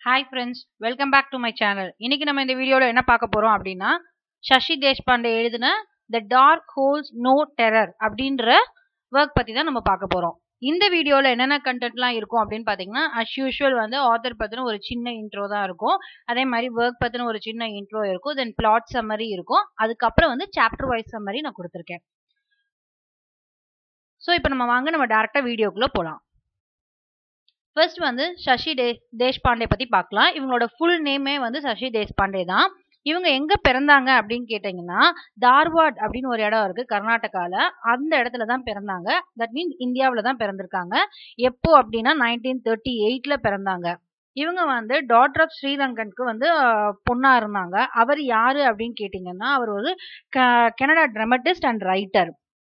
Hi friends welcome back to my channel இன்னைக்கு நம்ம இந்த வீடியோவில் என்ன பார்க்க போகிறோம் அப்படின்னா சசி தேஷ்பாண்டே எழுதின the dark holes no terror அப்படின்ற ஒர்க் பற்றி தான் நம்ம பார்க்க போகிறோம் இந்த வீடியோவில் என்னென்ன கண்டென்ட்லாம் இருக்கும் அப்படின்னு பார்த்தீங்கன்னா அஸ் யூஷுவல் வந்து ஆத்தர் பற்றின ஒரு சின்ன இன்ட்ரோ தான் இருக்கும் அதே மாதிரி ஒர்க் பற்றின ஒரு சின்ன இன்ட்ரோ இருக்கும் தென் பிளாட் சம்மரி இருக்கும் அதுக்கப்புறம் வந்து சாப்டர் வைஸ் சம்மரி நான் கொடுத்துருக்கேன் ஸோ இப்போ நம்ம வாங்க நம்ம டேரெக்டாக வீடியோக்குள்ளே போகலாம் ஃபர்ஸ்ட் வந்து சசி டே தேஷ்பாண்டே பற்றி பார்க்கலாம் இவங்களோட ஃபுல் நேமே வந்து சசி தேஷ்பாண்டே தான் இவங்க எங்கே பிறந்தாங்க அப்படின்னு கேட்டிங்கன்னா தார்வாட் அப்படின்னு ஒரு இடம் இருக்குது கர்நாடகாவில் அந்த இடத்துல தான் பிறந்தாங்க தட் மீன்ஸ் இந்தியாவில் தான் பிறந்திருக்காங்க எப்போ அப்படின்னா நைன்டீன் தேர்ட்டி எயிட்டில் பிறந்தாங்க இவங்க வந்து டாட்டர் ஆஃப் ஸ்ரீரங்கனுக்கு வந்து பொண்ணாக இருந்தாங்க அவர் யார் அப்படின்னு கேட்டிங்கன்னா அவர் ஒரு Canada dramatist and writer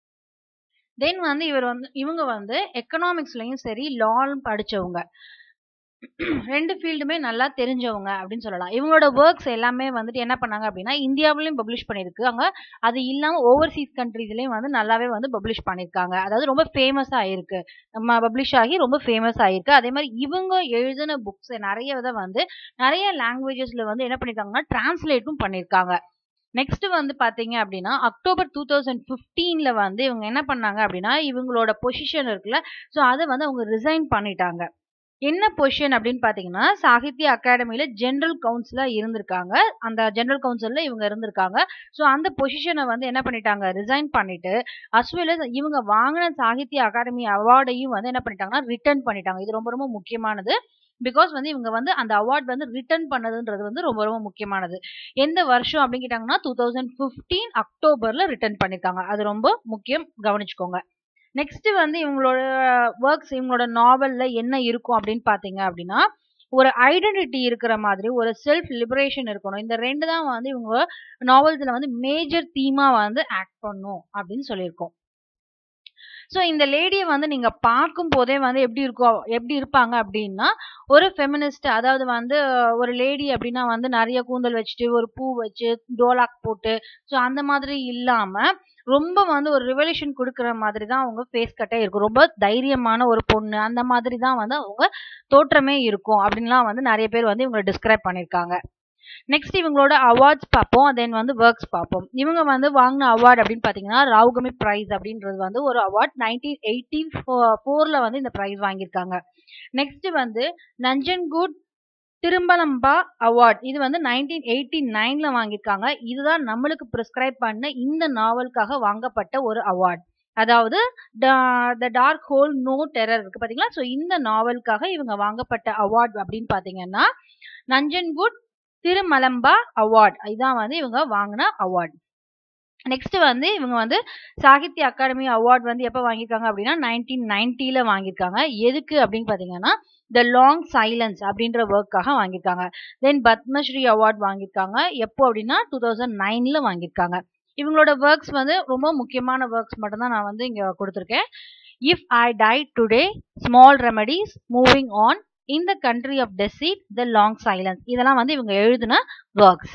then வந்து இவர் வந்து இவங்க வந்து எக்கனாமிக்ஸ்லயும் சரி லாலும் படிச்சவங்க ரெண்டு ஃபீல்டுமே நல்லா தெரிஞ்சவங்க அப்படின்னு சொல்லலாம் இவங்களோட ஒர்க்ஸ் எல்லாமே வந்துட்டு என்ன பண்ணாங்க அப்படின்னா இந்தியாவிலையும் பப்ளிஷ் பண்ணியிருக்காங்க அது இல்லாமல் ஓவர்சீஸ் கண்ட்ரீஸ்லையும் வந்து நல்லாவே வந்து பப்ளிஷ் பண்ணியிருக்காங்க அதாவது ரொம்ப ஃபேமஸ் ஆயிருக்கு நம்ம பப்ளிஷ் ஆகி ரொம்ப ஃபேமஸ் ஆயிருக்கு அதே மாதிரி இவங்க எழுதின புக்ஸ் நிறைய இதை வந்து நிறைய லாங்குவேஜஸ்ல வந்து என்ன பண்ணியிருக்காங்கன்னா டிரான்ஸ்லேட்டும் பண்ணியிருக்காங்க நெக்ஸ்ட் வந்து பாத்தீங்க அப்படின்னா அக்டோபர் டூ தௌசண்ட் ஃபிஃப்டீன்ல வந்து இவங்க என்ன பண்ணாங்க அப்படின்னா இவங்களோட பொசிஷன் இருக்குல்ல ஸோ அதை வந்து அவங்க ரிசைன் பண்ணிட்டாங்க என்ன பொசிஷன் அப்படின்னு பார்த்தீங்கன்னா சாகித்ய அகாடமியில ஜென்ரல் கவுன்சிலா இருந்திருக்காங்க அந்த ஜென்ரல் கவுன்சில்ல இவங்க இருந்திருக்காங்க ஸோ அந்த பொசிஷனை வந்து என்ன பண்ணிட்டாங்க ரிசைன் பண்ணிட்டு அஸ்வெல் இவங்க வாங்கின சாகித்ய அகாடமி அவார்டையும் வந்து என்ன பண்ணிட்டாங்கன்னா ரிட்டர்ன் பண்ணிட்டாங்க இது ரொம்ப ரொம்ப முக்கியமானது பிகாஸ் வந்து இவங்க வந்து அந்த அவார்ட் வந்து ரிட்டர்ன் பண்ணதுன்றது வந்து ரொம்ப ரொம்ப முக்கியமானது எந்த வருஷம் அப்படின்னு கேட்டாங்கன்னா டூ தௌசண்ட் ஃபிஃப்டீன் அக்டோபர்ல ரிட்டர்ன் பண்ணிருக்காங்க அது ரொம்ப முக்கியம் கவனிச்சுக்கோங்க நெக்ஸ்ட் வந்து இவங்களோட ஒர்க்ஸ் இவங்களோட நாவல்ல என்ன இருக்கும் அப்படின்னு பாத்தீங்க அப்படின்னா ஒரு ஐடென்டிட்டி இருக்கிற மாதிரி ஒரு செல்ஃப் லிபரேஷன் இருக்கணும் இந்த ரெண்டு தான் வந்து இவங்க நாவல்ஸ்ல வந்து மேஜர் தீமா வந்து ஆக்ட் பண்ணும் அப்படின்னு சொல்லியிருக்கோம் ஸோ இந்த லேடியை வந்து நீங்க பார்க்கும் போதே வந்து எப்படி இருக்கும் எப்படி இருப்பாங்க அப்படின்னா ஒரு ஃபெமினிஸ்ட் அதாவது வந்து ஒரு லேடி அப்படின்னா வந்து நிறைய கூந்தல் வச்சுட்டு ஒரு பூ வச்சு டோலாக் போட்டு ஸோ அந்த மாதிரி இல்லாம ரொம்ப வந்து ஒரு ரிவல்யூஷன் கொடுக்குற மாதிரி தான் அவங்க ஃபேஸ் கட்டே இருக்கும் ரொம்ப தைரியமான ஒரு பொண்ணு அந்த மாதிரி தான் வந்து அவங்க தோற்றமே இருக்கும் அப்படின்லாம் வந்து நிறைய பேர் வந்து இவங்களை டிஸ்கிரைப் பண்ணியிருக்காங்க நெக்ஸ்ட் இவங்களோட அவார்ட்ஸ் பார்ப்போம் தென் வந்து ஒர்க்ஸ் பார்ப்போம் இவங்க வந்து வாங்கின அவார்டு அப்படின்னு பார்த்தீங்கன்னா ராவுகமி ப்ரைஸ் அப்படின்றது வந்து ஒரு அவார்ட் நைன்டீன் எயிட்டி ஃபோர்ல வந்து இந்த ப்ரைஸ் வாங்கியிருக்காங்க நெக்ஸ்ட் வந்து நஞ்சன்கூட் திரும்பலம்பா அவார்ட் இது வந்து நைன்டீன் எயிட்டி நைன்ல வாங்கியிருக்காங்க இதுதான் நம்மளுக்கு ப்ரிஸ்கிரைப் பண்ண இந்த நாவலுக்காக வாங்கப்பட்ட ஒரு அவார்ட் அதாவது the dark hold no terror இருக்கு பாத்தீங்களா ஸோ இந்த நாவலுக்காக இவங்க வாங்கப்பட்ட அவார்ட் அப்படின்னு பாத்தீங்கன்னா நஞ்சன்குட் திருமலம்பா அவார்ட் இதான் வந்து இவங்க வாங்கின அவார்ட் நெக்ஸ்ட் வந்து இவங்க வந்து சாகித்ய அகாடமி அவார்ட் வந்து எப்போ வாங்கியிருக்காங்க அப்படின்னா நைன்டீன் நைன்டில வாங்கியிருக்காங்க எதுக்கு அப்படின்னு பார்த்தீங்கன்னா த லாங் சைலன்ஸ் அப்படின்ற ஒர்க்காக வாங்கியிருக்காங்க தென் பத்மஸ்ரீ அவார்ட் வாங்கியிருக்காங்க எப்போ அப்படின்னா டூ தௌசண்ட் நைன்ல வாங்கியிருக்காங்க இவங்களோட ஒர்க்ஸ் வந்து ரொம்ப முக்கியமான ஒர்க்ஸ் மட்டும்தான் நான் வந்து இங்க கொடுத்துருக்கேன் if I die today small remedies moving on in the country of deceit the long silence இதெல்லாம் வந்து இவங்க எழுதின ஒர்க்ஸ்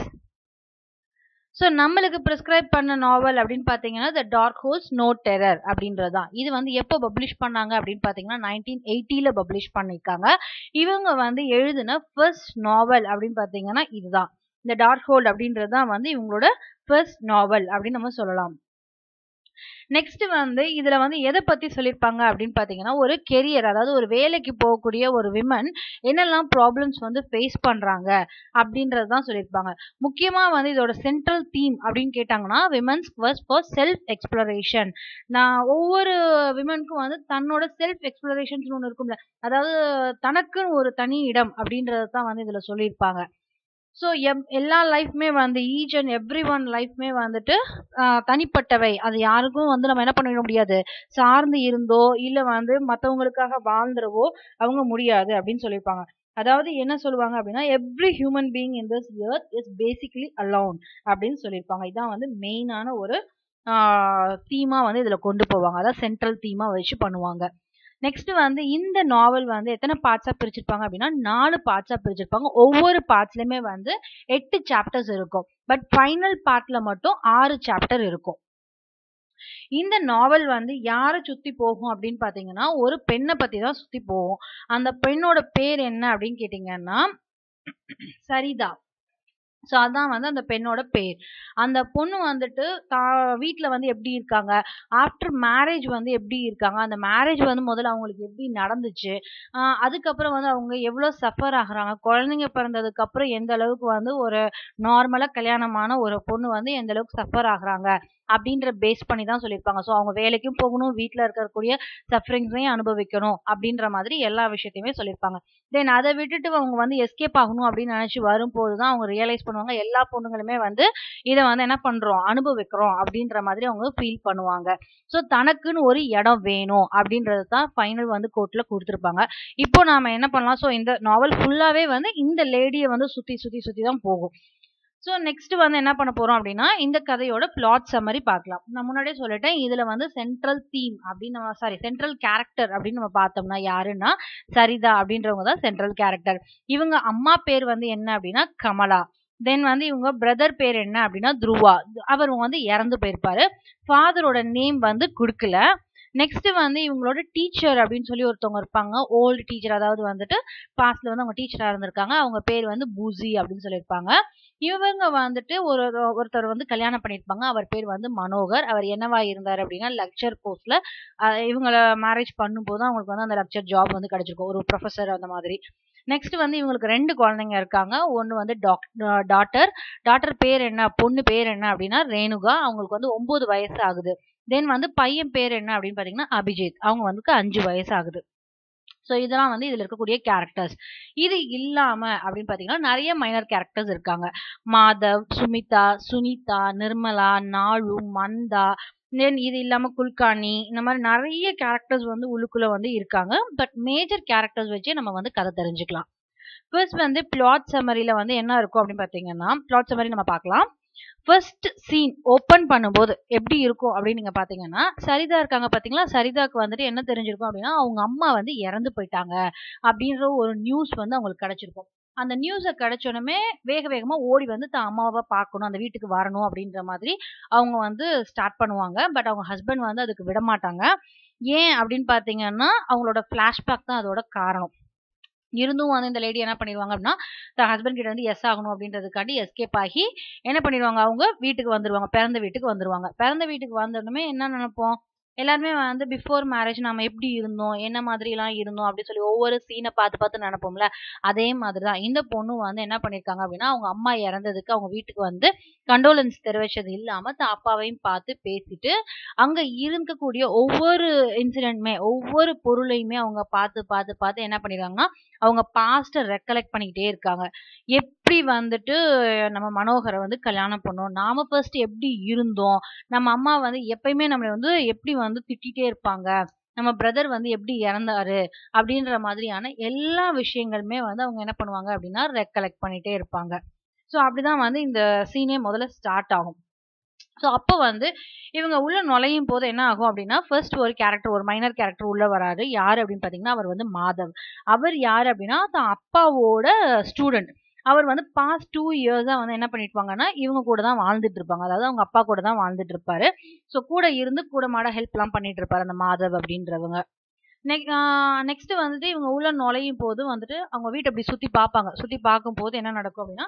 ஸோ நம்மளுக்கு ப்ரிஸ்கிரைப் பண்ண நாவல் அப்படின்னு பார்த்தீங்கன்னா the dark holes no terror அப்படின்றது தான் இது வந்து எப்போ பப்ளிஷ் பண்ணாங்க அப்படின்னு பார்த்தீங்கன்னா நைன்டீன் எயிட்டியில் பப்ளிஷ் பண்ணியிருக்காங்க இவங்க வந்து எழுதின ஃபர்ஸ்ட் நாவல் அப்படின்னு பார்த்தீங்கன்னா இதுதான் இந்த டார்க் ஹோல் அப்படின்றது தான் வந்து இவங்களோட ஃபர்ஸ்ட் நாவல் அப்படின்னு நம்ம சொல்லலாம் நெக்ஸ்ட் வந்து இதுல வந்து எதை பத்தி சொல்லியிருப்பாங்க அப்படின்னு பாத்தீங்கன்னா ஒரு கெரியர் அதாவது ஒரு வேலைக்கு போகக்கூடிய ஒரு விமன் என்னெல்லாம் ப்ராப்ளம்ஸ் வந்து ஃபேஸ் பண்றாங்க அப்படின்றது தான் சொல்லியிருப்பாங்க முக்கியமா வந்து இதோட சென்ட்ரல் தீம் அப்படின்னு கேட்டாங்கன்னா women's first for self exploration நான் ஒவ்வொரு விமனுக்கும் வந்து தன்னோட செல்ஃப் எக்ஸ்ப்ளரேஷன் ஒன்று இருக்கும்ல அதாவது தனக்குன்னு ஒரு தனி இடம் அப்படின்றத தான் வந்து இதுல சொல்லியிருப்பாங்க ஸோ எம் எல்லா லைஃப்மே வந்து ஈச் அண்ட் எவ்ரி ஒன் லைஃப்மே வந்துட்டு தனிப்பட்டவை அது யாருக்கும் வந்து நம்ம என்ன பண்ணிட முடியாது சார்ந்து இருந்தோ இல்லை வந்து மற்றவங்களுக்காக வாழ்ந்துடவோ அவங்க முடியாது அப்படின்னு சொல்லியிருப்பாங்க அதாவது என்ன சொல்லுவாங்க அப்படின்னா every human being in this earth is basically alone அப்படின்னு சொல்லியிருப்பாங்க இதான் வந்து மெயினான ஒரு தீமா வந்து இதுல கொண்டு போவாங்க அதாவது சென்ட்ரல் தீமா வச்சு பண்ணுவாங்க நெக்ஸ்ட் வந்து இந்த நாவல் வந்து எத்தனை பார்ட்ஸா பிரிச்சிருப்பாங்க அப்படின்னா நாலு பார்ட்ஸா பிரிச்சிருப்பாங்க ஒவ்வொரு பார்ட்ஸ்லயுமே வந்து எட்டு சாப்டர்ஸ் இருக்கும் பட் ஃபைனல் பார்ட்ல மட்டும் ஆறு சாப்டர் இருக்கும் இந்த நாவல் வந்து யாரை சுத்தி போகும் அப்படின்னு பாத்தீங்கன்னா ஒரு பெண்ணை பத்தி தான் சுத்தி போகும் அந்த பெண்ணோட பேர் என்ன அப்படின்னு கேட்டீங்கன்னா சரிதா ஸோ அதான் வந்து அந்த பெண்ணோட பேர் அந்த பொண்ணு வந்துட்டு தா வீட்டில் வந்து எப்படி இருக்காங்க ஆஃப்டர் மேரேஜ் வந்து எப்படி இருக்காங்க அந்த மேரேஜ் வந்து முதல்ல அவங்களுக்கு எப்படி நடந்துச்சு ஆஹ் அதுக்கப்புறம் வந்து அவங்க எவ்வளோ சஃபர் ஆகுறாங்க குழந்தைங்க பிறந்ததுக்கு அப்புறம் எந்த அளவுக்கு வந்து ஒரு நார்மலாக கல்யாணமான ஒரு பொண்ணு வந்து எந்த அளவுக்கு சஃபர் ஆகுறாங்க அப்படின்ற பேஸ் பண்ணி தான் சொல்லியிருப்பாங்க ஸோ அவங்க வேலைக்கும் போகணும் வீட்டில் இருக்கக்கூடிய சஃபரிங்ஸையும் அனுபவிக்கணும் அப்படின்ற மாதிரி எல்லா விஷயத்தையுமே சொல்லியிருப்பாங்க தென் அதை விட்டுட்டு அவங்க வந்து எஸ்கேப் ஆகணும் அப்படின்னு நினச்சி வரும்போது தான் அவங்க ரியலைஸ் பண்ணுவாங்க எல்லா பொண்ணுங்களுமே வந்து இதை வந்து என்ன பண்ணுறோம் அனுபவிக்கிறோம் அப்படின்ற மாதிரி அவங்க ஃபீல் பண்ணுவாங்க ஸோ தனக்குன்னு ஒரு இடம் வேணும் அப்படின்றது தான் ஃபைனல் வந்து கோர்ட்டில் கொடுத்துருப்பாங்க இப்போ நாம என்ன பண்ணலாம் ஸோ இந்த நாவல் ஃபுல்லாகவே வந்து இந்த லேடியை வந்து சுற்றி சுற்றி சுற்றி தான் போகும் ஸோ நெக்ஸ்ட் வந்து என்ன பண்ண போறோம் அப்படின்னா இந்த கதையோட பிளாட் சம்மரி பார்க்கலாம் நான் முன்னாடியே சொல்லிட்டேன் இதுல வந்து சென்ட்ரல் தீம் அப்படின்னு நம்ம சாரி சென்ட்ரல் கேரக்டர் அப்படின்னு நம்ம பார்த்தோம்னா யாருன்னா சரிதா அப்படின்றவங்க தான் சென்ட்ரல் கேரக்டர் இவங்க அம்மா பேர் வந்து என்ன அப்படின்னா கமலா தென் வந்து இவங்க பிரதர் பேர் என்ன அப்படின்னா துருவா அவர் வந்து இறந்து போயிருப்பாரு ஃபாதரோட நேம் வந்து கொடுக்கல நெக்ஸ்ட் வந்து இவங்களோட டீச்சர் அப்படின்னு சொல்லி ஒருத்தவங்க இருப்பாங்க ஓல்டு டீச்சர் அதாவது வந்துட்டு பாஸ்ட்ல வந்து அவங்க டீச்சரா இருந்திருக்காங்க அவங்க பேர் வந்து பூசி அப்படின்னு சொல்லியிருப்பாங்க இவங்க வந்துட்டு ஒரு ஒருத்தர் வந்து கல்யாணம் பண்ணியிருப்பாங்க அவர் பேர் வந்து மனோகர் அவர் என்னவா இருந்தார் அப்படின்னா லெக்சர் போஸ்ட்ல இவங்கள மேரேஜ் பண்ணும்போது அவங்களுக்கு வந்து அந்த லெக்சர் ஜாப் வந்து கிடைச்சிருக்கும் ஒரு ப்ரொஃபஸர் அந்த மாதிரி நெக்ஸ்ட் வந்து இவங்களுக்கு ரெண்டு குழந்தைங்க இருக்காங்க ஒன்று வந்து டாக்டர் டாக்டர் பேர் என்ன பொண்ணு பேர் என்ன அப்படின்னா ரேணுகா அவங்களுக்கு வந்து ஒன்பது வயசு ஆகுது தென் வந்து பையன் பேர் என்ன அப்படின்னு பார்த்தீங்கன்னா அபிஜித் அவங்க வந்து அஞ்சு வயசு ஆகுது ஸோ இதெல்லாம் வந்து இதில் இருக்கக்கூடிய கேரக்டர்ஸ் இது இல்லாம அப்படின்னு பார்த்தீங்கன்னா நிறைய மைனர் கேரக்டர்ஸ் இருக்காங்க மாதவ் சுமிதா சுனிதா நிர்மலா நாழு மந்தா தென் இது இல்லாம குல்கானி இந்த மாதிரி நிறைய கேரக்டர்ஸ் வந்து உள்ளுக்குள்ள வந்து இருக்காங்க பட் மேஜர் கேரக்டர்ஸ் வச்சு நம்ம வந்து கதை தெரிஞ்சுக்கலாம் ஃபர்ஸ்ட் வந்து பிளாட் சம்மரியில வந்து என்ன இருக்கும் அப்படின்னு பார்த்தீங்கன்னா பிளாட் சம்மரி நம்ம பார்க்கலாம் ஃபர்ஸ்ட் சீன் ஓப்பன் பண்ணும்போது எப்படி இருக்கும் அப்படின்னு நீங்க பாத்தீங்கன்னா சரிதா இருக்காங்க பாத்தீங்களா சரிதாக்கு வந்துட்டு என்ன தெரிஞ்சிருக்கும் அப்படின்னா அவங்க அம்மா வந்து இறந்து போயிட்டாங்க அப்படின்ற ஒரு நியூஸ் வந்து அவங்களுக்கு கிடைச்சிருக்கும் அந்த நியூஸை கிடைச்சோடனே வேக வேகமா ஓடி வந்து தான் அம்மாவை பார்க்கணும் அந்த வீட்டுக்கு வரணும் அப்படின்ற மாதிரி அவங்க வந்து ஸ்டார்ட் பண்ணுவாங்க பட் அவங்க ஹஸ்பண்ட் வந்து அதுக்கு விட மாட்டாங்க ஏன் அப்படின்னு பாத்தீங்கன்னா அவங்களோட ஃபிளாஷ்பேக் தான் அதோட காரணம் இருந்தும் வந்து இந்த லேடி என்ன பண்ணிடுவாங்க அப்படின்னா தன் ஹஸ்பண்ட் கிட்ட வந்து எஸ் ஆகணும் அப்படின்றதுக்காண்டி எஸ்கேப் ஆகி என்ன பண்ணிடுவாங்க அவங்க வீட்டுக்கு வந்துருவாங்க பிறந்த வீட்டுக்கு வந்துருவாங்க பிறந்த வீட்டுக்கு வந்ததுமே என்ன நினைப்போம் எல்லாருமே வந்து பிஃபோர் மேரேஜ் நம்ம எப்படி இருந்தோம் என்ன மாதிரிலாம் இருந்தோம் அப்படின்னு சொல்லி ஒவ்வொரு சீனை பார்த்து பார்த்து நினைப்போம்ல அதே மாதிரி தான் இந்த பொண்ணு வந்து என்ன பண்ணியிருக்காங்க அப்படின்னா அவங்க அம்மா இறந்ததுக்கு அவங்க வீட்டுக்கு வந்து கண்டோலன்ஸ் தெரிவிச்சது இல்லாம தான் அப்பாவையும் பார்த்து பேசிட்டு அங்க இருக்கக்கூடிய ஒவ்வொரு இன்சிடென்ட்மே ஒவ்வொரு பொருளையுமே அவங்க பார்த்து பார்த்து பார்த்து என்ன பண்ணிருக்காங்கன்னா அவங்க பாஸ்ட ரெக்கலெக்ட் பண்ணிக்கிட்டே இருக்காங்க எப்படி வந்துட்டு நம்ம மனோகரை வந்து கல்யாணம் பண்ணோம் நாம ஃபர்ஸ்ட் எப்படி இருந்தோம் நம்ம அம்மா வந்து எப்பயுமே நம்மளை வந்து எப்படி வந்து திட்டிகிட்டே இருப்பாங்க நம்ம பிரதர் வந்து எப்படி இறந்தாரு அப்படின்ற மாதிரியான எல்லா விஷயங்களுமே வந்து அவங்க என்ன பண்ணுவாங்க அப்படின்னா ரெக்கலெக்ட் பண்ணிட்டே இருப்பாங்க ஸோ அப்படிதான் வந்து இந்த சீனே முதல்ல ஸ்டார்ட் ஆகும் ஸோ அப்போ வந்து இவங்க உள்ள நுழையும் போது என்ன ஆகும் அப்படின்னா ஃபர்ஸ்ட் ஒரு கேரக்டர் ஒரு மைனர் கேரக்டர் உள்ள வராரு யார் அப்படின்னு பார்த்தீங்கன்னா அவர் வந்து மாதவ் அவர் யார் அப்படின்னா தான் அப்பாவோட ஸ்டூடெண்ட் அவர் வந்து பாஸ்ட் டூ இயர்ஸாக வந்து என்ன பண்ணிருப்பாங்கன்னா இவங்க கூட தான் வாழ்ந்துட்டு இருப்பாங்க அதாவது அவங்க அப்பா கூட தான் வாழ்ந்துட்டு இருப்பாரு ஸோ கூட இருந்து கூட மாட ஹெல்ப்லாம் பண்ணிட்டு இருப்பாரு அந்த மாதவ் அப்படின்றவங்க நெக்ஸ்ட் வந்துட்டு இவங்க உள்ள நுழையும் போது வந்துட்டு அவங்க வீட்டை அப்படி சுத்தி பார்ப்பாங்க சுத்தி பார்க்கும் போது என்ன நடக்கும் அப்படின்னா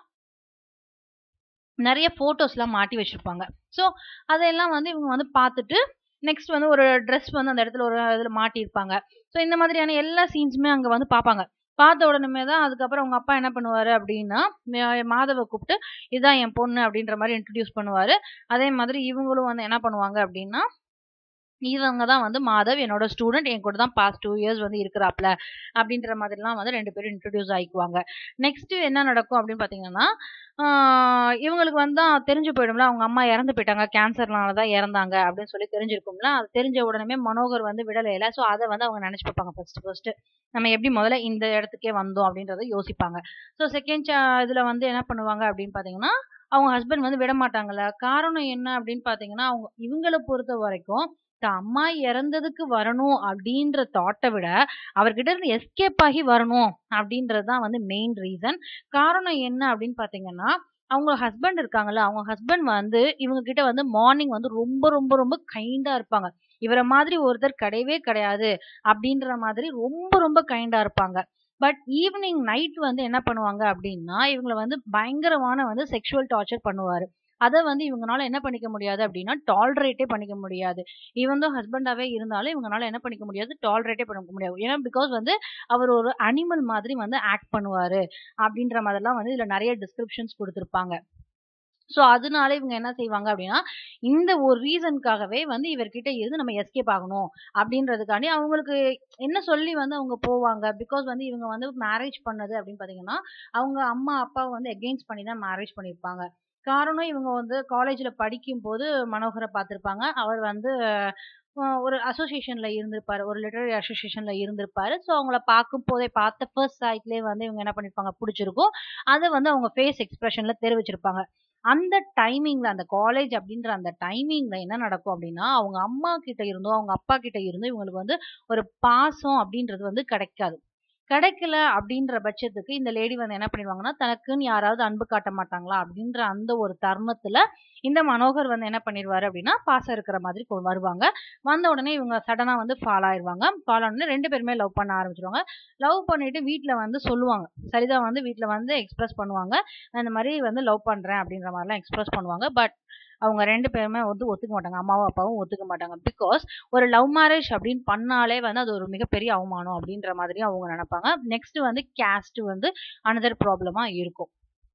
நிறைய போட்டோஸ்லாம் மாட்டி வச்சிருப்பாங்க ஸோ அதையெல்லாம் வந்து இவங்க வந்து பார்த்துட்டு நெக்ஸ்ட் வந்து ஒரு ட்ரெஸ் வந்து அந்த இடத்துல ஒரு இதில் மாட்டியிருப்பாங்க ஸோ இந்த மாதிரியான எல்லா சீன்ஸுமே அங்கே வந்து பார்ப்பாங்க பார்த்த உடனே தான் அதுக்கப்புறம் அவங்க அப்பா என்ன பண்ணுவாரு அப்படின்னா மாதவை கூப்பிட்டு இதுதான் என் பொண்ணு அப்படின்ற மாதிரி இன்ட்ரடியூஸ் பண்ணுவாரு அதே மாதிரி இவங்களும் வந்து என்ன பண்ணுவாங்க அப்படின்னா இவங்க தான் வந்து மாதவ் என்னோட ஸ்டூடெண்ட் என் கூட தான் பாஸ்ட் டூ இயர்ஸ் வந்து இருக்கிறாப்ல அப்படின்ற மாதிரிலாம் வந்து ரெண்டு பேரும் இன்ட்ரடியூஸ் ஆகிக்குவாங்க நெக்ஸ்ட் என்ன நடக்கும் அப்படின்னு பார்த்தீங்கன்னா இவங்களுக்கு வந்து தெரிஞ்சு போயிடும்ல அவங்க அம்மா இறந்து போயிட்டாங்க கேன்சர்னால தான் இறந்தாங்க அப்படின்னு சொல்லி தெரிஞ்சிருக்கும்ல அது தெரிஞ்ச உடனே மனோகர் வந்து விடலையில ஸோ அதை வந்து அவங்க நினச்சி பார்ப்பாங்க ஃபர்ஸ்ட் ஃபர்ஸ்ட் நம்ம எப்படி முதல்ல இந்த இடத்துக்கே வந்தோம் அப்படின்றத யோசிப்பாங்க ஸோ செகண்ட் இதில் வந்து என்ன பண்ணுவாங்க அப்படின்னு பார்த்தீங்கன்னா அவங்க ஹஸ்பண்ட் வந்து விட மாட்டாங்கல்ல காரணம் என்ன அப்படின்னு பார்த்தீங்கன்னா அவங்க இவங்களை பொறுத்த வரைக்கும் தான் அம்மா இறந்ததுக்கு வரணும் அப்படின்ற தாட்டை விட அவர்கிட்ட இருந்து எஸ்கேப் ஆகி வரணும் அப்படின்றது தான் வந்து மெயின் ரீசன் காரணம் என்ன அப்படின்னு பார்த்தீங்கன்னா அவங்க ஹஸ்பண்ட் இருக்காங்கல்ல அவங்க ஹஸ்பண்ட் வந்து இவங்க கிட்ட வந்து மார்னிங் வந்து ரொம்ப ரொம்ப ரொம்ப கைண்டா இருப்பாங்க இவரை மாதிரி ஒருத்தர் கிடையவே கிடையாது அப்படின்ற மாதிரி ரொம்ப ரொம்ப கைண்டா இருப்பாங்க பட் ஈவினிங் நைட் வந்து என்ன பண்ணுவாங்க அப்படின்னா இவங்கள வந்து பயங்கரமான வந்து செக்ஷுவல் டார்ச்சர் பண்ணுவாரு அதை வந்து இவங்கனால என்ன பண்ணிக்க முடியாது அப்படின்னா டாலரேட்டே பண்ணிக்க முடியாது ஈவன் தான் ஹஸ்பண்டாவே இருந்தாலும் இவங்கனால என்ன பண்ணிக்க முடியாது டாலரேட்டே பண்ணிக்க முடியாது ஏன்னா பிகாஸ் வந்து அவர் ஒரு அனிமல் மாதிரி வந்து ஆக்ட் பண்ணுவாரு அப்படின்ற மாதிரிலாம் வந்து இதுல நிறைய டிஸ்கிரிப்ஷன்ஸ் கொடுத்துருப்பாங்க ஸோ அதனால இவங்க என்ன செய்வாங்க அப்படின்னா இந்த ஒரு ரீசனுக்காகவே வந்து இவர்கிட்ட இருந்து நம்ம எஸ்கேப் ஆகணும் அப்படின்றதுக்காண்டி அவங்களுக்கு என்ன சொல்லி வந்து அவங்க போவாங்க பிகாஸ் வந்து இவங்க வந்து மேரேஜ் பண்ணது அப்படின்னு பார்த்தீங்கன்னா அவங்க அம்மா அப்பா வந்து எகெயின்ஸ்ட் பண்ணி தான் மேரேஜ் பண்ணியிருப்பாங்க காரணம் இவங்க வந்து காலேஜில் படிக்கும்போது மனோகரை பார்த்துருப்பாங்க அவர் வந்து அஹ், ஒரு அசோசியேஷன்ல இருந்திருப்பாரு ஒரு லிட்டரரி அசோசியேஷன்ல இருந்திருப்பாரு ஸோ அவங்கள பார்க்கும் போதே பார்த்த ஃபர்ஸ்ட் சைட்லேயே வந்து இவங்க என்ன பண்ணிருப்பாங்க பிடிச்சிருக்கும் அதை வந்து அவங்க ஃபேஸ் எக்ஸ்பிரஷன்ல தெரிவிச்சிருப்பாங்க அந்த டைமிங்ல அந்த காலேஜ் அப்படின்ற அந்த டைமிங்ல என்ன நடக்கும் அப்படின்னா அவங்க அம்மா கிட்ட இருந்தோ அவங்க அப்பா கிட்ட இருந்தோ இவங்களுக்கு வந்து ஒரு பாசம் அப்படின்றது வந்து கிடைக்காது கிடைக்கல அப்படின்ற பட்சத்துக்கு இந்த லேடி வந்து என்ன பண்ணிடுவாங்கன்னா தனக்குன்னு யாராவது அன்பு காட்ட மாட்டாங்களா அப்படின்ற அந்த ஒரு தருணத்துல இந்த மனோகர் வந்து என்ன பண்ணிடுவாரு அப்படின்னா பாசம் இருக்கிற மாதிரி கொ- வருவாங்க வந்த உடனே இவங்க சடனா வந்து ஃபால் ஆயிருவாங்க ஃபால் ஆனோடனே ரெண்டு பேருமே லவ் பண்ண ஆரம்பிச்சிருவாங்க லவ் பண்ணிட்டு வீட்ல வந்து சொல்லுவாங்க சரிதா வந்து வீட்ல வந்து எக்ஸ்பிரஸ் பண்ணுவாங்க நான் இந்த மாதிரி வந்து லவ் பண்றேன் அப்படின்ற மாதிரிலாம் எக்ஸ்பிரஸ் பண்ணுவாங்க பட் அவங்க ரெண்டு பேருமே வந்து ஒத்துக்க மாட்டாங்க அம்மாவும் அப்பாவும் ஒத்துக்க மாட்டாங்க பிகாஸ் ஒரு லவ் மேரேஜ் அப்படின்னு பண்ணாலே வந்து அது ஒரு மிகப்பெரிய அவமானம் அப்படின்ற மாதிரி அவங்க நினைப்பாங்க நெக்ஸ்ட் வந்து கேஸ்ட் வந்து அனதர் ப்ராப்ளமா இருக்கும்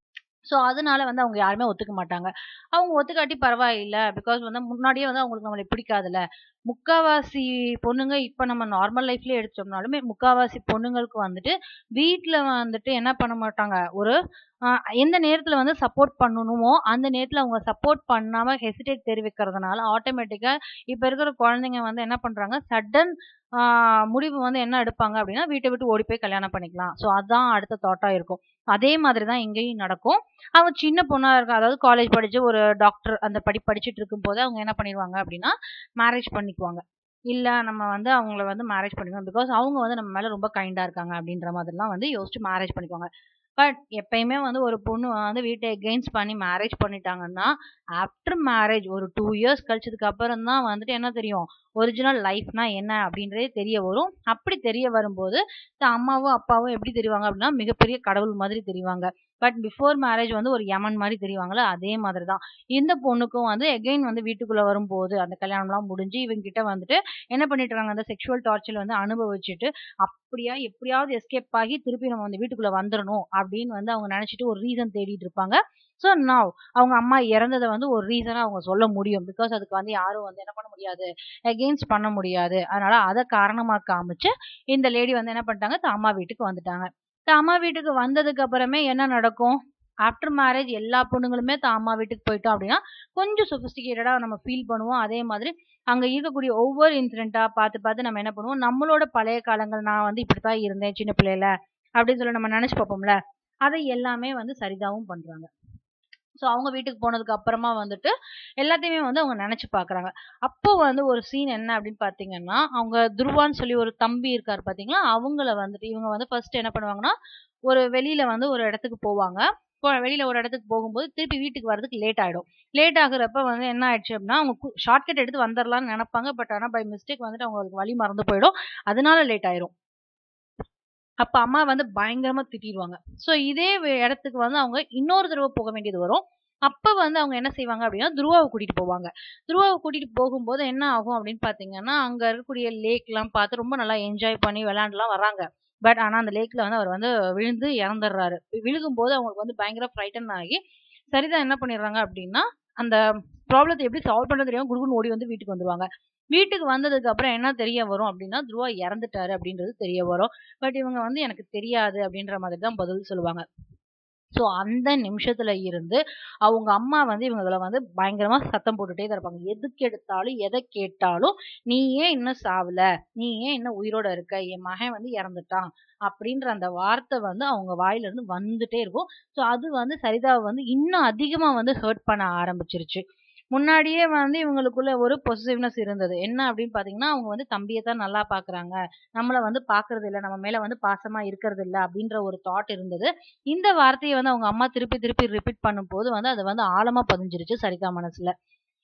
ஸோ அதனால வந்து அவங்க யாருமே ஒத்துக்க மாட்டாங்க அவங்க ஒத்துக்காட்டி பரவாயில்ல பிகாஸ் வந்து முன்னாடியே வந்து அவங்களுக்கு நம்மளை பிடிக்காதுல்ல முக்காவாசி பொண்ணுங்க இப்போ நம்ம நார்மல் லைஃப்லயே எடுத்தோம்னாலுமே முக்காவாசி பொண்ணுங்களுக்கு வந்துட்டு வீட்டில் வந்துட்டு என்ன பண்ண மாட்டாங்க ஒரு ஆஹ் எந்த நேரத்தில் வந்து சப்போர்ட் பண்ணணுமோ அந்த நேரத்தில் அவங்க சப்போர்ட் பண்ணாம ஹெசிடேட் தெரிவிக்கிறதுனால ஆட்டோமேட்டிக்காக இப்போ இருக்கிற குழந்தைங்க வந்து என்ன பண்றாங்க சடன் முடிவு வந்து என்ன எடுப்பாங்க அப்படின்னா வீட்டை விட்டு ஓடி போய் கல்யாணம் பண்ணிக்கலாம் ஸோ அதான் அடுத்த தாட்டா இருக்கும் அதே மாதிரி தான் இங்கேயும் நடக்கும் அவங்க சின்ன பொண்ணா இருக்கா அதாவது காலேஜ் படிச்சு ஒரு டாக்டர் அந்த படி படிச்சுட்டு இருக்கும் போது அவங்க என்ன பண்ணிடுவாங்க அப்படின்னா மேரேஜ் பண்ணிக்குவாங்க இல்ல நம்ம வந்து அவங்கள வந்து மேரேஜ் பண்ணிக்கணும் பிகாஸ் அவங்க வந்து நம்ம மேல ரொம்ப கைண்டா இருக்காங்க அப்படின்ற மாதிரிலாம் வந்து யோசிச்சு மேரேஜ் பண்ணிக்குவாங்க பட் எப்பயுமே வந்து ஒரு பொண்ணு வந்து வீட்டை எகெயின்ஸ்ட் பண்ணி மேரேஜ் பண்ணிட்டாங்கன்னா ஆஃப்டர் மேரேஜ் ஒரு டூ இயர்ஸ் கழிச்சதுக்கு அப்புறம் தான் வந்துட்டு என்ன தெரியும் ஒரிஜினல் லைஃப்னா என்ன அப்படின்றதே தெரிய வரும் அப்படி தெரிய வரும்போது தான் அம்மாவும் அப்பாவும் எப்படி தெரிவாங்க அப்படின்னா மிகப்பெரிய கடவுள் மாதிரி தெரிவாங்க பட் பிஃபோர் மேரேஜ் வந்து ஒரு யமன் மாதிரி தெரிவாங்களே அதே மாதிரி தான் இந்த பொண்ணுக்கும் வந்து எகைன் வந்து வீட்டுக்குள்ள வரும்போது அந்த கல்யாணம்லாம் முடிஞ்சு இவங்க கிட்ட வந்துட்டு என்ன பண்ணிட்டு இருக்காங்க அந்த செக்ஷுவல் டார்ச்சர் வந்து அனுபவிச்சுட்டு அப்படியா எப்படியாவது எஸ்கேப் ஆகி திருப்பி நம்ம வந்து வீட்டுக்குள்ள வந்துடணும் அப்படின்னு வந்து அவங்க நினைச்சிட்டு ஒரு ரீசன் தேடிட்டு இருப்பாங்க ஸோ now அவங்க அம்மா இறந்ததை வந்து ஒரு ரீசனா அவங்க சொல்ல முடியும் பிகாஸ் அதுக்கு வந்து யாரும் வந்து என்ன பண்ண முடியாது எகெயின்ஸ்ட் பண்ண முடியாது அதனால அதை காரணமா காமிச்சு இந்த லேடி வந்து என்ன பண்ணிட்டாங்க தான் அம்மா வீட்டுக்கு வந்துட்டாங்க தான் அம்மா வீட்டுக்கு வந்ததுக்கு அப்புறமே என்ன நடக்கும் ஆஃப்டர் மேரேஜ் எல்லா பொண்ணுங்களுமே தான் அம்மா வீட்டுக்கு போயிட்டோம் அப்படின்னா கொஞ்சம் சொபிஸ்டிகேட்டடா நம்ம ஃபீல் பண்ணுவோம் அதே மாதிரி அங்க இருக்கக்கூடிய ஒவ்வொரு இன்சிடென்ட்டா பார்த்து பார்த்து நம்ம என்ன பண்ணுவோம் நம்மளோட பழைய காலங்கள் நான் வந்து இப்படித்தான் இருந்தேன் சின்ன பிள்ளையில அப்படின்னு சொல்லி நம்ம நினைச்சு பார்ப்போம்ல அதை எல்லாமே வந்து சரிதாவும் பண்றாங்க ஸோ அவங்க வீட்டுக்கு போனதுக்கு அப்புறமா வந்துட்டு எல்லாத்தையுமே வந்து அவங்க நினைச்சு பாக்குறாங்க அப்போ வந்து ஒரு சீன் என்ன அப்படின்னு பாத்தீங்கன்னா அவங்க துருவான்னு சொல்லி ஒரு தம்பி இருக்காரு பாத்தீங்களா அவங்கள வந்துட்டு இவங்க வந்து ஃபர்ஸ்ட் என்ன பண்ணுவாங்கன்னா ஒரு வெளியில வந்து ஒரு இடத்துக்கு போவாங்க இப்போ வெளியில ஒரு இடத்துக்கு போகும்போது திருப்பி வீட்டுக்கு வர்றதுக்கு லேட் ஆயிடும் லேட் ஆகுறப்ப வந்து என்ன ஆயிடுச்சு அப்படின்னா அவங்க ஷார்ட்கட் எடுத்து வந்துடலாம்னு நினைப்பாங்க பட் ஆனா பை மிஸ்டேக் வந்துட்டு அவங்களுக்கு வழி மறந்து போயிடும் அதனால லேட் ஆயிரும் அப்ப அம்மா வந்து பயங்கரமா திட்டிடுவாங்க சோ இதே வே- இடத்துக்கு வந்து அவங்க இன்னொரு தடவை போக வேண்டியது வரும் அப்ப வந்து அவங்க என்ன செய்வாங்க அப்படின்னா துருவாவை கூட்டிட்டு போவாங்க துருவாவை கூட்டிட்டு போகும்போது என்ன ஆகும் அப்படின்னு பாத்தீங்கன்னா அங்க இருக்கக்கூடிய லேக் எல்லாம் பார்த்து ரொம்ப நல்லா என்ஜாய் பண்ணி விளையாண்டுலாம் வராங்க பட் ஆனா அந்த லேக்ல வந்து அவர் வந்து விழுந்து இறந்துடுறாரு விழுகும் போது அவங்களுக்கு வந்து பயங்கர ஃப்ரைட்டன் ஆகி சரிதான் என்ன பண்ணிடுறாங்க அப்படின்னா அந்த ப்ராப்ளத்தை எப்படி சால்வ் பண்றது தெரியாம குடுகுன்னு ஓடி வந்து வீட்டுக்கு வந்துருவாங்க வீட்டுக்கு வந்ததுக்கு அப்புறம் என்ன தெரிய வரும் அப்படின்னா துருவா இறந்துட்டாரு அப்படின்றது தெரிய வரும் பட் இவங்க வந்து எனக்கு தெரியாது அப்படின்ற மாதிரி தான் பதில் சொல்லுவாங்க ஸோ அந்த நிமிஷத்துல இருந்து அவங்க அம்மா வந்து இவங்கள வந்து பயங்கரமா சத்தம் போட்டுட்டே தான் இருப்பாங்க எதுக்கு எடுத்தாலும் எதை கேட்டாலும் நீ ஏன் இன்னும் சாவல நீ ஏன் இன்னும் உயிரோட இருக்க என் மகன் வந்து இறந்துட்டான் அப்படின்ற அந்த வார்த்தை வந்து அவங்க வாயில இருந்து வந்துட்டே இருக்கும் ஸோ அது வந்து சரிதாவை வந்து இன்னும் அதிகமா வந்து ஹர்ட் பண்ண ஆரம்பிச்சிருச்சு முன்னாடியே வந்து இவங்களுக்குள்ள ஒரு பொசிட்டிவ்னஸ் இருந்தது என்ன அப்படின்னு பாத்தீங்கன்னா அவங்க வந்து தம்பியை தான் நல்லா பாக்குறாங்க நம்மள வந்து பாக்குறது இல்ல நம்ம மேல வந்து பாசமா இருக்கிறது இல்ல அப்படின்ற ஒரு தாட் இருந்தது இந்த வார்த்தையை வந்து அவங்க அம்மா திருப்பி திருப்பி ரிப்பீட் பண்ணும்போது வந்து அது வந்து ஆழமா பதிஞ்சிருச்சு சரிதா மனசுல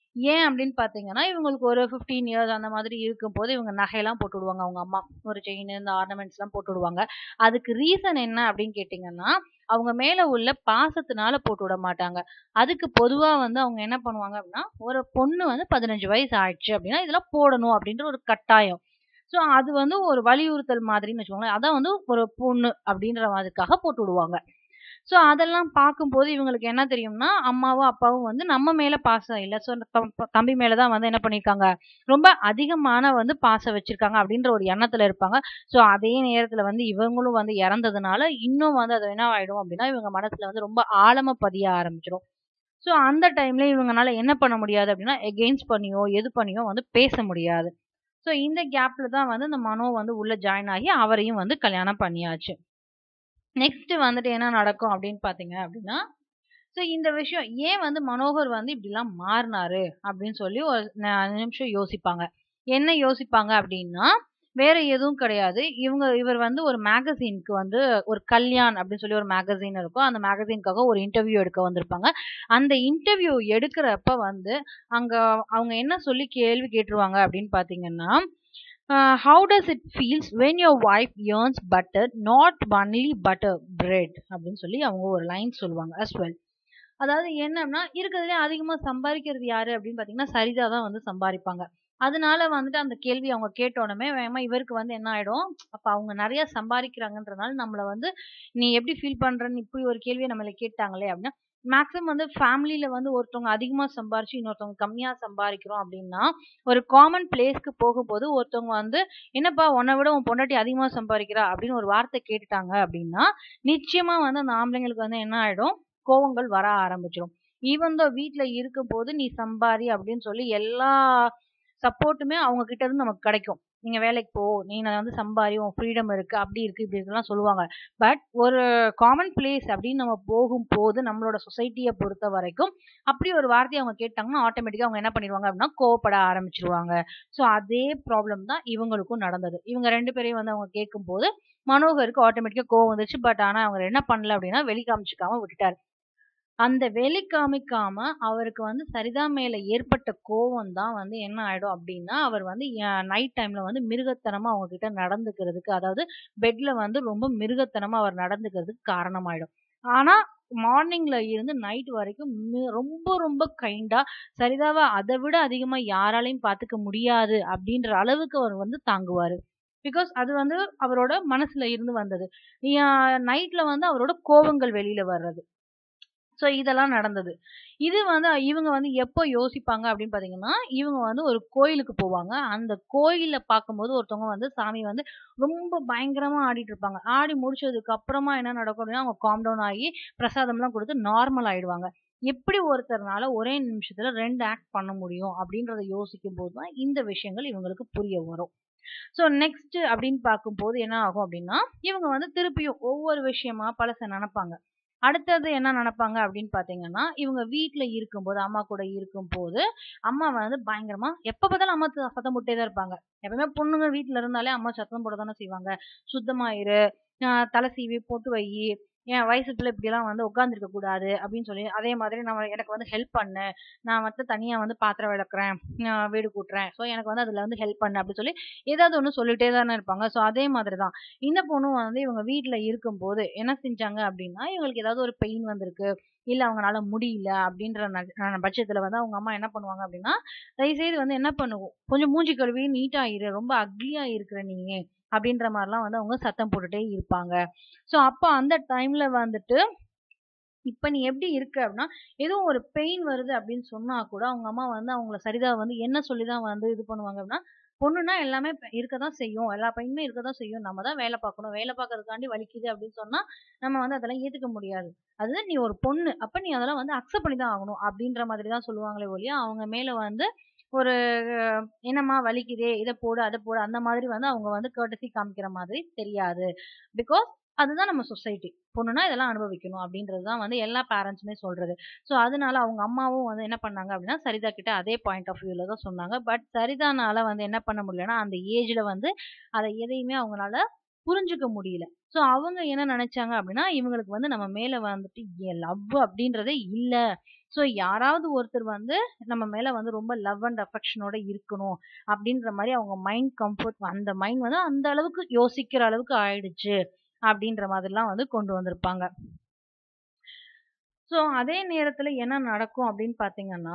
ஏன் அப்படின்னு பார்த்தீங்கன்னா, இவங்களுக்கு ஒரு 15 இயர்ஸ் அந்த மாதிரி இருக்கும்போது இவங்க நகையெல்லாம் போட்டு விடுவாங்க அவங்க அம்மா. ஒரு செயின் இந்த ஆர்னமெண்ட்ஸ்லாம் போட்டு விடுவாங்க. அதுக்கு ரீசன் என்ன அப்படின்னு கேட்டீங்கன்னா, அவங்க மேல உள்ள பாசத்தினால போட்டு விட மாட்டாங்க. அதுக்கு பொதுவா வந்து அவங்க என்ன பண்ணுவாங்க அப்படின்னா, ஒரு பொண்ணு வந்து 15 வயசு ஆயிடுச்சு அப்படின்னா, இதெல்லாம் போடணும் அப்படின்ற ஒரு கட்டாயம். ஸோ அது வந்து ஒரு வலியுறுத்தல் மாதிரின்னு வச்சுக்கோங்களேன். அதான் வந்து ஒரு பொண்ணு அப்படின்ற மாதிரிக்காக போட்டு விடுவாங்க. ஸோ அதெல்லாம் பார்க்கும்போது இவங்களுக்கு என்ன தெரியும்னா, அம்மாவும், அப்பாவும் வந்து நம்ம மேல பாசம் இல்ல. ஸோ தம் தம்பி மேல தான் வந்து என்ன பண்ணியிருக்காங்க, ரொம்ப அதிகமான வந்து பாசம் வச்சிருக்காங்க அப்படின்ற ஒரு எண்ணத்துல இருப்பாங்க. ஸோ அதே நேரத்துல வந்து இவங்களும் வந்து இறந்ததுனால, இன்னும் வந்து அது என்ன ஆயிடும் அப்படின்னா, இவங்க மனசுல வந்து ரொம்ப ஆழமா பதிய ஆரம்பிச்சுரும். ஸோ அந்த டைம்ல இவங்கனால என்ன பண்ண முடியாது அப்படின்னா, எகெயின்ஸ்ட் பண்ணியோ, எது பண்ணியோ வந்து பேச முடியாது. ஸோ இந்த கேப்ல தான் வந்து இந்த மனோ வந்து உள்ள ஜாயின் ஆகி அவரையும் வந்து கல்யாணம் பண்ணியாச்சு. நெக்ஸ்ட் வந்துட்டு என்ன நடக்கும் அப்படின்னு பார்த்தீங்க அப்படின்னா, ஸோ இந்த விஷயம் ஏன் வந்து மனோகர் வந்து இப்படிலாம் மாறுனாரு அப்படின்னு சொல்லி ஒரு ந நிமிஷம் யோசிப்பாங்க. என்ன யோசிப்பாங்க அப்படின்னா, வேற எதுவும் கிடையாது. இவங்க இவர் வந்து ஒரு மேகசின்க்கு வந்து ஒரு கல்யாண் அப்படின்னு சொல்லி ஒரு மேகசின் இருக்கும். அந்த மேகசின்க்காக ஒரு இன்டர்வியூ எடுக்க வந்திருப்பாங்க. அந்த இன்டர்வியூ எடுக்கிறப்ப வந்து, அங்க அவங்க என்ன சொல்லி கேள்வி கேட்டுருவாங்க அப்படின்னு பார்த்தீங்கன்னா, uh "how does it feels when your wife earns butter, not only butter bread" அப்படின்னு சொல்லி அவங்க ஒரு லைன் சொல்லுவாங்க அஸ் வெல். அதாவது என்னன்னா, இருக்கிறதுலே அதிகமா சம்பாரிக்கிறது யாரு அப்படின்னு பார்த்தீங்கன்னா, சரிதா தான் வந்து சம்பாரிப்பாங்க. அதனால வந்துட்டு அந்த கேள்வி அவங்க கேட்டோனமே வேகமா இவருக்கு வந்து என்ன ஆயிடும், அப்ப அவங்க நெறைய சம்பாரிக்கிறாங்கன்றனால நம்மள வந்து, "நீ எப்படி ஃபீல் பண்றன்னு இப்படி ஒரு கேள்விய நம்மள கேட்டாங்களே" அப்படின்னா, மேக்ஸிமம் வந்து ஃபேமிலில வந்து ஒருத்தவங்க அதிகமா சம்பாரிச்சு, இன்னொருத்தவங்க கம்மியா சம்பாரிக்கிறோம் அப்படின்னா, ஒரு காமன் பிளேஸ்க்கு போகும்போது ஒருத்தவங்க வந்து, "என்னப்பா உன்ன விட உன் பொண்டாட்டி அதிகமா சம்பாரிக்கிறா" அப்படின்னு ஒரு வார்த்தை கேட்டுட்டாங்க அப்படின்னா, நிச்சயமா வந்து அந்த ஆம்பளைங்களுக்கு வந்து என்ன ஆயிடும், கோவங்கள் வர ஆரம்பிச்சுரும். ஈவன் தோ வீட்ல இருக்கும்போது நீ சம்பாரி அப்படின்னு சொல்லி எல்லா சப்போர்ட்டுமே அவங்க கிட்ட இருந்து நமக்கு கிடைக்கும். "நீங்க வேலைக்கு போ, நீ வந்து சம்பாரி, உன் ஃப்ரீடம் இருக்கு, அப்படி இருக்கு, இப்படி இருக்குலாம்" சொல்லுவாங்க. பட் ஒரு காமன் பிளேஸ் அப்படின்னு நம்ம போகும்போது, நம்மளோட சொசைட்டிய பொறுத்தவரைக்கும், அப்படி ஒரு வார்த்தைய அவங்க கேட்டாங்கன்னா, ஆட்டோமேட்டிக்கா அவங்க என்ன பண்ணிருவாங்க அப்படின்னா, கோவப்பட ஆரம்பிச்சுருவாங்க. ஸோ அதே ப்ராப்ளம் தான் இவங்களுக்கும் நடந்தது. இவங்க 2 பேரையும் வந்து அவங்க கேட்கும்போது, மனோகருக்கு ஆட்டோமேட்டிக்கா கோவம் வந்துருச்சு. பட் ஆனா அவர் என்ன பண்ணல அப்படின்னா, வெளி காமிச்சுக்காம விட்டுட்டாரு. அந்த வெளி காமிக்காம அவருக்கு வந்து சரிதா மேல ஏற்பட்ட கோவம் தான் வந்து என்ன ஆயிடும் அப்படின்னா, அவர் வந்து எ நைட் டைம்ல வந்து மிருகத்தனமா அவங்க கிட்ட நடந்துக்கிறதுக்கு, அதாவது பெட்ல வந்து ரொம்ப மிருகத்தனமா அவர் நடந்துக்கிறதுக்கு காரணமாயிடும். ஆனா, மார்னிங்ல இருந்து நைட் வரைக்கும் மி ரொம்ப ரொம்ப கைண்டா, சரிதாவ அத விட அதிகமா யாராலயும் பார்த்துக்க முடியாது அப்படின்ற அளவுக்கு அவர் வந்து தாங்குவாரு. பிகாஸ் அது வந்து அவரோட மனசுல இருந்து வந்தது. ய நைட்ல வந்து அவரோட கோவங்கள் வெளியில வர்றது. ஸோ இதெல்லாம் நடந்தது. இது வந்து இவங்க வந்து எப்போ யோசிப்பாங்க அப்படின்னு பார்த்தீங்கன்னா, இவங்க வந்து ஒரு கோயிலுக்கு போவாங்க. அந்த கோயில்ல பார்க்கும்போது ஒருத்தவங்க வந்து சாமி வந்து ரொம்ப பயங்கரமா ஆடிட்டு இருப்பாங்க. ஆடி முடிச்சதுக்கு அப்புறமா என்ன நடக்கும் அப்படின்னா, அவங்க காம் டவுன் ஆகி பிரசாதம்லாம் குடுத்து நார்மல் ஆயிடுவாங்க. எப்படி ஒருத்தர்னால ஒரே நிமிஷத்துல 2 ஆக்ட் பண்ண முடியும் அப்படின்றத யோசிக்கும்போது தான் இந்த விஷயங்கள் இவங்களுக்கு புரிய வரும். ஸோ நெக்ஸ்ட் அப்படின்னு பார்க்கும்போது என்ன ஆகும் அப்படின்னா, இவங்க வந்து திருப்பியும் ஒவ்வொரு விஷயமா பழச நெனப்பாங்க. அடுத்தது என்ன நெனப்பாங்க அப்படின்னு பார்த்தீங்கன்னா, இவங்க வீட்ல இருக்கும்போது, அம்மா கூட இருக்கும்போது, அம்மா வந்து பயங்கரமா எப்ப பார்த்தாலும் அம்மா ச சத்தம் போட்டுட்டே தான் இருப்பாங்க. எப்பவுமே பொண்ணுங்க வீட்ல இருந்தாலே அம்மா சத்தம் போட தானே செய்வாங்க. "சுத்தமா இரு, அ தலை சீவி பொட்டு வையி, என் வயசு பிள்ளை இப்படிலாம் வந்து உட்கார்ந்துருக்க கூடாது" அப்படின்னு சொல்லி, அதே மாதிரி நம்ம எனக்கு வந்து ஹெல்ப் பண்ணு. நான் வந்து தனியா வந்து பாத்திரம் விளக்குறேன், நான் வீடு கூட்டுறேன். ஸோ எனக்கு வந்து அதுல வந்து ஹெல்ப் பண்ணு அப்படின்னு சொல்லி, ஏதாவது ஒண்ணு சொல்லிட்டே தானே இருப்பாங்க. ஸோ அதே மாதிரி தான். இந்த பொண்ணும் வந்து இவங்க வீட்ல இருக்கும்போது என்ன செஞ்சாங்க அப்படின்னா, இவங்களுக்கு ஏதாவது ஒரு பெயின் வந்திருக்கு, இல்ல அவங்கனால முடியல அப்படின்ற ந அ பட்சத்துல வந்து அவங்க அம்மா என்ன பண்ணுவாங்க அப்படின்னா, தயவுசெய்து வந்து என்ன பண்ணு, "கொஞ்சம் மூஞ்சி கழுவி நீட்டா இரு. ரொம்ப அக்லியா இருக்கிற நீ" அப்படின்ற மாரிலாம் வந்து அவங்க சத்தம் போட்டுட்டே இருப்பாங்க. ஸோ அப்ப அந்த டைம்ல வந்துட்டு, இப்ப நீ எப்படி இருக்க அப்படின்னா, ஏதோ ஒரு பெயின் வருது அப்படின்னு சொன்னா கூட, அவங்க அம்மா வந்து அவங்கள சரிதா வந்து என்ன சொல்லி தான் வந்து இது பண்ணுவாங்க அப்படின்னா, "பொண்ணுன்னா எல்லாமே இருக்க தான் செய்யும். எல்லா பெயினுமே இருக்க தான் செய்யும். நம்ம தான் வேலை பார்க்கணும். வேலை பார்க்கறதுக்காண்டி வலிக்குது அப்படின்னு சொன்னா, நம்ம வந்து அதெல்லாம் ஏத்துக்க முடியாது. அது நீ ஒரு பொண்ணு. அப்ப நீ அதெல்லாம் வந்து அக்செப்ட் பண்ணி தான் ஆகணும்" அப்படின்ற மாதிரி தான் சொல்லுவாங்களே ஒழிய, அவங்க மேல வந்து ஒரு "என்னம்மா வலிக்குதே, இத போடு, அத போடு" அந்த மாதிரி வந்து அவங்க வந்து கர்ட்டஸி காமிக்கிற மாதிரி தெரியாது. பிகாஸ் அதுதான் நம்ம சொசைட்டி. பொண்ணுன்னா இதெல்லாம் அனுபவிக்கணும் அப்படின்றது தான் வந்து எல்லா பேரண்ட்ஸுமே சொல்றது. ஸோ அதனால அவங்க அம்மாவும் வந்து என்ன பண்ணாங்க அப்படின்னா, சரிதா கிட்ட அதே பாயிண்ட் ஆஃப் வியூல தான் சொன்னாங்க. பட் சரிதானால வந்து என்ன பண்ண முடியலன்னா, அந்த ஏஜ்ல வந்து அத எதையுமே அவங்கனால புரிஞ்சுக்க முடியல. ஸோ அவங்க என்ன நெனச்சாங்க அப்டின்னா, இவங்களுக்கு வந்து நம்ம மேல வந்துட்டு எ லவ் அப்டின்றதே இல்ல. ஸோ யாராவது ஒருத்தர் வந்து நம்ம மேல வந்து ரொம்ப லவ் அண்ட் அஃபெக்ஷனோட இருக்கணும். அப்டின்ற மாரி அவங்க மைண்ட் கம்ஃபோர்ட் அந்த மைண்ட் வந்து அந்த அளவுக்கு யோசிக்கிற அளவுக்கு ஆயிடுச்சு. அப்டின்ற மாதிரிலாம் வந்து கொண்டு வந்திருப்பாங்க. ஸோ அதே நேரத்துல என்ன நடக்கும் அப்டின்னு பார்த்தீங்கன்னா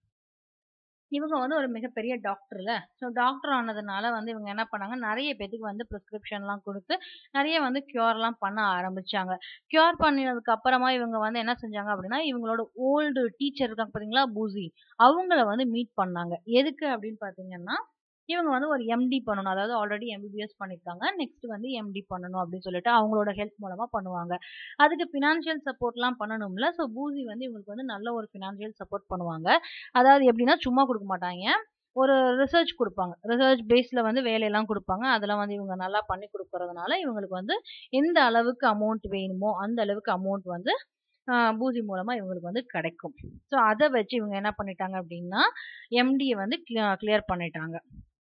இவங்க வந்து ஒரு மிகப்பெரிய டாக்டர்ல. ஸோ டாக்டர் ஆனதுனால வந்து இவங்க என்ன பண்ணாங்க, நெறைய பேத்துக்கு வந்து பிரிஸ்கிரிப்ஷன்லாம் குடுத்து, நெறைய வந்து கியூர்லாம் பண்ண ஆரம்பிச்சாங்க. கியூர் பண்ணினதுக்கு அப்புறமா இவங்க வந்து என்ன செஞ்சாங்க அப்டின்னா, இவங்களோட ஓல்டு டீச்சர் இருக்காங்க பார்த்தீங்களா, பூசி. அவங்கள வந்து மீட் பண்ணாங்க. எதுக்கு அப்டின்னு பார்த்தீங்கன்னா, இவங்க வந்து ஒரு எம்.டி பண்ணணும். அதாவது ஆல்ரெடி எம்.பி.பி.எஸ் பண்ணியிருக்காங்க. நெக்ஸ்ட் வந்து எம்.டி பண்ணணும் அப்டின்னு சொல்லிட்டு அவங்களோட ஹெல்ப் மூலமா பண்ணுவாங்க. அதுக்கு ஃபினான்ஷியல் சப்போர்ட்லாம் பண்ணணும்ல. ஸோ பூசி வந்து இவங்களுக்கு வந்து நல்ல ஒரு ஃபினான்ஷியல் சப்போர்ட் பண்ணுவாங்க. அதாவது எப்டின்னா, சும்மா குடுக்க மாட்டாய்ங்க. ஒரு ரிசர்ச் குடுப்பாங்க. ரிசர்ச் பேஸ்ல வந்து வேலையெல்லாம் குடுப்பாங்க. அதெல்லாம் வந்து இவங்க நல்லா பண்ணி குடுக்குறதுனால, இவங்களுக்கு வந்து எந்த அளவுக்கு அமௌண்ட் வேணுமோ, அந்த அளவுக்கு அமௌண்ட் வந்து அ பூசி மூலமா இவங்களுக்கு வந்து கிடைக்கும். ஸோ அத வச்சு இவங்க என்ன பண்ணிட்டாங்க அப்டின்னா, எம்.டி.ய வந்து கிளிய கிளியர் பண்ணிட்டாங்க.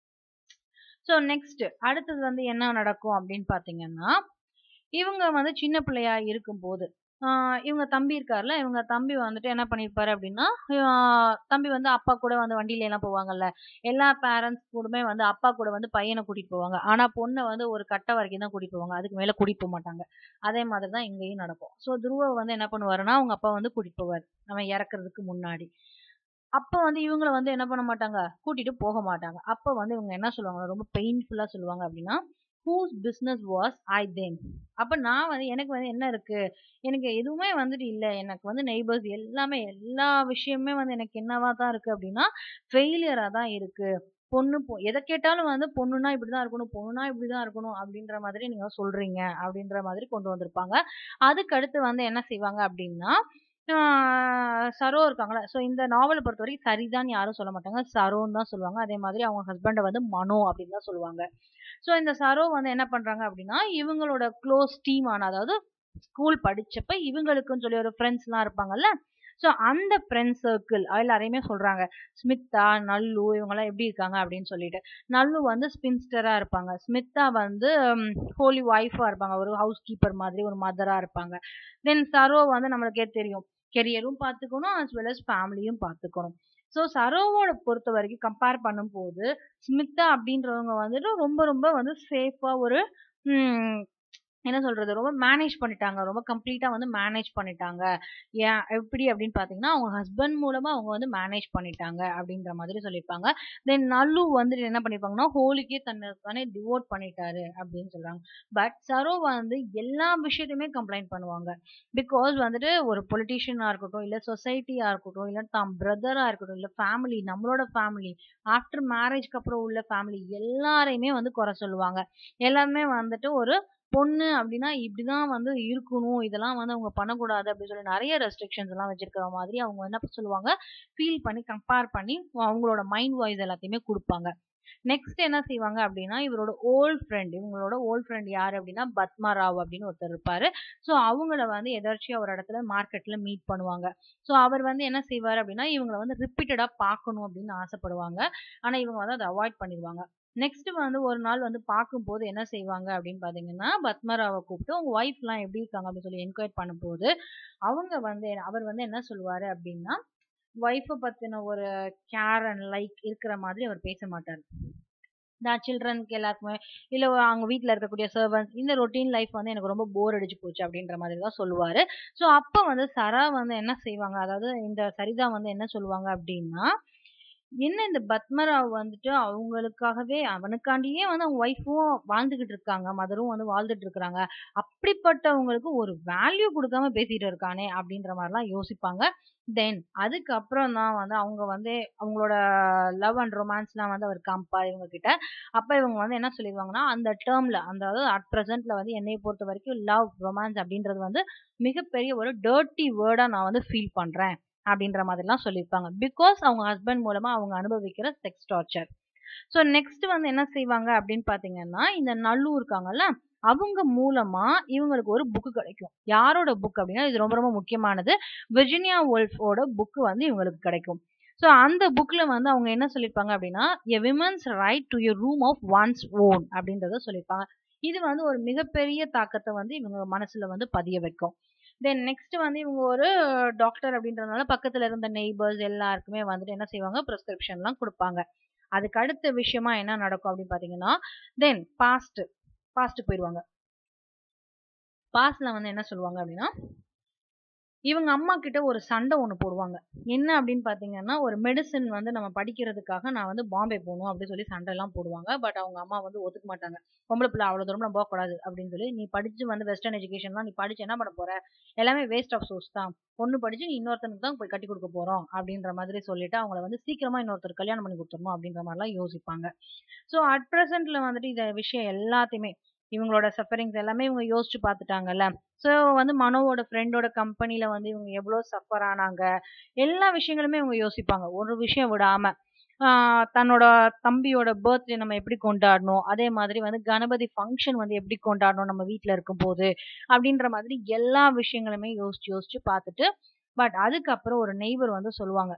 ஸோ நெக்ஸ்ட் அடுத்தது வந்து என்ன நடக்கும் அப்டின்னு பார்த்தீங்கன்னா, இவங்க வந்து சின்ன பிள்ளையா இருக்கும்போது, ஆ இவங்க தம்பி இருக்கார்ல, இவங்க தம்பி வந்துட்டு என்ன பண்ணியிருப்பாரு அப்டின்னா, ஆ தம்பி வந்து அப்பா கூட வந்து வண்டியிலலாம் போவாங்கல்ல. எல்லா பேரண்ட்ஸ் கூடமே வந்து அப்பா கூட வந்து பையன கூட்டிட்டு போவாங்க. ஆனா பொண்ண வந்து ஒரு கட்டம் வரைக்கும் தான் கூட்டிட்டு போவாங்க. அதுக்கு மேல கூட்டிட்டு போமாட்டாங்க. அதே மாதிரி தான் இங்கேயும் நடக்கும். ஸோ துருவ வந்து என்ன பண்ணுவாருன்னா, அவங்க அப்பா வந்து கூட்டிட்டு போவாரு. அவன் இறக்கறதுக்கு முன்னாடி. அப்ப வந்து இவங்கள வந்து என்ன பண்ண மாட்டாங்க, கூட்டிட்டு போக மாட்டாங்க. அப்ப வந்து இவங்க என்ன சொல்லுவாங்கன்னா, ரொம்ப பெயின்ஃபுல்லா சொல்லுவாங்க அப்டின்னா, "whose business was I then?" அப்ப நான் வந்து எனக்கு வந்து என்ன இருக்கு? எனக்கு எதுவுமே வந்துட்டு இல்ல. எனக்கு வந்து நெய்பர்ஸ் எல்லாமே எல்லா விஷயமுமே வந்து எனக்கு என்னவா தான் இருக்கு அப்டின்னா, ஃபெயிலியரா தான் இருக்கு. பொண்ணு பொ எத கேட்டாலும் வந்து பொண்ணுன்னா இப்டிதான் இருக்கணும், பொண்ணுன்னா இப்டிதான் இருக்கணும் அப்டின்ற மாதிரி நீங்க சொல்றீங்க. அப்டின்ற மாதிரி கொண்டு வந்திருப்பாங்க. அதுக்கு அடுத்து வந்து என்ன செய்வாங்க அப்டின்னா, ஆ சரோ இருக்காங்கல்ல. ஸோ இந்த நாவல பொறுத்தவரைக்கும் சரிதான்னு யாரும் சொல்ல மாட்டாங்க. சரோன்னு தான் சொல்லுவாங்க. அதே மாதிரி அவங்க ஹஸ்பண்ட வந்து மனோ அப்டின்னு தான் சொல்லுவாங்க. ஸோ இந்த சரோ வந்து என்ன பண்றாங்க அப்டின்னா, இவங்களோட க்ளோஸ் டீம் ஆன அதாவது ஸ்கூல் படிச்சப்ப இவங்களுக்குன்னு சொல்லி ஒரு ஃப்ரெண்ட்ஸ்லாம் இருப்பாங்கல்ல. ஸோ அந்த ஃப்ரெண்ட் சர்க்கிள் எல்லாரையுமே சொல்றாங்க. ஸ்மித்தா, நல்லு இவங்கலாம் எப்டி இருக்காங்க அப்டின்னு சொல்லிட்டு. நல்லு வந்து ஸ்பின்ஸ்டரா இருப்பாங்க. ஸ்மித்தா வந்து ம் ஹோலி ஒய்ஃபா இருப்பாங்க. ஒரு ஹவுஸ் கீப்பர் மாதிரி ஒரு மதரா இருப்பாங்க. தென் சரோ வந்து நம்மளுக்கே தெரியும். கெரியரும் பார்த்துக்கணும். அஸ் வெல் அஸ் ஃபேமிலியும் பார்த்துக்கணும். ஸோ சரோவோட பொறுத்தவரைக்கும் கம்பேர் பண்ணும்போது, ஸ்மித்தா அப்டின்றவங்க வந்துட்டு ரொம்ப ரொம்ப வந்து சேஃபா ஒரு ம் என்ன சொல்றது? ரொம்ப மேனேஜ் பண்ணிட்டாங்க. ரொம்ப கம்ப்ளீட்டா வந்து மேனேஜ் பண்ணிட்டாங்க. ஏன் எப்டி அப்டின்னு பார்த்தீங்கன்னா, அவங்க ஹஸ்பண்ட் மூலமா அவங்க வந்து மேனேஜ் பண்ணிட்டாங்க அப்டின்ற மாதிரி சொல்லியிருப்பாங்க. தென் நல்லு வந்துட்டு என்ன பண்ணியிருப்பாங்கன்னா, ஹோலிக்கே தன்ன தானே டிவோட் பண்ணிட்டாரு அப்டின்னு சொல்றாங்க. பட் சரோ வந்து எல்லா விஷயத்தையுமே கம்ப்ளைண்ட் பண்ணுவாங்க. பிகாஸ் வந்துட்டு ஒரு பொலிட்டீஷியனா இருக்கட்டும், இல்ல சொசைட்டியா இருக்கட்டும், இல்ல தான் பிரதரா இருக்கட்டும், இல்ல ஃபேமிலி நம்மளோட ஃபேமிலி, ஆஃப்டர் மேரேஜ்க்கு அப்புறம் உள்ள ஃபேமிலி எல்லாரையுமே வந்து குறை சொல்லுவாங்க. எல்லாருமே வந்துட்டு ஒரு பொண்ணு அப்டின்னா இப்டிதான் வந்து இருக்கணும். இதெல்லாம் வந்து அவங்க பண்ணக்கூடாது அப்டின்னு சொல்லி நெறைய ரெஸ்ட்ரிக்ஷன்ஸ்லாம் வச்சிருக்கிற மாதிரி அவங்க என்ன சொல்லுவாங்க, ஃபீல் பண்ணி கம்பேர் பண்ணி அவங்களோட மைண்ட் வாய்ஸ் எல்லாத்தையுமே குடுப்பாங்க. நெக்ஸ்ட் என்ன செய்வாங்க அப்டின்னா, இவரோட ஓல்ட் ஃப்ரெண்ட் இவங்களோட ஓல்ட் ஃப்ரெண்ட் யாரு அப்டின்னா, பத்மா ராவ் அப்டின்னு ஒருத்தர் இருப்பாரு. ஸோ அவங்கள வந்து எதர்ச்சியா ஒரு இடத்துல மார்க்கெட்ல மீட் பண்ணுவாங்க. ஸோ அவர் வந்து என்ன செய்வாரு அப்டின்னா, இவங்கள வந்து ரிப்பீட்டடா பார்க்கணும் அப்டின்னு ஆசைப்படுவாங்க. ஆனா இவங்க வந்து அத அவாய்ட் பண்ணிருவாங்க. நெக்ஸ்ட் வந்து ஒரு நாள் வந்து பார்க்கும்போது என்ன செய்வாங்க அப்டின்னு பார்த்தீங்கன்னா, பத்மராவ கூப்பிட்டு உங்க ஒய்ஃப்லாம் எப்டி இருக்காங்க அப்டின்னு சொல்லி என்கொயர் பண்ணும்போது, அவங்க வந்து அவர் வந்து என்ன சொல்லுவாரு அப்டின்னா, ஒய்ஃப பத்தின ஒரு கேர் அண்ட் லைக் இருக்கிற மாதிரி அவர் பேச மாட்டாரு. நான் சில்ட்ரன்க்கு எல்லாருக்குமே இல்ல அவங்க வீட்ல இருக்கக்கூடிய சர்வன்ட்ஸ் இந்த ரொட்டீன் லைஃப் வந்து எனக்கு ரொம்ப போர் அடிச்சு போச்சு அப்டின்ற மாதிரி தான் சொல்லுவாரு. ஸோ அப்ப வந்து சரா வந்து என்ன செய்வாங்க, அதாவது இந்த சரிதா வந்து என்ன சொல்லுவாங்க அப்டின்னா, என்ன இந்த பத்மராவ் வந்துட்டு அவங்களுக்காகவே அவனுக்காண்டியே வந்து அவங்க ஒய்ஃபும் வாழ்ந்துகிட்டு இருக்காங்க. மதரும் வந்து வாழ்ந்துட்டு இருக்கிறாங்க. அப்படிப்பட்டவங்களுக்கு ஒரு வேல்யூ குடுக்காம பேசிட்டு இருக்கானே அப்டின்ற மாரிலாம் யோசிப்பாங்க. தென் அதுக்கப்புறம் தான் வந்து அவங்க வந்து அவங்களோட லவ் அண்ட் ரொமான்ஸ்லாம் வந்து அவர் காமிப்பாரு இவங்க கிட்ட. அப்ப இவங்க வந்து என்ன சொல்லிருவாங்கன்னா, அந்த டெர்ம்ல அதாவது அட் பிரசன்ட்ல வந்து என்னைய பொறுத்தவரைக்கும் லவ், ரொமான்ஸ் அப்டின்றது வந்து மிகப்பெரிய ஒரு டர்ட்டி வேர்டா நான் வந்து ஃபீல் பண்றேன். அப்டின்ற மாதிரிலாம் சொல்லியிருப்பாங்க. பிகாஸ் அவங்க ஹஸ்பண்ட் மூலமா அவங்க அனுபவிக்கிற செக்ஸ் டார்ச்சர். ஸோ நெக்ஸ்ட் வந்து என்ன செய்வாங்க அப்டின்னு பார்த்தீங்கன்னா, இந்த நல்லு இருக்காங்கல்ல, அவங்க மூலமா இவங்களுக்கு ஒரு புக் கிடைக்கும். யாரோட புக் அப்டின்னா, இது ரொம்ப ரொம்ப முக்கியமானது. விர்ஜினியா வுல்ஃபோட புக் வந்து இவங்களுக்கு கிடைக்கும். ஸோ அந்த புக்ல வந்து அவங்க என்ன சொல்லியிருப்பாங்க அப்டின்னா, a women's right to a room of one's own அப்டின்றத சொல்லியிருப்பாங்க. இது வந்து ஒரு மிகப்பெரிய தாக்கத்தை வந்து இவங்க மனசுல வந்து பதிய வைக்கும் தென் நெக்ஸ்ட் வந்து இவங்க ஒரு டாக்டர் அப்படின்றதுனால பக்கத்துல இருந்த நெய்பர்ஸ் எல்லாருக்குமே வந்துட்டு என்ன செய்வாங்க ப்ரிஸ்கிரிப்ஷன்லாம் கொடுப்பாங்க அதுக்கு அடுத்த விஷயமா என்ன நடக்கும் அப்படின்னு பாத்தீங்கன்னா தென் பாஸ்ட் பாஸ்ட் போயிடுவாங்க பாஸ்ட்ல வந்து என்ன சொல்லுவாங்க அப்படின்னா இவங்க அம்மா கிட்ட ஒரு சண்டை ஒன்று போடுவாங்க என்ன அப்படின்னு பார்த்தீங்கன்னா ஒரு மெடிசன் வந்து நம்ம படிக்கிறதுக்காக நான் வந்து பாம்பே போகணும் அப்படின்னு சொல்லி சண்டை எல்லாம் போடுவாங்க பட் அவங்க அம்மா வந்து ஒத்துக்க மாட்டாங்க பொம்பளை பிள்ளை அவ்வளோ தூரம் நம்ம போகக்கூடாது அப்படின்னு சொல்லி நீ படிச்சு வந்து வெஸ்டர்ன் எஜுகேஷன் தான் நீ படிச்சு என்ன பண்ண போற எல்லாமே வேஸ்ட் ஆஃப் சோர்ஸ் தான் ஒன்று படிச்சு நீ இன்னொருத்தனுக்கு தான் போய் கட்டி கொடுக்க போறோம் அப்படின்ற மாதிரி சொல்லிட்டு அவங்கள வந்து சீக்கிரமா இன்னொருத்தர் கல்யாணம் பண்ணி கொடுத்துடணும் அப்படின்ற மாதிரிலாம் யோசிப்பாங்க ஸோ அட் ப்ரெசென்ட்ல வந்துட்டு இந்த விஷயம் எல்லாத்தையுமே இவங்களோட சஃபரிங்ஸ் எல்லாமே இவங்க யோசிச்சு பார்த்துட்டாங்கல்ல ஸோ வந்து மனோவோட ஃப்ரெண்டோட கம்பெனில வந்து இவங்க எவ்வளோ சஃபர் ஆனாங்க எல்லா விஷயங்களுமே இவங்க யோசிப்பாங்க ஒரு விஷயம் விடாம ஆஹ் தன்னோட தம்பியோட பர்த்டே நம்ம எப்படி கொண்டாடணும் அதே மாதிரி வந்து கணபதி ஃபங்க்ஷன் வந்து எப்படி கொண்டாடணும் நம்ம வீட்டில் இருக்கும் போது அப்படின்ற மாதிரி எல்லா விஷயங்களுமே யோசிச்சு யோசிச்சு பார்த்துட்டு பட் அதுக்கப்புறம் ஒரு நெய்பர் வந்து சொல்லுவாங்க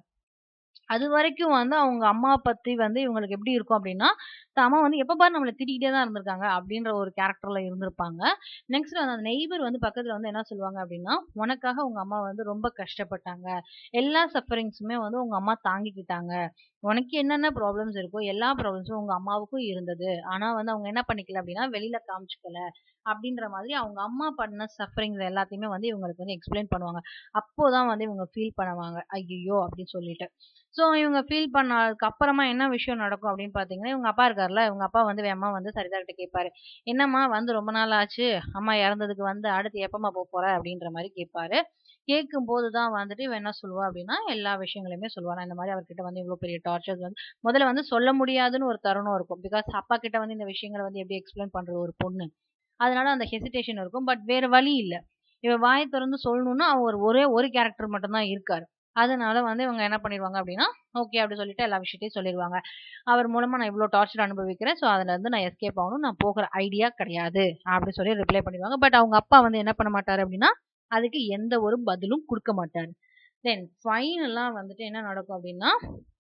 அது வரைக்கும் வந்து அவங்க அம்மா பத்தி வந்து இவங்களுக்கு எப்படி இருக்கும் அப்படின்னா அம்மா வந்து எப்ப பாரு நம்மளை திட்டிகிட்டே தான் இருந்திருக்காங்க அப்படின்ற ஒரு கேரக்டர்ல இருந்திருப்பாங்க நெக்ஸ்ட் அந்த நெய்பர் வந்து பக்கத்துல வந்து என்ன சொல்லுவாங்க அப்படின்னா உனக்காக உங்க அம்மா வந்து ரொம்ப கஷ்டப்பட்டாங்க எல்லா சஃபரிங்ஸுமே வந்து உங்க அம்மா தாங்கிக்கிட்டாங்க உனக்கு என்னென்ன ப்ராப்ளம்ஸ் இருக்கோ எல்லா ப்ராப்ளம்ஸும் உங்க அம்மாவுக்கும் இருந்தது ஆனா வந்து அவங்க என்ன பண்ணிக்கல அப்படின்னா வெளியில காமிச்சுக்கல அப்படின்ற மாதிரி அவங்க அம்மா பண்ண சஃபரிங்ஸ் எல்லாத்தையுமே வந்து இவங்களுக்கு வந்து எக்ஸ்பிளைன் பண்ணுவாங்க அப்போதான் வந்து இவங்க ஃபீல் பண்ணுவாங்க ஐயோ அப்படின்னு சொல்லிட்டு ஸோ இவங்க ஃபீல் பண்ணதுக்கு அப்புறமா என்ன விஷயம் நடக்கும் அப்படின்னு பார்த்தீங்கன்னா இவங்க அப்பா இருக்கார்ல இவங்க அப்பா வந்து அம்மா வந்து சரிதாகிட்ட கேட்பாரு என்னம்மா வந்து ரொம்ப நாள் ஆச்சு அம்மா இறந்ததுக்கு வந்து அடுத்து எப்பமா போக போற அப்படின்ற மாதிரி கேட்பாரு கேட்கும் போது தான் வந்துட்டு இவன் என்ன சொல்லுவா அப்படின்னா எல்லா விஷயங்களையுமே சொல்லுவா நான் இந்த மாதிரி அவர்கிட்ட வந்து இவ்வளோ பெரிய டார்ச்சர்ஸ் வந்து முதல்ல வந்து சொல்ல முடியாதுன்னு ஒரு தருணம் இருக்கும் பிகாஸ் அப்பா கிட்ட வந்து இந்த விஷயங்களை வந்து எப்படி எக்ஸ்பிளைன் பண்றது ஒரு பொண்ணு அதனால அந்த ஹெசிடேஷன் இருக்கும் பட் வேற வழி இல்லை இவ வாய் திறந்து சொல்லணும்னா அவர் ஒரே ஒரு கேரக்டர் மட்டும்தான் இருக்காரு அதனால வந்து இவங்க என்ன பண்ணிடுவாங்க அப்படின்னா ஓகே அப்படி சொல்லிட்டு எல்லா விஷயத்தையும் சொல்லிடுவாங்க அவர் மூலமா நான் இவ்வளோ டார்ச்சர் அனுபவிக்கிறேன் ஸோ அதுல இருந்து நான் எஸ்கேப் ஆகணும் நான் போகிற ஐடியா கிடையாது அப்படி சொல்லி ரிப்ளை பண்ணிடுவாங்க பட் அவங்க அப்பா வந்து என்ன பண்ண மாட்டாரு அப்படின்னா அதுக்கு எந்த ஒரு பதிலும் கொடுக்க மாட்டாரு தென் ஃபைனலாக வந்துட்டு என்ன நடக்கும் அப்படின்னா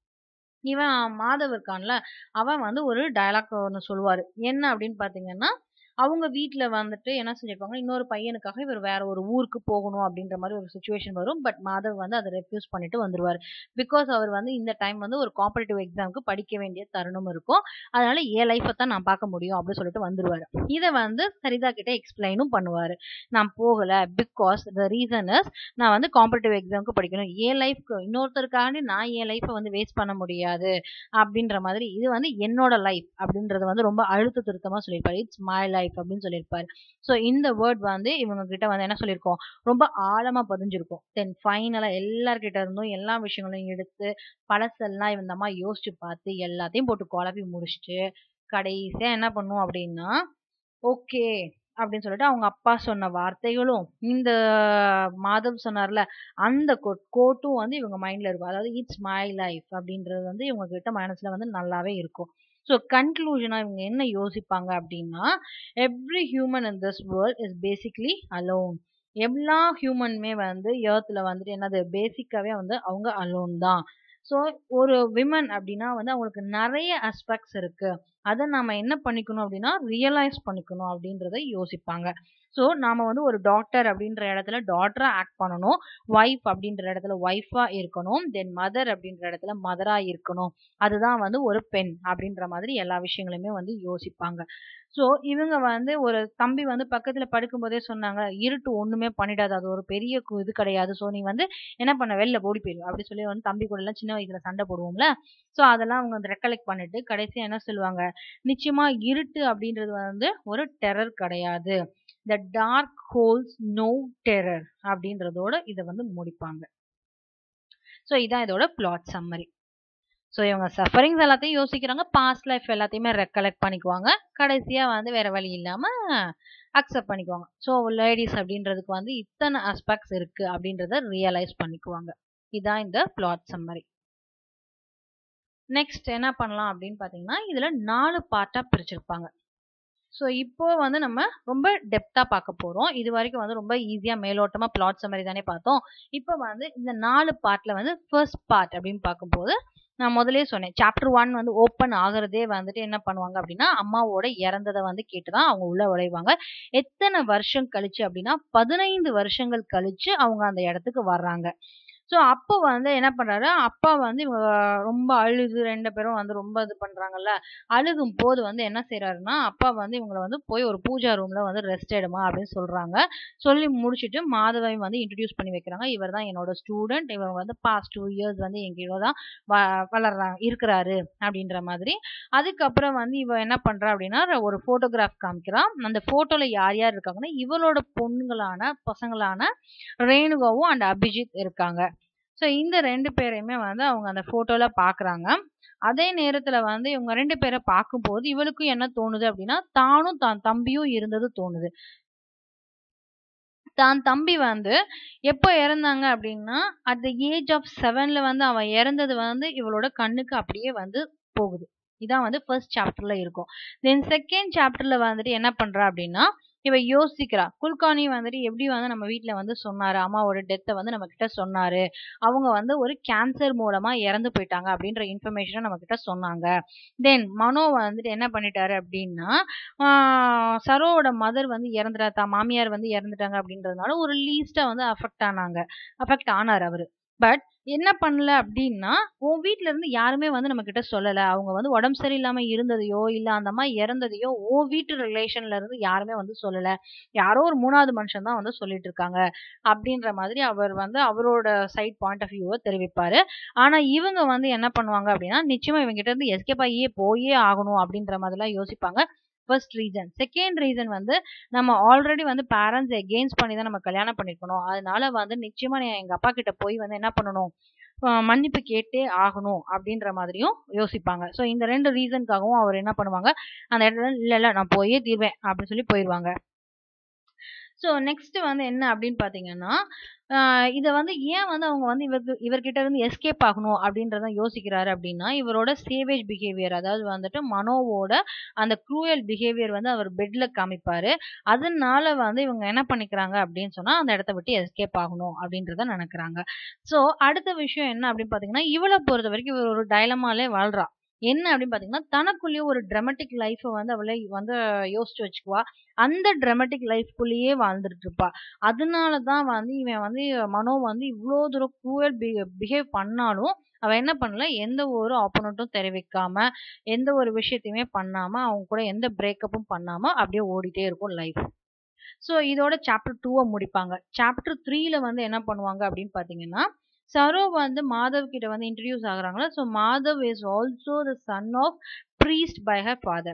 இவன் மாதவ் இருக்கான்ல அவன் வந்து ஒரு டயலாக் ஒன்று சொல்லுவாரு என்ன அப்படின்னு பார்த்தீங்கன்னா அவங்க வீட்டில் வந்துட்டு என்ன செஞ்சிருப்பாங்க இன்னொரு பையனுக்காக இவர் வேற ஒரு ஊருக்கு போகணும் அப்படின்ற மாதிரி ஒரு சுச்சுவேஷன் வரும் பட் மாதவ் வந்து அதை ரெஃப்யூஸ் பண்ணிட்டு வந்துருவார் பிகாஸ் அவர் வந்து இந்த டைம் வந்து ஒரு காம்படிட்டிவ் எக்ஸாமுக்கு படிக்க வேண்டிய தருணம் இருக்கும் அதனால என் லைஃப்பை தான் நான் பார்க்க முடியும் அப்படின்னு சொல்லிட்டு வந்துருவாரு இதை வந்து சரிதா கிட்ட எக்ஸ்பிளைனும் பண்ணுவாரு நான் போகல பிகாஸ் த ரீசன் இஸ் நான் வந்து காம்படிட்டிவ் எக்ஸாமுக்கு படிக்கணும் என் லைஃப்க்கு இன்னொருத்தருக்காண்டி நான் என் லைஃப்பை வந்து வேஸ்ட் பண்ண முடியாது அப்படின்ற மாதிரி இது வந்து என்னோட லைஃப் அப்படின்றது வந்து ரொம்ப அழுத்த திருத்தமா சொல்லியிருப்பாரு இட்ஸ் மை லைஃப் அப்படின்னு சொல்லியிருப்பாரு ஸோ இந்த வேர்ட் வந்து இவங்க கிட்ட வந்து என்ன சொல்லியிருக்கோம் ரொம்ப ஆழமா பதிஞ்சிருக்கும் தென் ஃபைனலா எல்லார்கிட்ட இருந்தும் எல்லா விஷயங்களையும் எடுத்து பழசெல்லாம் இந்த அம்மா யோசிச்சு பார்த்து எல்லாத்தையும் போட்டு குழப்பி முடிச்சுட்டு கடைசியா என்ன பண்ணும் அப்படின்னா ஓகே அப்படின்னு சொல்லிட்டு அவங்க அப்பா சொன்ன வார்த்தைகளும் இந்த மாதவ் சொன்னார்ல அந்த கோட்டும் வந்து இவங்க மைண்ட்ல இருக்கும் அதாவது இட்ஸ் மை லைஃப் அப்படின்றது வந்து இவங்க கிட்ட மனசுல வந்து நல்லாவே இருக்கும் ஸோ கன்க்ளூஷனா இவங்க என்ன யோசிப்பாங்க அப்படின்னா every human in this world is basically alone எல்லா ஹியூமனுமே வந்து ஏர்த்தில் வந்துட்டு என்னது பேசிக்காவே வந்து அவங்க அலோன் தான் ஸோ ஒரு விமன் அப்படின்னா வந்து அவங்களுக்கு நிறைய அஸ்பெக்ட்ஸ் இருக்கு அதை நாம என்ன பண்ணிக்கணும் அப்படின்னா ரியலைஸ் பண்ணிக்கணும் அப்படின்றத யோசிப்பாங்க ஸோ நாம வந்து ஒரு டாக்டர் அப்படின்ற இடத்துல டாக்டரா ஆக்ட் பண்ணணும் ஒய்ஃப் அப்படின்ற இடத்துல ஒய்ஃபா இருக்கணும் தென் மதர் அப்படின்ற இடத்துல மதரா இருக்கணும் அதுதான் வந்து ஒரு பெண் அப்படின்ற மாதிரி எல்லா விஷயங்களுமே வந்து யோசிப்பாங்க ஸோ இவங்க வந்து ஒரு தம்பி வந்து பக்கத்துல படுக்கும்போதே சொன்னாங்க இருட்டு ஒண்ணுமே பண்ணிடாது அது ஒரு பெரிய இது கிடையாது ஸோ நீ வந்து என்ன பண்ண வெளில ஓடி போயிடும் அப்படி சொல்லி வந்து தம்பி கூட எல்லாம் சின்ன வயசுல சண்டை போடுவோம்ல ஸோ அதெல்லாம் அவங்க வந்து ரெக்கலெக்ட் பண்ணிட்டு கடைசியா என்ன சொல்லுவாங்க நிச்சயமா இருட்டு அப்படின்றது வந்து ஒரு டெரர் கிடையாது the dark holes no terror அப்படின்றதோட இதை வந்து முடிப்பாங்க ஸோ இதான் இதோட பிளாட் சம்மரி ஸோ இவங்க சஃபரிங்ஸ் எல்லாத்தையும் யோசிக்கிறாங்க பாஸ்ட் லைஃப் எல்லாத்தையுமே ரெக்கலெக்ட் பண்ணிக்குவாங்க கடைசியாக வந்து வேற வழி இல்லாமல் அக்செப்ட் பண்ணிக்குவாங்க ஸோ லேடிஸ் அப்படின்றதுக்கு வந்து இத்தனை அஸ்பெக்ட்ஸ் இருக்கு அப்படின்றத ரியலைஸ் பண்ணிக்குவாங்க இதான் இந்த பிளாட் சம்மரி நெக்ஸ்ட் என்ன பண்ணலாம் அப்படின்னு பார்த்தீங்கன்னா இதில் நாலு பார்ட்டாக பிரிச்சிருப்பாங்க ஸோ இப்போ வந்து நம்ம ரொம்ப டெப்த்தாக பார்க்க போகிறோம் இது வரைக்கும் வந்து ரொம்ப ஈஸியாக மேலோட்டமாக பிளாட் சம்மரி தானே பார்த்தோம் இப்போ வந்து இந்த நாலு பார்ட்டில் வந்து ஃபர்ஸ்ட் பார்ட் அப்படின்னு பார்க்கும்போது நான் முதலே சொன்னேன் சாப்டர் ஒன் வந்து ஓப்பன் ஆகுறதே வந்துட்டு என்ன பண்ணுவாங்க அப்படின்னா அம்மாவோட இறந்ததை வந்து கேட்டுதான் அவங்க உள்ள உழைவாங்க எத்தனை வருஷம் கழிச்சு அப்படின்னா பதினைந்து வருஷங்கள் கழிச்சு அவங்க அந்த இடத்துக்கு வர்றாங்க ஸோ அப்போ வந்து என்ன பண்றாரு அப்பா வந்து இவங்க ரொம்ப அழுது ரெண்டு பேரும் வந்து ரொம்ப இது பண்றாங்கல்ல அழுகும் போது வந்து என்ன செய்யறாருன்னா அப்பா வந்து இவங்களை வந்து போய் ஒரு பூஜா ரூம்ல வந்து ரெஸ்ட் எடுமா அப்படின்னு சொல்றாங்க சொல்லி முடிச்சுட்டு மாதவை வந்து இன்ட்ரடியூஸ் பண்ணி வைக்கிறாங்க இவர் தான் என்னோட ஸ்டூடெண்ட் இவர் வந்து பாஸ்ட் டூ இயர்ஸ் வந்து எங்ககிட்ட தான் வ- வளர்றாங்க இருக்கிறாரு அப்படின்ற மாதிரி அதுக்கப்புறம் வந்து இவ என்ன பண்றா அப்படின்னா ஒரு போட்டோகிராஃப் காமிக்கிறான் அந்த போட்டோல யார் யார் இருக்காங்கன்னா இவளோட பொண்ணுங்களான பசங்களான ரேணுகாவும் அண்ட் அபிஜித் இருக்காங்க ஸோ இந்த ரெண்டு பேரையுமே வந்து அவங்க அந்த போட்டோல பாக்குறாங்க அதே நேரத்துல வந்து இவங்க ரெண்டு பேரை பார்க்கும்போது இவளுக்கும் என்ன தோணுது அப்படின்னா தானும் தான் தம்பியும் இருந்தது தோணுது தான் தம்பி வந்து எப்போ இறந்தாங்க அப்படின்னா அட் த ஏஜ் ஆஃப் செவன்ல வந்து அவன் இறந்தது வந்து இவளோட கண்ணுக்கு அப்படியே வந்து போகுது இதான் வந்து ஃபர்ஸ்ட் சாப்டர்ல இருக்கும் தென் செகண்ட் சாப்டர்ல வந்துட்டு என்ன பண்றா அப்படின்னா இவ யோசிக்கிறா குல்கானி வந்துட்டு எப்படி வந்து நம்ம வீட்ல வந்து சொன்னாரு அம்மாவோட டெத்தை வந்து நம்ம கிட்ட சொன்னாரு அவங்க வந்து ஒரு கேன்சர் மூலமா இறந்து போயிட்டாங்க அப்படின்ற இன்ஃபர்மேஷனை நம்ம கிட்ட சொன்னாங்க தென் மனோ வந்துட்டு என்ன பண்ணிட்டாரு அப்படின்னா ஆஹ் சரோவோட மதர் வந்து இறந்துட்டா தான் மாமியார் வந்து இறந்துட்டாங்க அப்படின்றதுனால ஒரு லீஸ்டா வந்து அஃபெக்ட் ஆனாங்க அஃபெக்ட் ஆனார் அவரு பட் என்ன பண்ணல அப்படின்னா உன் வீட்ல இருந்து யாருமே வந்து நம்ம கிட்ட சொல்லல அவங்க வந்து உடம்பு சரியில்லாம இருந்ததையோ இல்ல அந்த அம்மா இறந்ததையோ உன் வீட்டு ரிலேஷன்ல இருந்து யாருமே வந்து சொல்லல யாரோ ஒரு மூணாவது மனுஷன் தான் வந்து சொல்லிட்டு இருக்காங்க அப்படின்ற மாதிரி அவர் வந்து அவரோட சைட் பாயிண்ட் ஆஃப் வியூவை தெரிவிப்பாரு ஆனா இவங்க வந்து என்ன பண்ணுவாங்க அப்படின்னா நிச்சயமா இவங்க கிட்ட இருந்து எஸ்கேப் ஆகியே போயே ஆகணும் அப்படின்ற மாதிரிலாம் யோசிப்பாங்க ஃபர்ஸ்ட் ரீசன் செகண்ட் ரீசன் வந்து நம்ம ஆல்ரெடி வந்து பேரண்ட்ஸ் எகெயின்ஸ்ட் பண்ணி தான் நம்ம கல்யாணம் பண்ணிருக்கணும் அதனால வந்து நிச்சயமா நீ எங்க அப்பா கிட்ட போய் வந்து என்ன பண்ணணும் ஆஹ் மன்னிப்பு கேட்டே ஆகணும் அப்படின்ற மாதிரியும் யோசிப்பாங்க ஸோ இந்த ரெண்டு ரீசனுக்காகவும் அவர் என்ன பண்ணுவாங்க அந்த இடத்துல இல்ல இல்ல நான் போயே தீர்வேன் அப்படின்னு சொல்லி போயிடுவாங்க ஸோ நெக்ஸ்ட் வந்து என்ன அப்படின்னு பார்த்தீங்கன்னா இதை வந்து ஏன் வந்து அவங்க வந்து இவருக்கு இவர்கிட்ட இருந்து எஸ்கேப் ஆகணும் அப்படின்றத யோசிக்கிறாரு அப்படின்னா இவரோட சேவேஜ் பிஹேவியர் அதாவது வந்துட்டு மனோவோட அந்த க்ரூயல் பிஹேவியர் வந்து அவர் பெட்ல காமிப்பாரு அதனால வந்து இவங்க என்ன பண்ணிக்கிறாங்க அப்படின்னு சொன்னா அந்த இடத்த விட்டு எஸ்கேப் ஆகணும் அப்படின்றத நினைக்கிறாங்க ஸோ அடுத்த விஷயம் என்ன அப்படின்னு பார்த்தீங்கன்னா இவளை பொறுத்த வரைக்கும் இவர் ஒரு டைலமாலே வாழ்றா என்ன அப்படின்னு பார்த்தீங்கன்னா தனக்குள்ளேயே ஒரு ட்ரமட்டிக் லைஃப்பை வந்து அவளை வந்து யோசிச்சு வச்சுக்குவா அந்த ட்ரமட்டிக் லைஃப்குள்ளேயே வாழ்ந்துட்டு இருப்பா அதனால தான் வந்து இவன் வந்து மனோ வந்து இவ்வளோ தூரம் க்ரூவல் பிஹேவ் பண்ணாலும் அவ என்ன பண்ணல எந்த ஒரு ஆப்போனண்ட்டும் தெரிவிக்காம எந்த ஒரு விஷயத்தையுமே பண்ணாம அவங்க கூட எந்த பிரேக்கப்பும் பண்ணாம அப்படியே ஓடிட்டே இருக்கும் லைஃப் ஸோ இதோட சாப்டர் டூவை முடிப்பாங்க சாப்டர் த்ரீல வந்து என்ன பண்ணுவாங்க அப்படின்னு பார்த்தீங்கன்னா சரோ வந்து மாதவ் கிட்ட வந்து இன்ட்ரடியூஸ் ஆகுறாங்களா so Madhav is also the son of priest by her father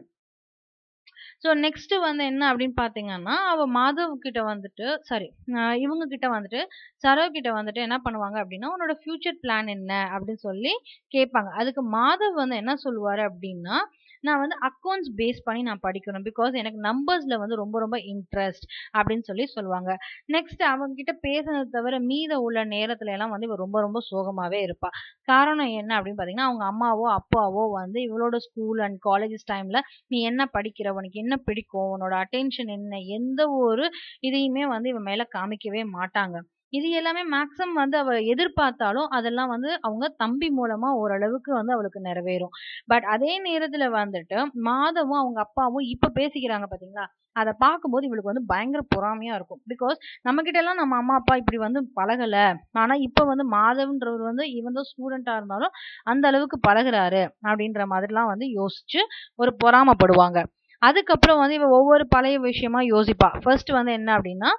so next வந்து என்ன அப்படின்னு பார்த்தீங்கன்னா அவ மாதவ் கிட்ட வந்துட்டு சாரி இவங்க கிட்ட வந்துட்டு சரவ் கிட்ட வந்துட்டு என்ன பண்ணுவாங்க அப்படின்னா உன்னோட ஃபியூச்சர் பிளான் என்ன அப்படின்னு சொல்லி கேட்பாங்க அதுக்கு மாதவ் வந்து என்ன சொல்லுவாரு அப்படின்னா நான் வந்து அக்கௌண்ட்ஸ் பேஸ் பண்ணி நான் படிக்கணும் பிகாஸ் எனக்கு நம்பர்ஸ்ல வந்து ரொம்ப ரொம்ப இன்ட்ரெஸ்ட் அப்படின்னு சொல்லி சொல்லுவாங்க நெக்ஸ்ட் அவங்க கிட்ட பேசுனது தவிர மீத உள்ள நேரத்துல எல்லாம் வந்து இவ ரொம்ப ரொம்ப சோகமாவே இருப்பா காரணம் என்ன அப்படின்னு பாத்தீங்கன்னா அவங்க அம்மாவோ அப்பாவோ வந்து இவளோட ஸ்கூல் அண்ட் காலேஜஸ் டைம்ல நீ என்ன படிக்கிற உனக்கு என்ன பிடிக்கும் உன்னோட அட்டென்ஷன் என்ன எந்த ஒரு இதையுமே வந்து இவன் மேல காமிக்கவே மாட்டாங்க இது எல்லாமே மேக்ஸிமம் வந்து அவ எதிர்பார்த்தாலும் அதெல்லாம் வந்து அவங்க தம்பி மூலமா ஓரளவுக்கு வந்து அவளுக்கு நிறைவேறும் பட் அதே நேரத்துல வந்துட்டு மாதவும் அவங்க அப்பாவும் இப்ப பேசிக்கிறாங்க பாத்தீங்களா அதை பார்க்கும்போது இவளுக்கு வந்து பயங்கர பொறாமையா இருக்கும் பிகாஸ் நம்ம கிட்ட எல்லாம் நம்ம அம்மா அப்பா இப்படி வந்து பழகல ஆனா இப்ப வந்து மாதவன்றவர் வந்து இவன் தான் ஸ்டூடெண்டா இருந்தாலும் அந்த அளவுக்கு பழகுறாரு அப்படின்ற மாதிரிலாம் வந்து யோசிச்சு ஒரு பொறாமப்படுவாங்க அதுக்கப்புறம் வந்து இவ ஒவ்வொரு பழைய விஷயமா யோசிப்பா ஃபர்ஸ்ட் வந்து என்ன அப்படின்னா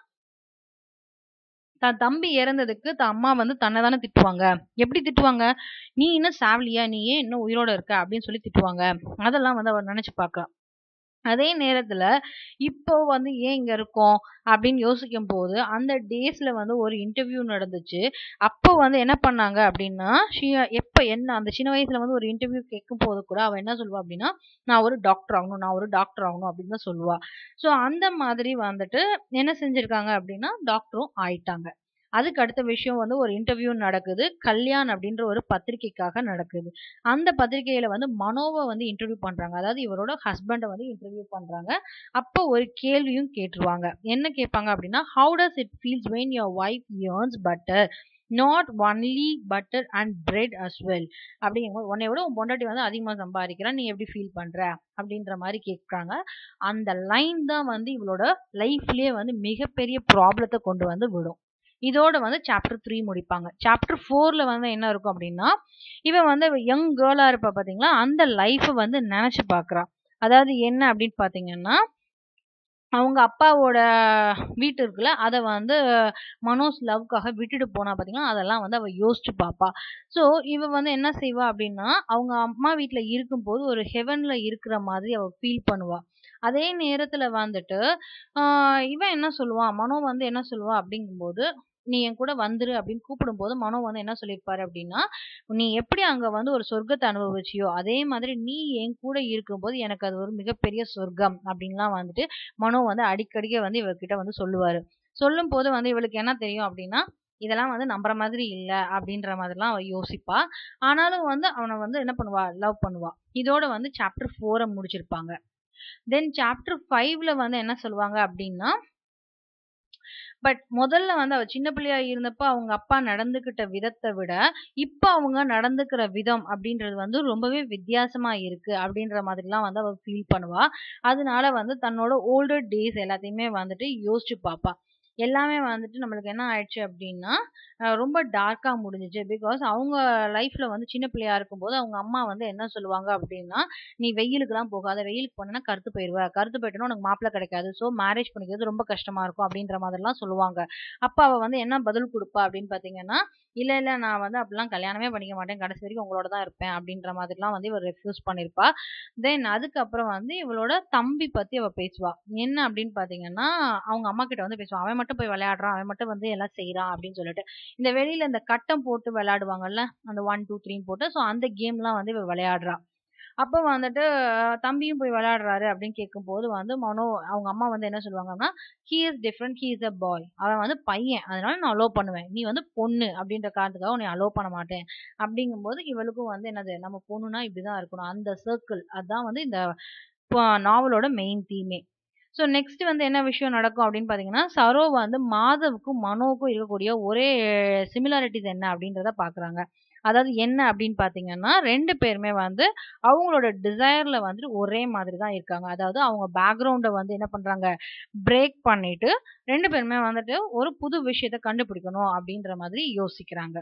தன் தம்பி இறந்ததுக்கு தன் அம்மா வந்து தன்னை தானே திட்டுவாங்க எப்படி திட்டுவாங்க நீ இன்னும் சாவலியா நீ ஏன் இன்னும் உயிரோட இருக்க அப்படின்னு சொல்லி திட்டுவாங்க அதெல்லாம் வந்து அவர் நினைச்சு பார்க்கறா அதே நேரத்துல இப்போ வந்து ஏன் இங்க இருக்கோம் அப்படின்னு யோசிக்கும் போது அந்த டேஸ்ல வந்து ஒரு இன்டர்வியூ நடந்துச்சு அப்போ வந்து என்ன பண்ணாங்க அப்படின்னா எப்ப என்ன அந்த சின்ன வயசுல வந்து ஒரு இன்டர்வியூ கேட்கும் போது கூட அவ என்ன சொல்லுவா அப்படின்னா நான் ஒரு டாக்டர் ஆகணும் நான் ஒரு டாக்டர் ஆகணும் அப்படின்னு தான் சொல்லுவா ஸோ அந்த மாதிரி வந்துட்டு என்ன செஞ்சிருக்காங்க அப்படின்னா டாக்டரும் ஆயிட்டாங்க அதுக்கு அடுத்த விஷயம் வந்து ஒரு இன்டர்வியூ நடக்குது கல்யாண் அப்படின்ற ஒரு பத்திரிகைக்காக நடக்குது அந்த பத்திரிகையில வந்து மனோவை வந்து இன்டர்வியூ பண்றாங்க அதாவது இவரோட ஹஸ்பண்டை வந்து இன்டர்வியூ பண்றாங்க அப்போ ஒரு கேள்வியும் கேட்டுருவாங்க என்ன கேட்பாங்க அப்படின்னா how does it feels when your wife earns butter not only butter and bread as well அப்படிங்கும்போது உன்னை விட உன் பொண்டாட்டி வந்து அதிகமாக சம்பாதிக்கிறா நீ எப்படி ஃபீல் பண்ற அப்படின்ற மாதிரி கேட்குறாங்க அந்த லைன் தான் வந்து இவளோட லைஃப்லயே வந்து மிகப்பெரிய ப்ராப்ளத்தை கொண்டு வந்து விடும் இதோட வந்து சாப்டர் த்ரீ முடிப்பாங்க சாப்டர் ஃபோர்ல வந்து என்ன இருக்கும் அப்படின்னா இவன் வந்து யங் கேர்ளா இருப்பா பாத்தீங்களா அந்த லைஃப்பை வந்து நினைச்சு பாக்குறா அதாவது என்ன அப்படின்னு பாத்தீங்கன்னா அவங்க அப்பாவோட வீட்டு இருக்குல்ல அதை வந்து மனோஜ் லவ்க்காக விட்டுட்டு போனா பாத்தீங்கன்னா அதெல்லாம் வந்து அவ யோசிச்சு பாப்பா ஸோ இவ வந்து என்ன செய்வா அப்படின்னா அவங்க அம்மா வீட்டுல இருக்கும்போது ஒரு ஹெவன்ல இருக்கிற மாதிரி அவ ஃபீல் பண்ணுவா அதே நேரத்துல வந்துட்டு ஆஹ் இவன் என்ன சொல்லுவான் மனோ வந்து என்ன சொல்லுவா அப்படிங்கும்போது நீ என் கூட வந்துரு அப்படின்னு கூப்பிடும்போது மனோ வந்து என்ன சொல்லியிருப்பாரு அப்படின்னா நீ எப்படி அங்க வந்து ஒரு சொர்க்கத்தை அனுபவிச்சியோ அதே மாதிரி நீ என் கூட இருக்கும்போது எனக்கு அது ஒரு மிகப்பெரிய சொர்க்கம் அப்படின்லாம் வந்துட்டு மனோ வந்து அடிக்கடிக்க வந்து இவர்கிட்ட வந்து சொல்லுவாரு சொல்லும் போது வந்து இவளுக்கு என்ன தெரியும் அப்படின்னா இதெல்லாம் வந்து நம்புற மாதிரி இல்ல அப்படின்ற மாதிரிலாம் அவ யோசிப்பா ஆனாலும் வந்து அவனை வந்து என்ன பண்ணுவா லவ் பண்ணுவா இதோட வந்து சாப்டர் ஃபோரை முடிச்சிருப்பாங்க தென் சாப்டர் ஃபைவ்ல வந்து என்ன சொல்லுவாங்க அப்படின்னா பட் முதல்ல வந்து அவ சின்ன பிள்ளையா இருந்தப்ப அவங்க அப்பா நடந்துகிட்ட விதத்தை விட இப்ப அவங்க நடந்துக்கிற விதம் அப்படின்றது வந்து ரொம்பவே வித்தியாசமா இருக்கு அப்படின்ற மாதிரிலாம் வந்து அவ ஃபீல் பண்ணுவா அதனால வந்து தன்னோட ஓல்டர் டேஸ் எல்லாத்தையுமே வந்துட்டு யோசிச்சு பாப்பா எல்லாமே வந்துட்டு நம்மளுக்கு என்ன ஆயிடுச்சு அப்படின்னா அஹ் ரொம்ப டார்க்கா முடிஞ்சிச்சு பிகாஸ் அவங்க லைஃப்ல வந்து சின்ன பிள்ளையா இருக்கும்போது அவங்க அம்மா வந்து என்ன சொல்லுவாங்க அப்படின்னா நீ வெயிலுக்குலாம் போகாத வெயிலுக்கு போனா கருத்து போயிருவ கருத்து போயிட்டோன்னா உனக்கு மாப்பிள்ளை கிடைக்காது ஸோ மேரேஜ் பண்ணிக்கிறது ரொம்ப கஷ்டமா இருக்கும் அப்படின்ற மாதிரிலாம் சொல்லுவாங்க அப்ப அவ வந்து என்ன பதில் கொடுப்பா அப்படின்னு பாத்தீங்கன்னா இல்ல இல்ல நான் வந்து அப்படிலாம் கல்யாணமே பண்ணிக்க மாட்டேன் கடைசி வரைக்கும் உங்களோட தான் இருப்பேன் அப்படின்ற மாதிரிலாம் வந்து இவ ரெஃப்யூஸ் பண்ணிருப்பா தென் அதுக்கப்புறம் வந்து இவளோட தம்பி பத்தி அவ பேசுவா என்ன அப்படின்னு பாத்தீங்கன்னா அவங்க அம்மா கிட்ட வந்து பேசுவா அவன் மட்டும் போய் விளையாடுறான் அவன் மட்டும் வந்து எல்லாம் செய்யறான் அப்படின்னு சொல்லிட்டு இந்த வெளியில இந்த கட்டம் போட்டு விளையாடுவாங்கல்ல அந்த ஒன் டூ த்ரீ போட்டு ஸோ அந்த கேம்லாம் வந்து இவ விளையாடுறா அப்ப வந்துட்டு அஹ் தம்பியும் போய் விளையாடுறாரு அப்படின்னு கேட்கும்போது வந்து மனோ அவங்க அம்மா வந்து என்ன சொல்லுவாங்கன்னா he is different he is a boy அவன் வந்து பையன் அதனால நான் அலோவ் பண்ணுவேன் நீ வந்து பொண்ணு அப்படின்ற காரணத்துக்காக உன்னை அலோவ் பண்ண மாட்டேன் அப்படிங்கும்போது இவளுக்கும் வந்து என்னது நம்ம பொண்ணுனா இப்படிதான் இருக்கணும் அந்த சர்க்கிள் அதான் வந்து இந்த நாவலோட மெயின் தீமே ஸோ நெக்ஸ்ட் வந்து என்ன விஷயம் நடக்கும் அப்படின்னு பார்த்தீங்கன்னா சரோ வந்து மாதவுக்கும் மனோவுக்கும் இருக்கக்கூடிய ஒரே சிமிலாரிட்டிஸ் என்ன அப்படின்றத பார்க்குறாங்க அதாவது என்ன அப்படின்னு பார்த்தீங்கன்னா ரெண்டு பேருமே வந்து அவங்களோட டிசைர்ல வந்துட்டு ஒரே மாதிரி தான் இருக்காங்க அதாவது அவங்க பேக்ரவுண்டை வந்து என்ன பண்றாங்க பிரேக் பண்ணிட்டு ரெண்டு பேருமே வந்துட்டு ஒரு புது விஷயத்த கண்டுபிடிக்கணும் அப்படின்ற மாதிரி யோசிக்கிறாங்க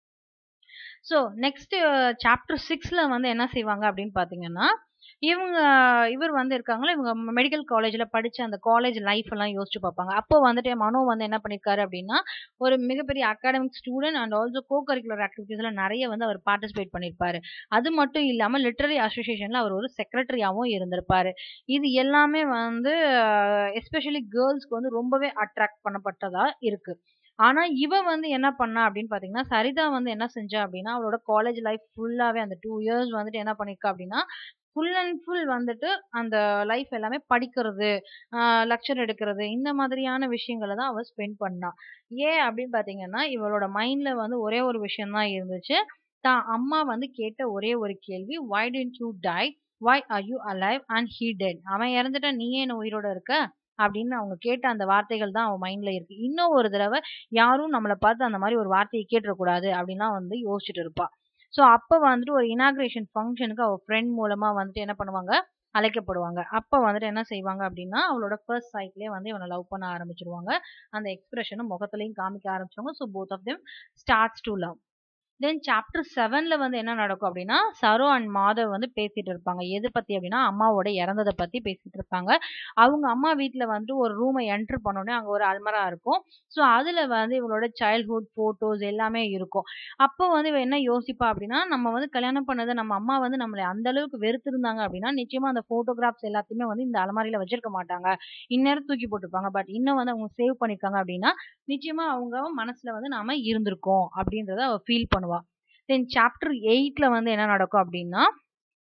ஸோ நெக்ஸ்ட் சாப்டர் சிக்ஸ்ல வந்து என்ன செய்வாங்க அப்படின்னு பார்த்தீங்கன்னா இவங்க இவர் வந்து இருக்காங்களா இவங்க மெடிக்கல் காலேஜ்ல படிச்ச அந்த காலேஜ் லைஃப் எல்லாம் யோசிச்சு பார்ப்பாங்க அப்போ வந்துட்டு மனோ வந்து என்ன பண்ணிருக்காரு அப்படின்னா ஒரு மிகப்பெரிய academic student and also co curricular ஆக்டிவிட்டீஸ்ல நிறைய வந்து அவர் பார்ட்டிசிபேட் பண்ணிருப்பாரு அது மட்டும் இல்லாம லிட்டரரி அசோசியேஷன்ல அவர் ஒரு செக்ரட்டரியாவும் இருந்திருப்பாரு இது எல்லாமே வந்து எஸ்பெஷலி கேர்ள்ஸ்க்கு வந்து ரொம்பவே அட்ராக்ட் பண்ணப்பட்டதா இருக்கு ஆனா இவ வந்து என்ன பண்ணா அப்படின்னு பாத்தீங்கன்னா சரிதா வந்து என்ன செஞ்சா அப்படின்னா அவளோட காலேஜ் லைஃப் ஃபுல்லாவே அந்த டூ இயர்ஸ் வந்துட்டு என்ன பண்ணிருக்கா அப்படின்னா ஃபுல் அண்ட் ஃபுல் வந்துட்டு அந்த லைஃப் எல்லாமே படிக்கிறது லெக்சர் எடுக்கிறது இந்த மாதிரியான விஷயங்களை தான் அவள் ஸ்பெண்ட் பண்ணா ஏன் அப்படின்னு பார்த்தீங்கன்னா இவளோட மைண்ட்ல வந்து ஒரே ஒரு விஷயம் தான் இருந்துச்சு தான் அம்மா வந்து கேட்ட ஒரே ஒரு கேள்வி why didn't you die why are you alive and he dead அவன் இறந்துட்டா நீ ஏன் உயிரோட இருக்க அப்படின்னு அவங்க கேட்ட அந்த வார்த்தைகள் தான் அவன் மைண்ட்ல இருக்கு இன்னும் ஒரு தடவை யாரும் நம்மளை பார்த்து அந்த மாதிரி ஒரு வார்த்தையை கேட்டுறக்கூடாது அப்படின்லாம் வந்து யோசிச்சுட்டு இருப்பா ஸோ அப்போ வந்துட்டு ஒரு இனாக்ரேஷன் ஃபங்க்ஷனுக்கு அவள் ஃப்ரெண்ட் மூலமா வந்துட்டு என்ன பண்ணுவாங்க அழைக்கப்படுவாங்க அப்போ வந்துட்டு என்ன செய்வாங்க அப்படின்னா அவளோட ஃபர்ஸ்ட் சைட்லேயே வந்து இவனை லவ் பண்ண ஆரம்பிச்சிருவாங்க அந்த எக்ஸ்பிரஷனும் முகத்துலையும் காமிக்க ஆரம்பிச்சிருவாங்க so both of them starts to love then chapter செவன்ல வந்து என்ன நடக்கும் அப்படின்னா சரோ அண்ட் மாதவ் வந்து பேசிட்டு இருப்பாங்க எது பத்தி அப்படின்னா அம்மாவோட இறந்ததை பத்தி பேசிட்டு இருப்பாங்க அவங்க அம்மா வீட்டுல வந்து ஒரு ரூமை என்டர் பண்ணோடனே அங்க ஒரு அல்மரா இருக்கும் ஸோ அதுல வந்து இவளோட சைல்ட்ஹுட் போட்டோஸ் எல்லாமே இருக்கும் அப்போ வந்து இவ என்ன யோசிப்பா அப்படின்னா நம்ம வந்து கல்யாணம் பண்ணதை நம்ம அம்மா வந்து நம்மளை அந்த அளவுக்கு வெறுத்திருந்தாங்க அப்படின்னா நிச்சயமா அந்த போட்டோகிராஃப்ஸ் எல்லாத்தையுமே வந்து இந்த அலமாரியில வச்சிருக்க மாட்டாங்க இந்நேரம் தூக்கி போட்டிருப்பாங்க பட் இன்னும் வந்து அவங்க சேவ் பண்ணிருக்காங்க அப்படின்னா நிச்சயமா அவங்க மனசுல வந்து நாம இருந்திருக்கோம் அப்படின்றத அவ ஃபீல் பண்ணுவா தென் சாப்டர் எயிட்ல வந்து என்ன நடக்கும் அப்படின்னா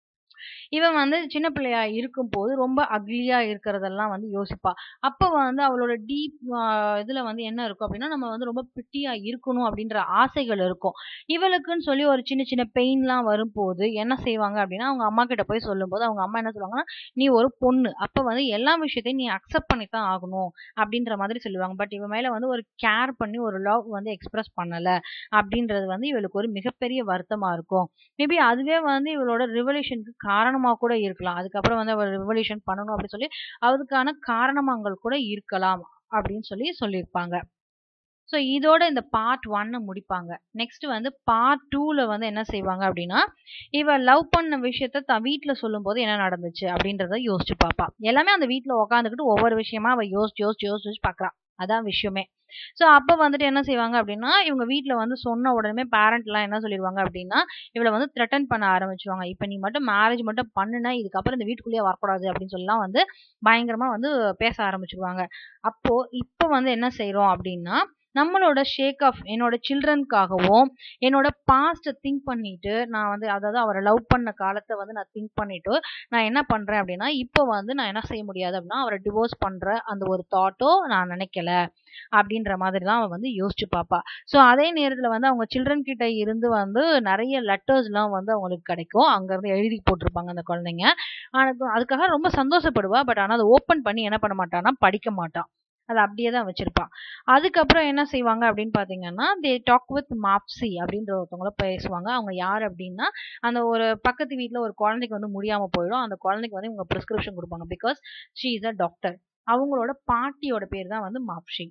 இவன் வந்து சின்ன பிள்ளையா இருக்கும்போது ரொம்ப அக்லியா இருக்கிறதெல்லாம் வந்து யோசிப்பா. அப்ப வந்து அவளோட டீப் அ இதுல வந்து என்ன இருக்கும் அப்டின்னா, நம்ம வந்து ரொம்ப பிரிட்டியா இருக்கணும் அப்டின்ற ஆசைகள் இருக்கும். இவளுக்குன்னு சொல்லி ஒரு சின்ன சின்ன பெயின்லாம் வரும்போது என்ன செய்வாங்க அப்டின்னா, அவங்க அம்மா கிட்ட போய் சொல்லும்போது, அவங்க அம்மா என்ன சொல்லுவாங்கன்னா, "நீ ஒரு பொண்ணு. அப்ப வந்து எல்லா விஷயத்தையும் நீ அக்செப்ட் பண்ணி தான் ஆகணும்." அப்டின்ற மாதிரி சொல்லுவாங்க. பட் இவ மேல வந்து ஒரு கேர் பண்ணி ஒரு லவ் வந்து எக்ஸ்பிரஸ் பண்ணல அப்டின்றது வந்து இவளுக்கு ஒரு மிகப்பெரிய வருத்தமா இருக்கும். மேபி அதுவே வந்து இவளோட ரிவல்யூஷனுக்கு காரணமா கூட இருக்கலாம். அதுக்கப்புறம் வந்து அவ ரிவல்யூஷன் பண்ணணும் அப்டின்னு சொல்லி, அதுக்கான காரணங்கள் கூட இருக்கலாம் அப்டின்னு சொல்லி சொல்லியிருப்பாங்க. ஸோ இதோட இந்த பார்ட் 1 முடிப்பாங்க. நெக்ஸ்ட் வந்து பார்ட் 2ல வந்து என்ன செய்வாங்க அப்டின்னா, இவ லவ் பண்ண விஷயத்த தான் வீட்ல சொல்லும்போது என்ன நடந்துச்சு அப்டின்றத யோசிச்சு பாப்பா. எல்லாமே அந்த வீட்ல உட்காந்துக்கிட்டு ஒவ்வொரு விஷயமா அவ யோசிச்சு யோசிச்சு யோசிச்சு பார்க்குறா. அதான் விஷயமே. ஸோ அப்ப வந்துட்டு என்ன செய்வாங்க அப்டின்னா, இவங்க வீட்ல வந்து சொன்ன உடனே பேரண்ட்லாம் என்ன சொல்லிருவாங்க அப்டின்னா, இவள வந்து த்ரெட்டன் பண்ண ஆரம்பிச்சுருவாங்க. இப்ப நீ மட்டும் மேரேஜ் மட்டும் பண்ணுன, இதுக்கப்புறம் இந்த வீட்டுக்குள்ளேயே வரக்கூடாது அப்டின்னு சொல்லிலாம் வந்து பயங்கரமா வந்து பேச ஆரம்பிச்சுருவாங்க. அப்போ இப்ப வந்து என்ன செய்றோம் அப்டின்னா, நம்மளோட ஷேக் ஆஃப் என்னோட சில்ட்ரன்க்காகவும், என்னோட பாஸ்ட்ட திங்க் பண்ணிட்டு, நான் வந்து அதாவது அவர லவ் பண்ண காலத்த வந்து நான் திங்க் பண்ணிட்டு, நான் என்ன பண்றேன் அப்டின்னா, இப்ப வந்து நான் என்ன செய்ய முடியாது அப்டின்னா, அவர டிவோர்ஸ் பண்ற அந்த ஒரு தாட்டோ நான் நினைக்கல. அப்டின்ற மாதிரி தான் அவ வந்து யோசிச்சு பாப்பா. ஸோ அதே நேரத்துல வந்து அவங்க சில்ட்ரன் கிட்ட இருந்து வந்து நெறைய லெட்டர்ஸ்லாம் வந்து அவங்களுக்கு கிடைக்கும். அங்கருந்து எழுதி போட்டுருப்பாங்க அந்த குழந்தைங்க. அதுக்கு அதுக்காக ரொம்ப சந்தோஷப்படுவா. பட் ஆனா அத ஓப்பன் பண்ணி என்ன பண்ண மாட்டான்னா, படிக்க மாட்டா. அத அப்டியே தான் வச்சிருப்பா. அதுக்கப்புறம் என்ன செய்வாங்க அப்டின்னு பார்த்தீங்கன்னா, தே டாக் வித் மாப்ஸி அப்டின்ற ஒருத்தவங்கள பேசுவாங்க. அவங்க யார் அப்டின்னா, அந்த ஒரு பக்கத்து வீட்ல ஒரு குழந்தைக்கு வந்து முடியாம போயிடும். அந்த குழந்தைக்கு வந்து இவங்க பிரிஸ்கிரிப்ஷன் குடுப்பாங்க. Because she is a doctor. அவங்களோட பாட்டியோட பேர் தான் வந்து மாப்ஷி.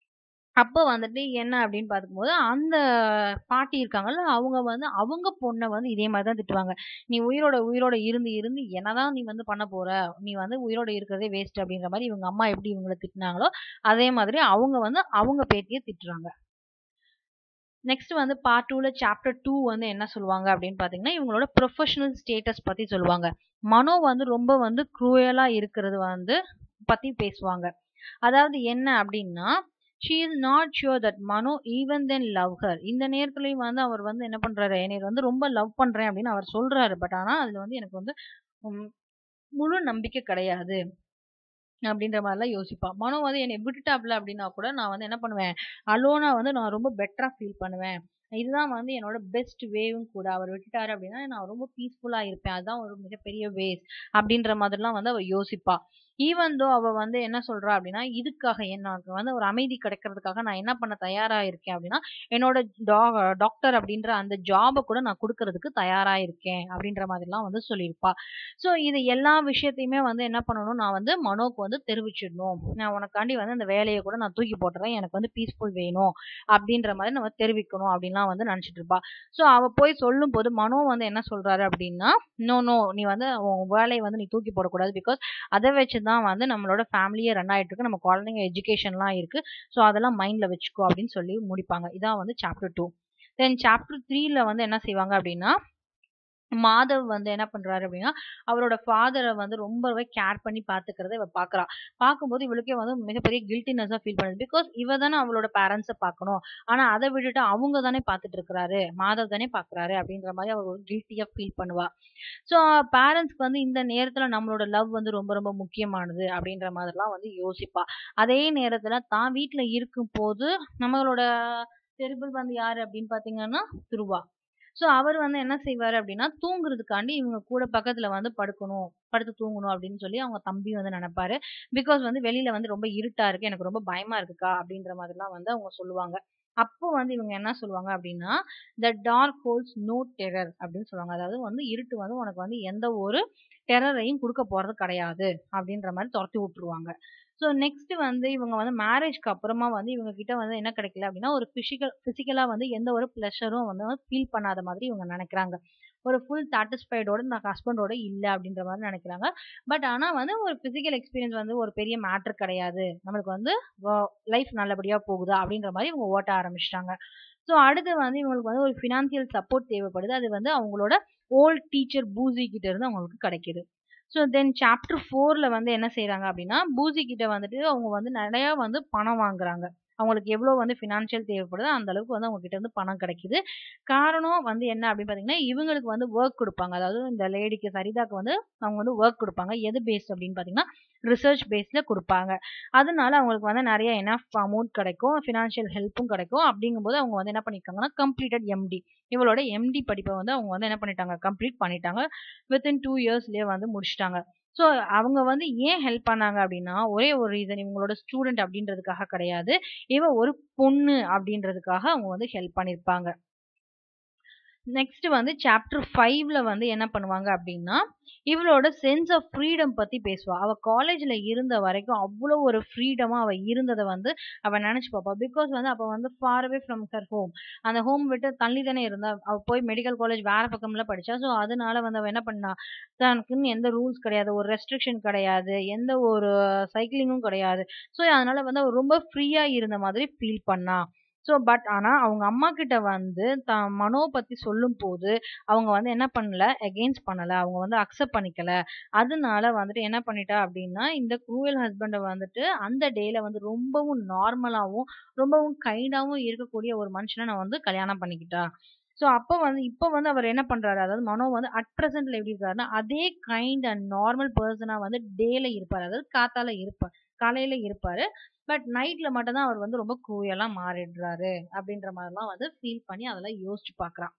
அப்ப வந்துட்டு என்ன அப்டின்னு பார்க்கும்போது, அந்த பாட்டி இருக்காங்கல்ல, அவங்க வந்து அவங்க பொண்ண வந்து இதே மாரி தான் திட்டுவாங்க. "நீ உயிரோட உயிரோட இருந்து இருந்து என்னதான் நீ வந்து பண்ண போற? நீ வந்து உயிரோட இருக்கிறதே வேஸ்ட்" அப்டின்ற மாரி இவங்க அம்மா எப்டி இவங்கள திட்டுனாங்களோ, அதே மாதிரி அவங்க வந்து அவங்க பேத்திய திட்டுறாங்க. நெக்ஸ்ட் வந்து பார்ட் 2ல சாப்டர் 2 வந்து என்ன சொல்லுவாங்க அப்டின்னு பார்த்தீங்கன்னா, இவங்களோட ப்ரொஃபஷனல் ஸ்டேட்டஸ் பத்தி சொல்லுவாங்க. மனோ வந்து ரொம்ப வந்து க்ரூயலா இருக்கிறது வந்து பத்தி பேசுவாங்க. அதாவது என்ன அப்டின்னா, she is not sure that Mano even then love her. இந்த நேரத்துலயும் வந்து அவர் வந்து என்ன பண்றாரு, என்னைய வந்து ரொம்ப லவ் பண்றேன் அப்டின்னு அவர் சொல்றாரு. பட் ஆனா அதுல வந்து எனக்கு வந்து ம் முழு நம்பிக்கை கிடையாது. அப்டின்ற மாரிலாம் யோசிப்பா. மனோ வந்து என்னைய விட்டுட்டாப்ல அப்டின்னா கூட, நான் வந்து என்ன பண்ணுவேன், அலோனா வந்து நான் ரொம்ப பெட்டரா ஃபீல் பண்ணுவேன். இதுதான் வந்து என்னோட பெஸ்ட் வேவும் கூட. அவர் விட்டுட்டாரு அப்டின்னா, நான் ரொம்ப பீஸ்ஃபுல்லா இருப்பேன். அதுதான் ஒரு மிகப்பெரிய வேஸ் அப்டின்ற மாதிரிலாம் வந்து அவ யோசிப்பா. ஈவன் தோ அவ வந்து என்ன சொல்றா அப்டின்னா, இதுக்காக எனக்கு வந்து ஒரு அமைதி கிடைக்கிறதுக்காக நான் என்ன பண்ண தயாரா இருக்கேன் அப்டின்னா, என்னோட டா டாக்டர் அப்டின்ற அந்த ஜாப கூட நான் குடுக்குறதுக்கு தயாரா இருக்கேன். அப்டின்ற மாதிரிலாம் வந்து சொல்லியிருப்பா. ஸோ இது எல்லா விஷயத்தையுமே வந்து என்ன பண்ணணும், நான் வந்து மனோக்கு வந்து தெரிவிச்சிடணும். நான் உனக்காண்டி வந்து அந்த வேலைய கூட நான் தூக்கி போட்டுறேன். எனக்கு வந்து பீஸ்ஃபுல் வேணும். அப்டின்ற மாரி நம்ம தெரிவிக்கணும் அப்டின்லாம் வந்து நெனச்சிட்டு இருப்பா. ஸோ அவ போய் சொல்லும்போது மனோ வந்து என்ன சொல்றாரு அப்டின்னா, "நோ, நோ நீ வந்து உன் வேலைய வந்து நீ தூக்கி போடக்கூடாது. பிகாஸ் அத வச்சு தான் வந்து நம்மளோட ஃபேமிலியே ரன் ஆயிட்டு இருக்கு. நம்ம குழந்தைங்க எஜுகேஷன்லாம் இருக்கு. ஸோ அதெல்லாம் மைண்ட்ல வச்சுக்கோ" அப்டின்னு சொல்லி முடிப்பாங்க. இதான் வந்து சாப்டர் 2. தென் சாப்டர் 3ல வந்து என்ன செய்வாங்க அப்டின்னா, மாதவ் வந்து என்ன பண்றாரு அப்டின்னா, அவரோட ஃபாதர வந்து ரொம்பவே கேர் பண்ணி பார்த்துக்கிறத இவ பார்க்குறா. பார்க்கும்போது இவளுக்கே வந்து மிகப்பெரிய கில்ட்டினெஸ்ஸா ஃபீல் பண்ணுது. பிகாஸ் இவ தானே அவளோட பேரண்ட்ஸ பார்க்கணும். ஆனா அத விட்டுட்டு அவங்க தானே பார்த்துட்டு இருக்கிறாரு. மாதவ் தானே பார்க்குறாரு அப்டின்ற மாரி அவ ஒரு கில்ட்டியா ஃபீல் பண்ணுவா. ஸோ பேரண்ட்ஸ்க்கு வந்து இந்த நேரத்துல நம்மளோட லவ் வந்து ரொம்ப ரொம்ப முக்கியமானது அப்டின்ற மாதிரிலாம் வந்து யோசிப்பா. அதே நேரத்துல தான் வீட்ல இருக்கும்போது நம்மளோட டெரிபிள் வந்து யாரு அப்டின்னு பார்த்தீங்கன்னா, துருவா. ஸோ அவர் வந்து என்ன செய்வாரு அப்டின்னா, தூங்குறதுக்காண்டி இவங்க கூட பக்கத்துல வந்து படுக்கணும், படுத்து தூங்கணும் அப்டின்னு சொல்லி அவங்க தம்பி வந்து நெனைப்பாரு. பிகாஸ் வந்து வெளில வந்து ரொம்ப இருட்டா இருக்கு. எனக்கு ரொம்ப பயமா இருக்குக்கா அப்டின்ற மாதிரிலாம் வந்து அவங்க சொல்லுவாங்க. அப்போ வந்து இவங்க என்ன சொல்லுவாங்க அப்டின்னா, "the dark holds no terror" அப்டின்னு சொல்லுவாங்க. அதாவது வந்து இருட்டு வந்து உனக்கு வந்து எந்த ஒரு டெரரையும் குடுக்க போறது கிடையாது. அப்டின்ற மாரி தொரத்தி விட்டுருவாங்க. ஸோ நெக்ஸ்ட் வந்து இவங்க வந்து மேரேஜ்க்கு அப்புறமா வந்து இவங்க கிட்ட வந்து என்ன கிடைக்கல அப்டின்னா, ஒரு பிசிக்கல் பிசிக்கலா வந்து எந்த ஒரு பிளஷரும் வந்து ஃபீல் பண்ணாத மாதிரி இவங்க நெனைக்கிறாங்க. ஒரு ஃபுல் சாட்டிஸ்ஃபைடோட நான் ஹஸ்பண்டோட இல்ல அப்டின்ற மாரி நெனைக்கிறாங்க. பட் ஆனா வந்து ஒரு பிசிக்கல் எக்ஸ்பீரியன்ஸ் வந்து ஒரு பெரிய மேட்டர் கிடையாது. நம்மளுக்கு வந்து வ லைஃப் நல்லபடியா போகுதா அப்டின்ற மாரி இவங்க ஓட்ட ஆரம்பிச்சுட்டாங்க. ஸோ அடுத்து வந்து இவங்களுக்கு வந்து ஒரு ஃபினான்சியல் சப்போர்ட் தேவைப்படுது. அது வந்து அவங்களோட ஓல்ட் டீச்சர் பூசி கிட்ட இருந்து அவங்களுக்கு கிடைக்குது. ஸோ தென் சாப்டர் 4ல வந்து என்ன செய்றாங்க அப்டின்னா, பூசி கிட்ட வந்துட்டு அவங்க வந்து நெறையா வந்து பணம் வாங்குறாங்க. அவங்களுக்கு எவ்வளோ வந்து ஃபினான்ஷியல் தேவைப்படுதோ அந்த அளவுக்கு வந்து அவங்க கிட்ட இருந்து பணம் கிடைக்குது காரணம் வந்து என்ன அப்படின்னு பார்த்தீங்கன்னா இவங்களுக்கு வந்து ஒர்க் கொடுப்பாங்க அதாவது இந்த லேடிக்கு சரிதாக்கு வந்து அவங்க வந்து ஒர்க் கொடுப்பாங்க எது பேஸ்ட் அப்படின்னு பார்த்தீங்கன்னா ரிசர்ச் பேஸில் கொடுப்பாங்க அதனால அவங்களுக்கு வந்து நிறைய எனஃப் அமௌண்ட் கிடைக்கும் ஃபினான்ஷியல் ஹெல்ப்பும் கிடைக்கும் அப்படிங்கும்போது அவங்க வந்து என்ன பண்ணியிருக்காங்கன்னா கம்ப்ளீட்டட் எம்டி இவளோட எம்டி படிப்பை வந்து அவங்க வந்து என்ன பண்ணிட்டாங்க கம்ப்ளீட் பண்ணிட்டாங்க வித்தின் டூ இயர்ஸ்லேயே வந்து முடிச்சிட்டாங்க ஸோ அவங்க வந்து ஏன் ஹெல்ப் பண்ணாங்க அப்படின்னா ஒரே ஒரு ரீசன் இவங்களோட ஸ்டூடெண்ட் அப்படின்றதுக்காக கிடையாது இவ ஒரு பொண்ணு அப்படின்றதுக்காக அவங்க வந்து ஹெல்ப் பண்ணியிருப்பாங்க நெக்ஸ்ட் வந்து சாப்டர் ஃபைவ்ல வந்து என்ன பண்ணுவாங்க அப்படின்னா இவளோட சென்ஸ் ஆஃப் ஃப்ரீடம் பத்தி பேசுவா அவ காலேஜ்ல இருந்த வரைக்கும் அவ்வளோ ஒரு ஃப்ரீடமா அவ இருந்ததை வந்து அவ நினைச்சு பார்ப்பா பிகாஸ் வந்து அப்ப வந்து far away from her home அந்த ஹோம் விட்டு தள்ளி தானே இருந்தா அவ போய் மெடிக்கல் காலேஜ் வேற பக்கம்ல படிச்சா ஸோ அதனால வந்து அவ என்ன பண்ணா தனக்குன்னு எந்த ரூல்ஸ் கிடையாது ஒரு ரெஸ்ட்ரிக்ஷன் கிடையாது எந்த ஒரு சைக்கிளிங்கும் கிடையாது ஸோ அதனால வந்து அவ ரொம்ப ஃப்ரீயா இருந்த மாதிரி ஃபீல் பண்ணா ஸோ பட் ஆனால் அவங்க அம்மா கிட்ட வந்து த மனோ பற்றி சொல்லும் போது அவங்க வந்து என்ன பண்ணல எகெயின்ஸ்ட் பண்ணலை அவங்க வந்து அக்செப்ட் பண்ணிக்கல அதனால வந்துட்டு என்ன பண்ணிட்டா அப்படின்னா இந்த குரூவல் ஹஸ்பண்டை வந்துட்டு அந்த டேல வந்து ரொம்பவும் நார்மலாகவும் ரொம்பவும் கைண்டாகவும் இருக்கக்கூடிய ஒரு மனுஷனை நான் வந்து கல்யாணம் பண்ணிக்கிட்டா ஸோ அப்போ வந்து இப்போ வந்து அவர் என்ன பண்றாரு அதாவது மனோ வந்து அட் ப்ரெசென்ட்ல எப்படி இருக்காருன்னா அதே கைண்ட் அண்ட் நார்மல் பர்சனா வந்து டேல இருப்பார் அதாவது காத்தால இருப்பார் காலையில இருப்பாரு பட் நைட்ல மட்டும் தான் அவர் வந்து ரொம்ப குரூயலா மாறிடுறாரு அப்படின்ற மாதிரிலாம் வந்து ஃபீல் பண்ணி அதெல்லாம் யோசிச்சு பார்க்கறான்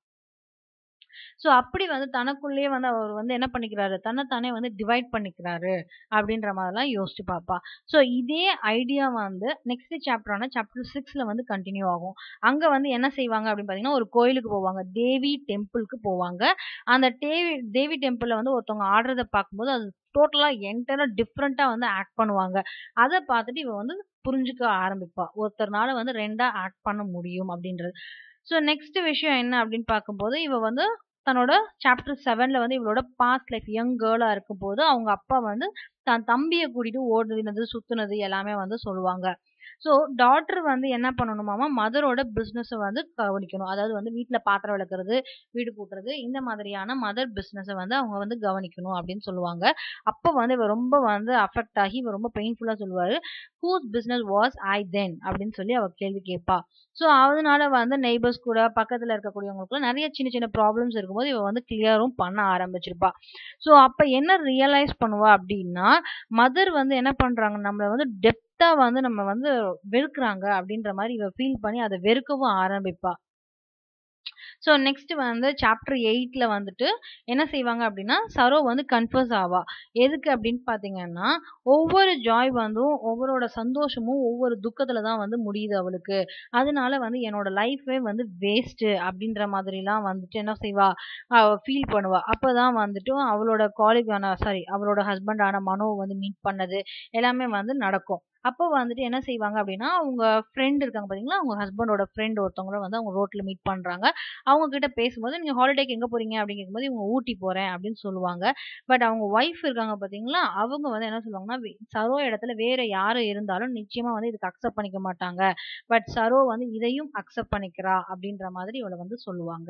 ஸோ அப்படி வந்து தனக்குள்ளேயே வந்து அவர் வந்து என்ன பண்ணிக்கிறாரு தன்னைத்தானே வந்து டிவைட் பண்ணிக்கிறாரு அப்படின்ற மாதிரிலாம் யோசிச்சு பார்ப்பா ஸோ இதே ஐடியா வந்து நெக்ஸ்ட் சாப்டரான சாப்டர் சிக்ஸ்ல வந்து கண்டினியூ ஆகும் அங்க வந்து என்ன செய்வாங்க அப்படின்னு பார்த்தீங்கன்னா ஒரு கோயிலுக்கு போவாங்க தேவி டெம்பிளுக்கு போவாங்க அந்த தேவி தேவி டெம்பிள்ல வந்து ஒருத்தவங்க ஆடுறத பார்க்கும்போது அது டோட்டலா என்டரா டிஃப்ரெண்டா வந்து ஆக்ட் பண்ணுவாங்க அதை பார்த்துட்டு இவ வந்து புரிஞ்சுக்க ஆரம்பிப்பா ஒருத்தர்னால வந்து ரெண்டா ஆக்ட் பண்ண முடியும் அப்படின்றது ஸோ நெக்ஸ்ட் விஷயம் என்ன அப்படின்னு பார்க்கும்போது இவ வந்து தன்னோட சாப்டர் செவன்ல வந்து இவளோட பாஸ்ட் லைஃப் யங் கேர்ளா இருக்கும் போது அவங்க அப்பா வந்து தன் தம்பியை கூட்டிட்டு ஓடுனது சுத்துனது எல்லாமே வந்து சொல்லுவாங்க ஸோ டாட்டர் வந்து என்ன பண்ணணுமாமா மதரோட பிஸ்னஸை வந்து கவனிக்கணும் அதாவது வந்து வீட்டில் பாத்திரம் விளக்குறது வீடு கூட்டுறது இந்த மாதிரியான மதர் பிஸ்னஸை வந்து அவங்க வந்து கவனிக்கணும் அப்படின்னு சொல்லுவாங்க அப்போ வந்து இவர் ரொம்ப வந்து அஃபெக்ட் ஆகி இவர் ரொம்ப பெயின்ஃபுல்லாக சொல்லுவார் whose business was I then அப்படின்னு சொல்லி அவர் கேள்வி கேட்பா ஸோ அதனால வந்து நெய்பர்ஸ் கூட பக்கத்தில் இருக்கக்கூடியவங்களுக்குலாம் நிறைய சின்ன சின்ன ப்ராப்ளம்ஸ் இருக்கும்போது இவ வந்து கிளியரும் பண்ண ஆரம்பிச்சிருப்பா ஸோ அப்போ என்ன ரியலைஸ் பண்ணுவா அப்படின்னா மதர் வந்து என்ன பண்ணுறாங்க நம்மளை வந்து டெப்தா வந்து நம்ம வந்து வெறுக்கிறாங்க அப்படின்ற மாதிரி இவ ஃபீல் பண்ணி அதை வெறுக்கவும் ஆரம்பிப்பா ஸோ நெக்ஸ்ட் வந்து சாப்டர் எயிட்ல வந்துட்டு என்ன செய்வாங்க அப்படின்னா சரோ வந்து கன்ஃபர்ஸ் ஆவா எதுக்கு அப்படின்னு பார்த்தீங்கன்னா ஒவ்வொரு ஜாய் வந்தும் ஒவ்வொருட சந்தோஷமும் ஒவ்வொரு துக்கத்துல தான் வந்து முடியுது அவளுக்கு அதனால வந்து என்னோட லைஃபே வந்து வேஸ்ட் அப்படின்ற மாதிரிலாம் வந்துட்டு என்ன செய்வா ஃபீல் பண்ணுவா அப்பதான் வந்துட்டு அவளோட காலேஜ் ஆன சாரி அவளோட ஹஸ்பண்ட் ஆன மனோ வந்து மீட் பண்ணது எல்லாமே வந்து நடக்கும் அப்போ வந்துட்டு என்ன செய்வாங்க அப்படின்னா அவங்க ஃப்ரெண்ட் இருக்காங்க பார்த்தீங்களா அவங்க ஹஸ்பண்டோட ஃப்ரெண்ட் ஒருத்தவங்கள வந்து அவங்க ரோட்ல மீட் பண்றாங்க அவங்க கிட்ட பேசும்போது நீங்க ஹாலிடேக்கு எங்க போறீங்க அப்படின்னு கேட்கும்போது இவங்க ஊட்டி போறேன் அப்படின்னு சொல்லுவாங்க பட் அவங்க ஒய்ஃப் இருக்காங்க பாத்தீங்களா அவங்க வந்து என்ன சொல்லுவாங்கன்னா சரோ இடத்துல வேற யாரும் இருந்தாலும் நிச்சயமா வந்து இதுக்கு அக்செப்ட் பண்ணிக்க மாட்டாங்க பட் சரோ வந்து இதையும் அக்செப்ட் பண்ணிக்கிறா அப்படின்ற மாதிரி இவளை வந்து சொல்லுவாங்க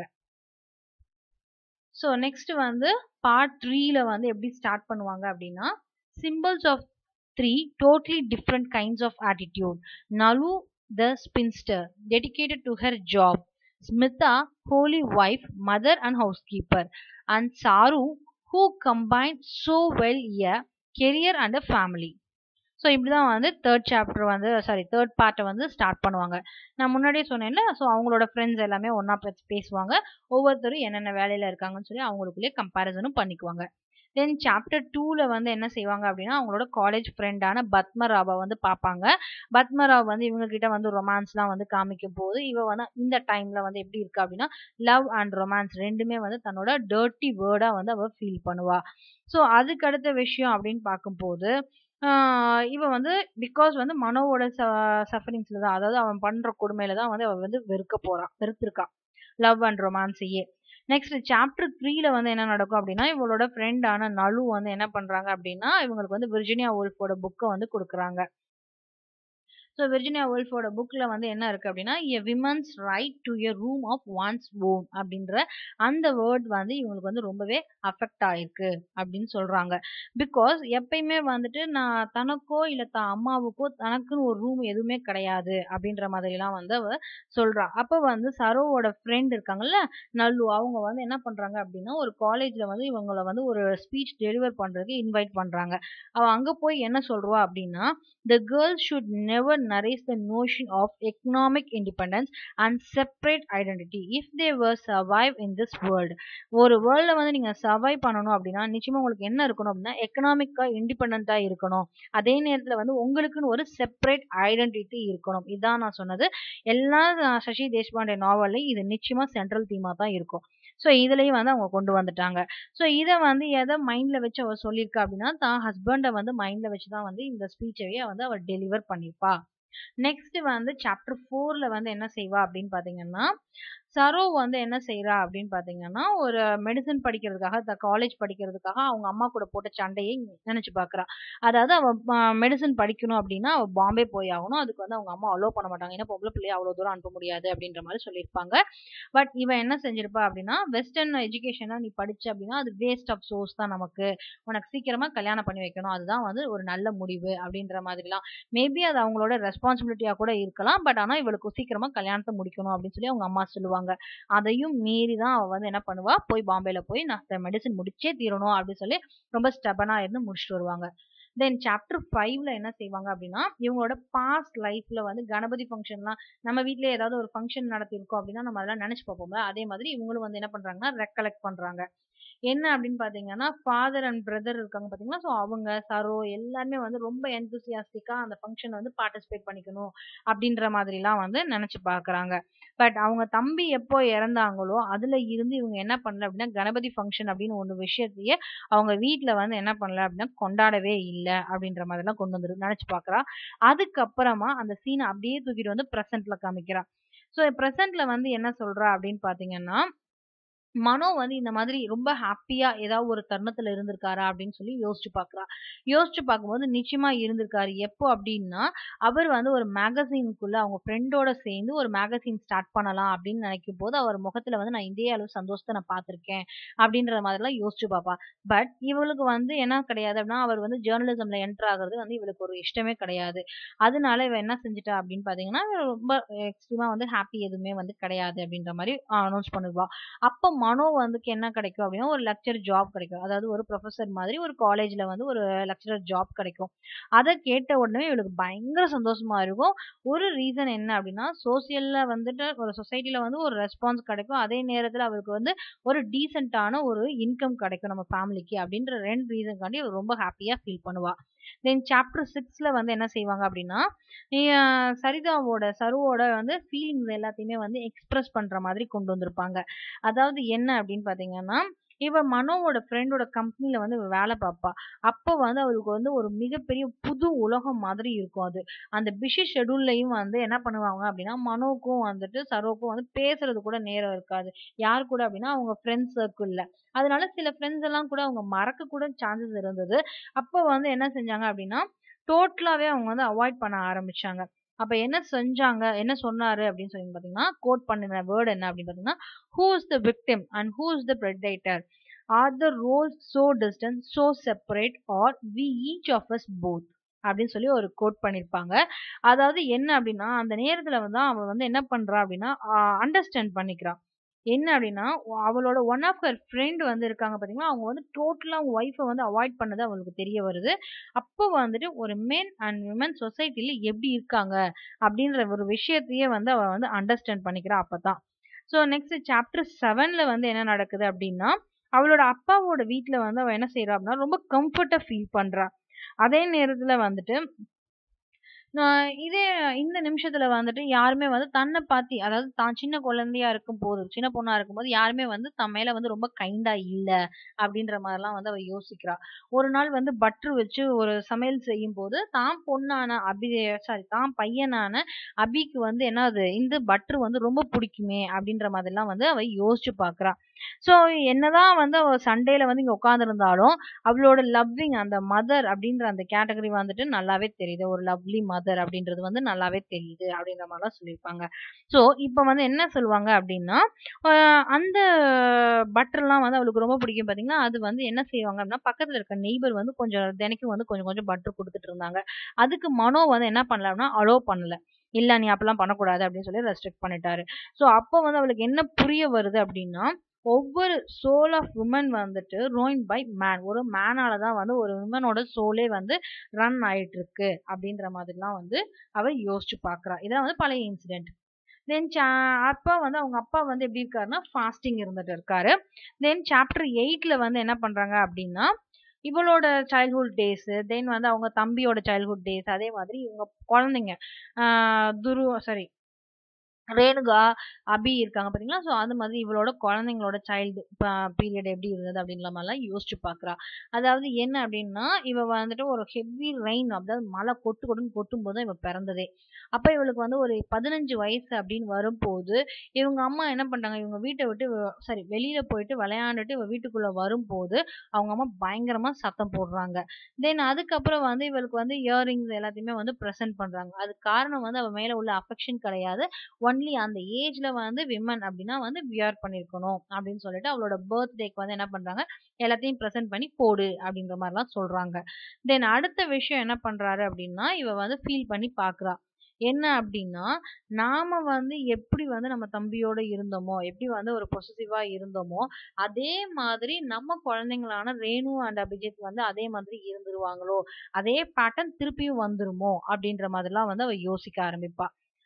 ஸோ நெக்ஸ்ட் வந்து பார்ட் த்ரீல வந்து எப்படி ஸ்டார்ட் பண்ணுவாங்க அப்படின்னா symbols of three totally different kinds of attitude Nalu the spinster dedicated to her job Smita wholly wife mother and housekeeper and Saru who combine so well a career and a family so இப்படிதான் வந்து third chapter வந்து sorry third பார்ட்டை வந்து start பண்ணுவாங்க நான் முன்னாடியே சொன்னேன்ல so அவங்களோட ஃப்ரெண்ட்ஸ் எல்லாமே ஒன்றா பேசுவாங்க ஒவ்வொருத்தரும் என்னென்ன வேலையில் இருக்காங்கன்னு சொல்லி அவங்களுக்குள்ளேயே கம்பேரிசனும் பண்ணிக்குவாங்க தென் சாப்டர் டூவில் வந்து என்ன செய்வாங்க அப்படின்னா அவங்களோட காலேஜ் ஃப்ரெண்டான பத்மராவை வந்து பார்ப்பாங்க பத்மராவ் வந்து இவங்க கிட்ட வந்து ரொமான்ஸ்லாம் வந்து காமிக்கும் போது இவ வந்து இந்த டைம்ல வந்து எப்படி இருக்கு அப்படின்னா லவ் அண்ட் ரொமான்ஸ் ரெண்டுமே வந்து தன்னோட டர்ட்டி வேர்டாக வந்து அவ ஃபீல் பண்ணுவா ஸோ அதுக்கு அடுத்த விஷயம் அப்படின்னு பார்க்கும்போது இவ வந்து பிகாஸ் வந்து மனோவோட ச சஃபரிங்ஸ்ல தான் அதாவது அவன் பண்ற கொடுமையில தான் வந்து அவ வந்து வெறுக்க போறான் வெறுத்திருக்கா லவ் அண்ட் ரொமான்ஸையே நெக்ஸ்ட் சாப்டர் த்ரீல வந்து என்ன நடக்கும் அப்படின்னா இவளோட ஃப்ரெண்டான நலு வந்து என்ன பண்றாங்க அப்படின்னா இவங்களுக்கு வந்து விர்ஜினியா ஓல்ஃபோட புக்கை வந்து கொடுக்குறாங்க ஸோ ஸோ விர்ஜினியா woolfோட புக்ல வந்து என்ன இருக்கு அப்படின்னா a women's right to a room of one's own அப்படின்ற அந்த வேர்ட் வந்து இவங்களுக்கு வந்து ரொம்பவே அஃபெக்ட் ஆயிருக்கு அப்படின்னு சொல்றாங்க பிகாஸ் எப்பயுமே வந்துட்டு நான் தனக்கோ இல்ல தான் அம்மாவுக்கோ தனக்குன்னு ஒரு ரூம் எதுவுமே கிடையாது அப்படின்ற மாதிரிலாம் வந்து அவ சொல்றா அப்ப வந்து சரோவோட ஃப்ரெண்ட் இருக்காங்கல்ல நல்லு அவங்க வந்து என்ன பண்றாங்க அப்படின்னா ஒரு காலேஜ்ல வந்து இவங்கள வந்து ஒரு ஸ்பீச் டெலிவர் பண்றதுக்கு இன்வைட் பண்றாங்க அவ அங்க போய் என்ன சொல்றா அப்படின்னா the girls should never nourish the notion of economic independence and separate identity if they were survive in this world ஒரு வேர்ல்ட்ல வந்து நீங்க சர்வை பண்ணணும் அப்படின்னா நிச்சயமா உங்களுக்கு என்ன இருக்கணும் அப்படின்னா எக்கனாமிக்கா இண்டிபெண்டா இருக்கணும் அதே நேரத்துல வந்து உங்களுக்குன்னு ஒரு செப்பரேட் ஐடென்டிட்டி இருக்கணும் இதான் நான் சொன்னது எல்லா அஹ், சசி தேஷ்பாண்டே நாவல்லையும் இது நிச்சயமா சென்ட்ரல் தீமா தான் இருக்கும் ஸோ இதுலயும் வந்து அவங்க கொண்டு வந்துட்டாங்க ஸோ இதை வந்து எதை மைண்ட்ல வச்சு அவ சொல்லியிருக்கா அப்படின்னா தான் ஹஸ்பண்டை வந்து மைண்ட்ல வச்சு தான் வந்து இந்த ஸ்பீச்சையே வந்து அவ டெலிவர் பண்ணிருப்பா நெக்ஸ்ட் வந்து சாப்டர் ஃபோர்ல வந்து என்ன செய்வா அப்படின்னு பாத்தீங்கன்னா சரோ வந்து என்ன செய்றா அப்படின்னு பாத்தீங்கன்னா ஒரு மெடிசன் படிக்கிறதுக்காக காலேஜ் படிக்கிறதுக்காக அவங்க அம்மா கூட போட்ட சண்டையை நினைச்சு பாக்குறா அதாவது அவ மெடிசன் படிக்கணும் அப்படின்னா அவ பாம்பே போய் ஆகணும் அதுக்கு வந்து அவங்க அம்மா அலோவ் பண்ண மாட்டாங்க ஏன்னா பொம்பளை பிள்ளைய அவ்வளவு தூரம் அனுப்ப முடியாது அப்படின்ற மாதிரி சொல்லியிருப்பாங்க பட் இவன் என்ன செஞ்சிருப்பா அப்படின்னா வெஸ்டர்ன் எஜுகேஷனா நீ படிச்ச அப்படின்னா அது வேஸ்ட் ஆஃப் சோர்ஸ் தான் நமக்கு உனக்கு சீக்கிரமா கல்யாணம் பண்ணி வைக்கணும் அதுதான் வந்து ஒரு நல்ல முடிவு அப்படின்ற மாதிரிலாம் மேபி அது அவங்களோட ரெஸ்பான்சிபிலிட்டியா கூட இருக்கலாம் பட் ஆனா இவளுக்கு சீக்கிரமா கல்யாணத்தை முடிக்கணும் அப்படின்னு சொல்லி அவங்க அம்மா சொல்லுவாங்க அதையும் மீறி தான் அவ வந்து என்ன பண்ணுவா போய் பாம்பேல போய் நான் மெடிசன் முடிச்சே தீரணும் அப்படின்னு சொல்லி ரொம்ப ஸ்டபனா இருந்து முடிச்சுட்டு வருவாங்க தென் சாப்டர் ஃபைவ்ல என்ன செய்வாங்க அப்படின்னா இவங்களோட பாஸ்ட் லைஃப்ல வந்து கணபதி ஃபங்க்ஷன்லாம் நம்ம வீட்லயே ஏதாவது ஒரு ஃபங்க்ஷன் நடத்திருக்கோம் அப்படின்னா நம்ம அதெல்லாம் நினைச்சு பார்ப்போம்ல அதே மாதிரி இவங்களும் வந்து என்ன பண்றாங்கன்னா ரெக்கலெக்ட் பண்றாங்க என்ன அப்படின்னு பாத்தீங்கன்னா ஃபாதர் அண்ட் பிரதர் இருக்காங்க பாத்தீங்களா ஸோ அவங்க சரோ எல்லாருமே வந்து ரொம்ப எந்தூசியாஸ்டிக்கா அந்த ஃபங்க்ஷன் வந்து பார்ட்டிசிபேட் பண்ணிக்கணும் அப்படின்ற மாதிரிலாம் வந்து நினைச்சு பாக்குறாங்க பட் அவங்க தம்பி எப்போ இறந்தாங்களோ அதுல இருந்து இவங்க என்ன பண்ணல அப்படின்னா கணபதி ஃபங்க்ஷன் அப்படின்னு ஒண்ணு விஷயத்தையே அவங்க வீட்ல வந்து என்ன பண்ணல அப்படின்னா கொண்டாடவே இல்லை அப்படின்ற மாதிரிலாம் கொண்டு வந்து நினைச்சு பாக்குறா அதுக்கப்புறமா அந்த சீனை அப்படியே தூக்கிட்டு வந்து ப்ரெசென்ட்ல காமிக்கிறா ஸோ ப்ரெசென்ட்ல வந்து என்ன சொல்றா அப்படின்னு பாத்தீங்கன்னா மனோ வந்து இந்த மாதிரி ரொம்ப ஹாப்பியா ஏதாவது ஒரு தருணத்துல இருந்திருக்காரா அப்படின்னு சொல்லி யோசிச்சு பாக்குறா யோசிச்சு பார்க்கும்போது நிச்சயமா இருந்திருக்காரு எப்போ அப்படின்னா அவர் வந்து ஒரு மேகசின்குள்ள அவங்க ஃப்ரெண்டோட சேர்ந்து ஒரு மேகசின் ஸ்டார்ட் பண்ணலாம் அப்படின்னு நினைக்கும் போது அவர் முகத்துல வந்து நான் இதே அளவு சந்தோஷத்தை நான் பார்த்திருக்கேன் அப்படின்ற மாதிரிலாம் யோசிச்சு பார்ப்பா பட் இவளுக்கு வந்து என்ன கிடையாது அப்படின்னா அவர் வந்து ஜேர்னலிசம்ல என்டர் ஆகுறது வந்து இவளுக்கு ஒரு இஷ்டமே கிடையாது அதனால இவ என்ன செஞ்சுட்டா அப்படின்னு பாத்தீங்கன்னா இவ ரொம்ப எக்ஸ்ட்ரீமா வந்து ஹாப்பி எதுவுமே வந்து கிடையாது அப்படின்ற மாதிரி அனௌன்ஸ் பண்ணிடுவா அப்ப மனோ வந்துக்கு என்ன கிடைக்கும் அப்படின்னா ஒரு லெக்சர் ஜாப் கிடைக்கும் அதாவது ஒரு ப்ரொஃபசர் மாதிரி ஒரு காலேஜ்ல வந்து ஒரு லெக்சரர் ஜாப் கிடைக்கும் அதை கேட்ட உடனே இவளுக்கு பயங்கர சந்தோஷமா இருக்கும் ஒரு ரீசன் என்ன அப்படின்னா சோசியல்ல வந்துட்டு ஒரு சொசைட்டில வந்து ஒரு ரெஸ்பான்ஸ் கிடைக்கும் அதே நேரத்துல அவருக்கு வந்து ஒரு டீசென்டான ஒரு இன்கம் கிடைக்கும் நம்ம ஃபேமிலிக்கு அப்படின்ற ரெண்டு ரீசன்காண்டி அவ ரொம்ப ஹாப்பியா ஃபீல் பண்ணுவா தென் சாப்டர் சிக்ஸ்ல வந்து என்ன செய்வாங்க அப்படின்னா அஹ் சரிதாவோட சருவோட வந்து ஃபீலிங்ஸ் எல்லாத்தையுமே வந்து எக்ஸ்பிரஸ் பண்ற மாதிரி கொண்டு வந்திருப்பாங்க அதாவது என்ன அப்படின்னு பாத்தீங்கன்னா இவ மனோவோட ஃப்ரெண்டோட கம்பெனில வந்து இவ வேலை பார்ப்பா அப்போ வந்து அவளுக்கு வந்து ஒரு மிகப்பெரிய புது உலகம் மாதிரி இருக்கும் அது அந்த பிஸி ஷெடியூல்லையும் வந்து என்ன பண்ணுவாங்க அப்படின்னா மனோக்கும் வந்துட்டு சரோக்கும் வந்து பேசுறது கூட நேரம் இருக்காது யார் கூட அப்படின்னா அவங்க ஃப்ரெண்ட்ஸ் சர்க்கிள்ல அதனால சில ஃப்ரெண்ட்ஸ் எல்லாம் கூட அவங்க மறக்க கூட சான்சஸ் இருந்தது அப்போ வந்து என்ன செஞ்சாங்க அப்படின்னா டோட்டலாவே அவங்க வந்து அவாய்ட் பண்ண ஆரம்பிச்சாங்க அப்ப என்ன செஞ்சாங்க என்ன சொன்னாரு அப்படின்னு சொல்லி பாத்தீங்கன்னா கோட் பண்ணின வேர்டு என்ன அப்படின்னு பாத்தீங்கன்னா who is the victim and who is the predator or the role so distance so separate are we each of us both அப்படின்னு சொல்லி ஒரு கோட் பண்ணிருப்பாங்க அதாவது என்ன அப்படின்னா அந்த நேரத்துல வந்து அவன் வந்து என்ன பண்றா அப்படின்னா அண்டர்ஸ்டாண்ட் பண்ணிக்கிறான் என்ன அப்படின்னா அவளோட ஒன் ஆஃப் ஹர் ஃப்ரெண்ட் வந்து இருக்காங்க பாத்தீங்களா அவங்க வந்து டோட்டலா அவங்க ஒய்ஃபை வந்து அவாய்ட் பண்ணது அவளுக்கு தெரிய வருது அப்போ வந்துட்டு ஒரு மென் அண்ட் விமன் சொசைட்டில எப்படி இருக்காங்க அப்படின்ற ஒரு விஷயத்தையே வந்து அவ வந்து அண்டர்ஸ்டாண்ட் பண்ணிக்கிறா அப்பதான் ஸோ நெக்ஸ்ட் சாப்டர் செவன்ல வந்து என்ன நடக்குது அப்படின்னா அவளோட அப்பாவோட வீட்ல வந்து அவ என்ன செய்யறா அப்படின்னா ரொம்ப கம்ஃபர்ட்டா ஃபீல் பண்றா அதே நேரத்துல வந்துட்டு நான் இதே இந்த நிமிஷத்துல வந்துட்டு யாருமே வந்து தன்னை பாத்தி அதாவது தான் சின்ன குழந்தையா இருக்கும் போது சின்ன பொண்ணா இருக்கும்போது யாருமே வந்து தன் மேல வந்து ரொம்ப கைண்டா இல்ல அப்படின்ற மாதிரிலாம் வந்து அவ யோசிக்கிறா ஒரு நாள் வந்து பட்ரு வச்சு ஒரு சமையல் செய்யும் போது தான் பொண்ணான அபி சாரி தான் பையனான அபிக்கு வந்து என்னது இந்த பட்ரு வந்து ரொம்ப பிடிக்குமே அப்படின்ற மாதிரிலாம் வந்து அவ யோசிச்சு பாக்குறா சோ என்னதான் வந்து அவ சண்டேல வந்து இங்க உட்கார்ந்துருந்தாலும் அவளோட லவ்விங் அந்த மதர் அப்படின்ற அந்த கேட்டகரி வந்துட்டு நல்லாவே தெரியுது ஒரு லவ்லி மதர் மதர் அப்படின்றது வந்து நல்லாவே தெரியுது அப்படின்ற மாதிரிலாம் சொல்லியிருப்பாங்க ஸோ இப்போ வந்து என்ன சொல்லுவாங்க அப்படின்னா ஆஹ் அந்த பட்டர்லாம் வந்து அவளுக்கு ரொம்ப பிடிக்கும் பார்த்தீங்கன்னா அது வந்து என்ன செய்வாங்க அப்படின்னா பக்கத்தில் இருக்க நெய்பர் வந்து கொஞ்சம் தினைக்கும் வந்து கொஞ்சம் கொஞ்சம் பட்டர் கொடுத்துட்டு இருந்தாங்க அதுக்கு மனோ வந்து என்ன பண்ணலன்னா அலோ பண்ணல இல்ல நீ அப்பெல்லாம் பண்ணக்கூடாது அப்படின்னு சொல்லி ரெஸ்ட்ரிக்ட் பண்ணிட்டாரு ஸோ அப்போ வந்து அவளுக்கு என்ன புரிய வருது அப்படின்னா ஒவ்வொரு சோல் ஆஃப் உமன் வந்துட்டு ரோயின் பை மேன் ஒரு மேனால தான் வந்து ஒரு உமனோட சோலே வந்து ரன் ஆயிட்டு இருக்கு அப்படின்ற மாதிரிலாம் வந்து அவ யோசிச்சு பாக்குறா இதான் வந்து பழைய இன்சிடென்ட் தென் அப்பா வந்து அவங்க அப்பா வந்து எப்படி இருக்காருன்னா ஃபாஸ்டிங் இருந்துட்டு இருக்காரு தென் சாப்டர் எயிட்ல வந்து என்ன பண்றாங்க அப்படின்னா இவளோட சைல்ட்ஹுட் டேஸ் தென் வந்து அவங்க தம்பியோட சைல்ட்ஹுட் டேஸ் அதே மாதிரி இவங்க குழந்தைங்க ஆஹ் துரு சாரி ரேணுகா அபி இருக்காங்க பாத்தீங்களா ஸோ அது மாதிரி இவளோட குழந்தைங்களோட சைல்டு பீரியட் எப்படி இருந்தது அப்படின்ற மாதிரிலாம் யோசிச்சு பார்க்குறா அதாவது என்ன அப்படின்னா இவ வந்துட்டு ஒரு ஹெவி ரெயின் அதாவது மழை கொட்டு கொட்டுன்னு கொட்டும் போது இவ பிறந்ததே அப்ப இவளுக்கு வந்து ஒரு பதினஞ்சு வயசு அப்படின்னு வரும்போது இவங்க அம்மா என்ன பண்றாங்க இவங்க வீட்டை விட்டு சாரி வெளியில போயிட்டு விளையாண்டுட்டு இவ வீட்டுக்குள்ள வரும்போது அவங்க அம்மா பயங்கரமா சத்தம் போடுறாங்க தென் அதுக்கப்புறம் வந்து இவளுக்கு வந்து இயரிங்ஸ் எல்லாத்தையுமே வந்து ப்ரெசென்ட் பண்றாங்க அது காரணம் வந்து அவ மேல உள்ள அஃபெக்ஷன் கிடையாது ஒன்லி அந்த ஏஜ்ல வந்து விமன் அப்படின்னா வந்து வியர் பண்ணிருக்கணும் அப்படின்னு சொல்லிட்டு அவளோட பர்த்டேக்கு வந்து என்ன பண்றாங்க எல்லாத்தையும் ப்ரெசென்ட் பண்ணி போடு அப்படின்ற மாதிரிலாம் சொல்றாங்க தென் அடுத்த விஷயம் என்ன பண்றாரு அப்படின்னா இவ வந்து ஃபீல் பண்ணி பாக்குறா என்ன அப்படின்னா நாம வந்து எப்படி வந்து நம்ம தம்பியோட இருந்தோமோ எப்படி வந்து ஒரு பொசிட்டிவா இருந்தோமோ அதே மாதிரி நம்ம குழந்தைங்களான ரேணு அண்ட் அபிஜித் வந்து அதே மாதிரி இருந்துருவாங்களோ அதே பேட்டர்ன் திருப்பியும் வந்துருமோ அப்படின்ற மாதிரிலாம் வந்து அவ யோசிக்க ஆரம்பிப்பா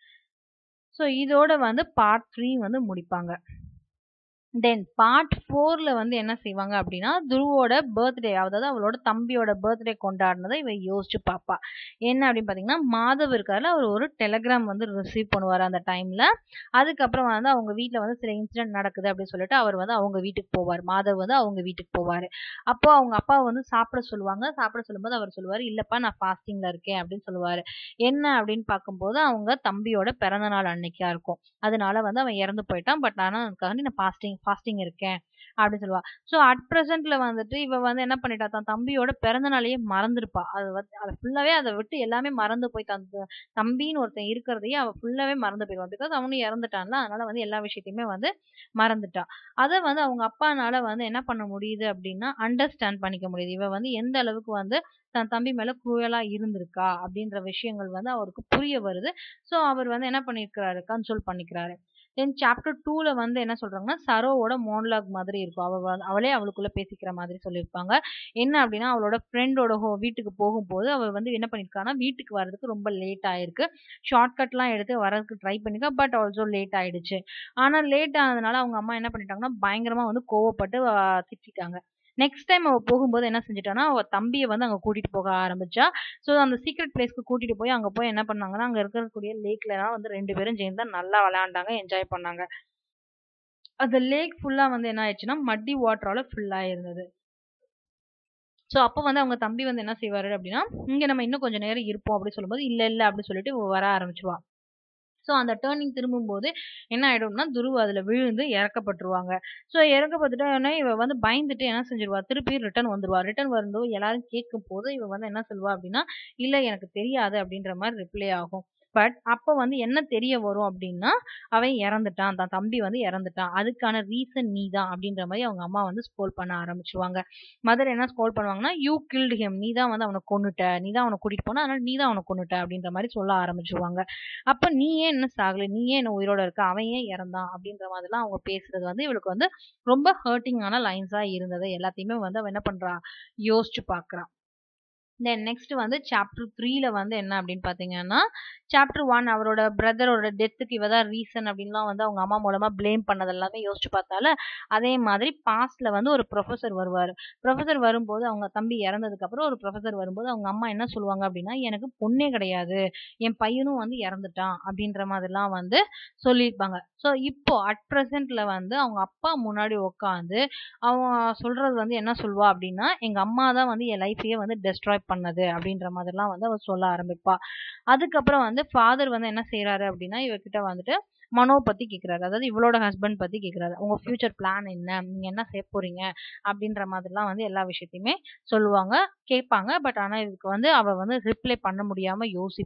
ஸோ இதோட வந்து பார்ட் த்ரீ வந்து முடிப்பாங்க தென் பார்ட் ஃபோர்ல வந்து என்ன செய்வாங்க அப்படின்னா துருவோட பர்த்டே அதாவது அவளோட தம்பியோட பர்த்டே கொண்டாடினதை இவ யோசிச்சு பார்ப்பா என்ன அப்படின்னு பார்த்தீங்கன்னா மாதவ் இருக்காருல அவர் ஒரு டெலகிராம் வந்து ரிசீவ் பண்ணுவார் அந்த டைம்ல அதுக்கப்புறம் வந்து அவங்க வீட்டில் வந்து சில இன்சிடென்ட் நடக்குது அப்படின்னு சொல்லிட்டு அவர் வந்து அவங்க வீட்டுக்கு போவார் மாதவ் வந்து அவங்க வீட்டுக்கு போவார் அப்போ அவங்க அப்பா வந்து சாப்பிட சொல்லுவாங்க சாப்பிட சொல்லும்போது அவர் சொல்லுவார் இல்லப்பா நான் ஃபாஸ்டிங்ல இருக்கேன் அப்படின்னு சொல்லுவார் என்ன அப்படின்னு பார்க்கும்போது அவங்க தம்பியோட பிறந்த நாள் அன்னைக்கா இருக்கும் அதனால வந்து அவன் இறந்து போயிட்டான் பட் ஆனால் அதுக்காக நான் ஃபாஸ்டிங் ஃபாஸ்டிங் இருக்கேன் அப்படின்னு சொல்லுவா ஸோ அட் ப்ரெசென்ட்ல வந்துட்டு இவ வந்து என்ன பண்ணிட்டா தன் தம்பியோட பிறந்த நாளையே மறந்துருப்பா அது வந்து அதை ஃபுல்லாவே அதை விட்டு எல்லாமே மறந்து போய் தன் தம்பின்னு ஒருத்தன் இருக்கிறதையே அவ ஃபுல்லாவே மறந்து போயிடுவான் பிகாஸ் அவனும் இறந்துட்டான்ல அதனால வந்து எல்லா விஷயத்தையுமே வந்து மறந்துட்டா அதை வந்து அவங்க அப்பானால வந்து என்ன பண்ண முடியுது அப்படின்னா அண்டர்ஸ்டாண்ட் பண்ணிக்க முடியுது இவ வந்து எந்த அளவுக்கு வந்து தன் தம்பி மேல குரூயலா இருந்திருக்கா அப்படின்ற விஷயங்கள் வந்து அவருக்கு புரிய வருது ஸோ அவர் வந்து என்ன பண்ணிருக்கிறாரு கன்சோல் பண்ணிக்கிறாரு தென் சாப்டர் டூல வந்து என்ன சொல்றாங்கன்னா சரோவோட மோனலாக் மாதிரி இருக்கும் அவ வந்து- அவளே அவளுக்குள்ள பேசிக்கிற மாதிரி சொல்லியிருப்பாங்க என்ன அப்படின்னா அவளோட ஃப்ரெண்டோட ஹோ வீட்டுக்கு போகும்போது அவ வந்து என்ன பண்ணிருக்கான்னா வீட்டுக்கு வர்றதுக்கு ரொம்ப லேட் ஆயிருக்கு ஷார்ட்கட்லாம் எடுத்து வரதுக்கு ட்ரை பண்ணிருக்கா பட் ஆல்சோ லேட் ஆயிடுச்சு ஆனா லேட் ஆனதுனால அவங்க அம்மா என்ன பண்ணிட்டாங்கன்னா பயங்கரமா வந்து கோவப்பட்டு ஆஹ் திட்டிட்டாங்க நெக்ஸ்ட் டைம் அவ போகும்போது என்ன செஞ்சுட்டான்னா அவ தம்பியை வந்து அங்க கூட்டிட்டு போக ஆரம்பிச்சா ஸோ அந்த சீக்ரெட் பிளேஸ்க்கு கூட்டிட்டு போய் அங்க போய் என்ன பண்ணாங்கன்னா அங்க இருக்கக்கூடிய லேக்ல வந்து ரெண்டு பேரும் சேர்ந்து தான் நல்லா விளையாண்டாங்க என்ஜாய் பண்ணாங்க அந்த லேக் ஃபுல்லா வந்து என்ன ஆயிடுச்சுன்னா மட்டி வாட்டரால ஃபுல்லா இருந்தது ஸோ அப்போ வந்து அவங்க தம்பி வந்து என்ன செய்வாரு அப்படின்னா இங்க நம்ம இன்னும் கொஞ்சம் நேரம் இருப்போம் அப்படின்னு சொல்லும்போது இல்ல இல்ல அப்படின்னு சொல்லிட்டு இவ வர ஆரம்பிச்சுவா ஸோ அந்த டேர்னிங் திரும்பும்போது என்ன ஆயிடும்னா துருவ அதுல விழுந்து இறக்கப்பட்டுருவாங்க ஸோ இறக்கப்பட்டுட்டோன்னே இவ வந்து பயந்துட்டு என்ன செஞ்சிருவா திருப்பி ரிட்டர்ன் வந்துருவா ரிட்டர்ன் வரும்போது எல்லாரும் கேட்கும் போது இவ வந்து என்ன சொல்லுவா அப்படின்னா இல்ல எனக்கு தெரியாது அப்படின்ற மாதிரி ரிப்ளை ஆகும் பட் அப்போ வந்து என்ன தெரிய வரும் அப்படின்னா அவன் இறந்துட்டான் தான் தம்பி வந்து இறந்துட்டான் அதுக்கான ரீசன் நீ தான் அப்படின்ற மாதிரி அவங்க அம்மா வந்து ஸ்கோல் பண்ண ஆரம்பிச்சிருவாங்க மதர் என்ன ஸ்கோல் பண்ணுவாங்கன்னா யூ கில்டு ஹிம் நீ தான் வந்து அவனை கொன்னுட்ட நீ தான் அவனை கூட்டிட்டு போன அதனால நீ தான் அவனை கொன்னுட்ட அப்படின்ற மாதிரி சொல்ல ஆரம்பிச்சிருவாங்க அப்ப நீ ஏன் என்ன சாகல நீ ஏன் என்ன உயிரோட இருக்க அவன் ஏன் இறந்தான் அப்படின்ற மாதிரிலாம் அவங்க பேசுறது வந்து இவளுக்கு வந்து ரொம்ப ஹர்ட்டிங்கான லைன்ஸா இருந்தது எல்லாத்தையுமே வந்து அவ என்ன பண்றா யோசிச்சு பாக்குறா தென் நெக்ஸ்ட் வந்து சாப்டர் த்ரீல வந்து என்ன அப்படின்னு பாத்தீங்கன்னா சாப்டர் ஒன் அவரோட பிரதரோட டெத்துக்கு இவ தான் ரீசன் அப்படின்லாம் வந்து அவங்க அம்மா மூலமா ப்ளேம் பண்ணது எல்லாமே யோசிச்சு பார்த்தால அதே மாதிரி பாஸ்ட்ல வந்து ஒரு ப்ரொஃபசர் வருவார் ப்ரொஃபசர் வரும்போது அவங்க தம்பி இறந்ததுக்கு அப்புறம் ஒரு ப்ரொஃபசர் வரும்போது அவங்க அம்மா என்ன சொல்லுவாங்க அப்படின்னா எனக்கு பொண்ணே கிடையாது என் பையனும் வந்து இறந்துட்டான் அப்படின்ற மாதிரிலாம் வந்து சொல்லியிருப்பாங்க ஸோ இப்போ அட் ப்ரெசென்ட்ல வந்து அவங்க அப்பா முன்னாடி உட்காந்து அவன் சொல்றது வந்து என்ன சொல்லுவா அப்படின்னா எங்க அம்மா தான் வந்து என் லைஃபையே வந்து டெஸ்ட்ராய் பண்ணது அப்படின்ற மாதிரிலாம் வந்து அவ சொல்ல ஆரம்பிப்பா அதுக்கப்புறம் வந்து ஃபாதர் வந்து என்ன செய்யறாரு அப்படின்னா இவகிட்ட வந்துட்டு மனோ பத்தி கேக்குறாரு அதாவது இவளோட ஹஸ்பண்ட் பத்தி கேக்குறாரு உங்க ஃபியூச்சர் பிளான் என்ன நீங்க என்ன செய்ய போறீங்க அப்படின்ற மாதிரிலாம் வந்து எல்லா விஷயத்தையுமே சொல்லுவாங்க கேட்பாங்க பட் ஆனா இதுக்கு வந்து அவ வந்து ரிப்ளை பண்ண முடியாம யோசிப்பா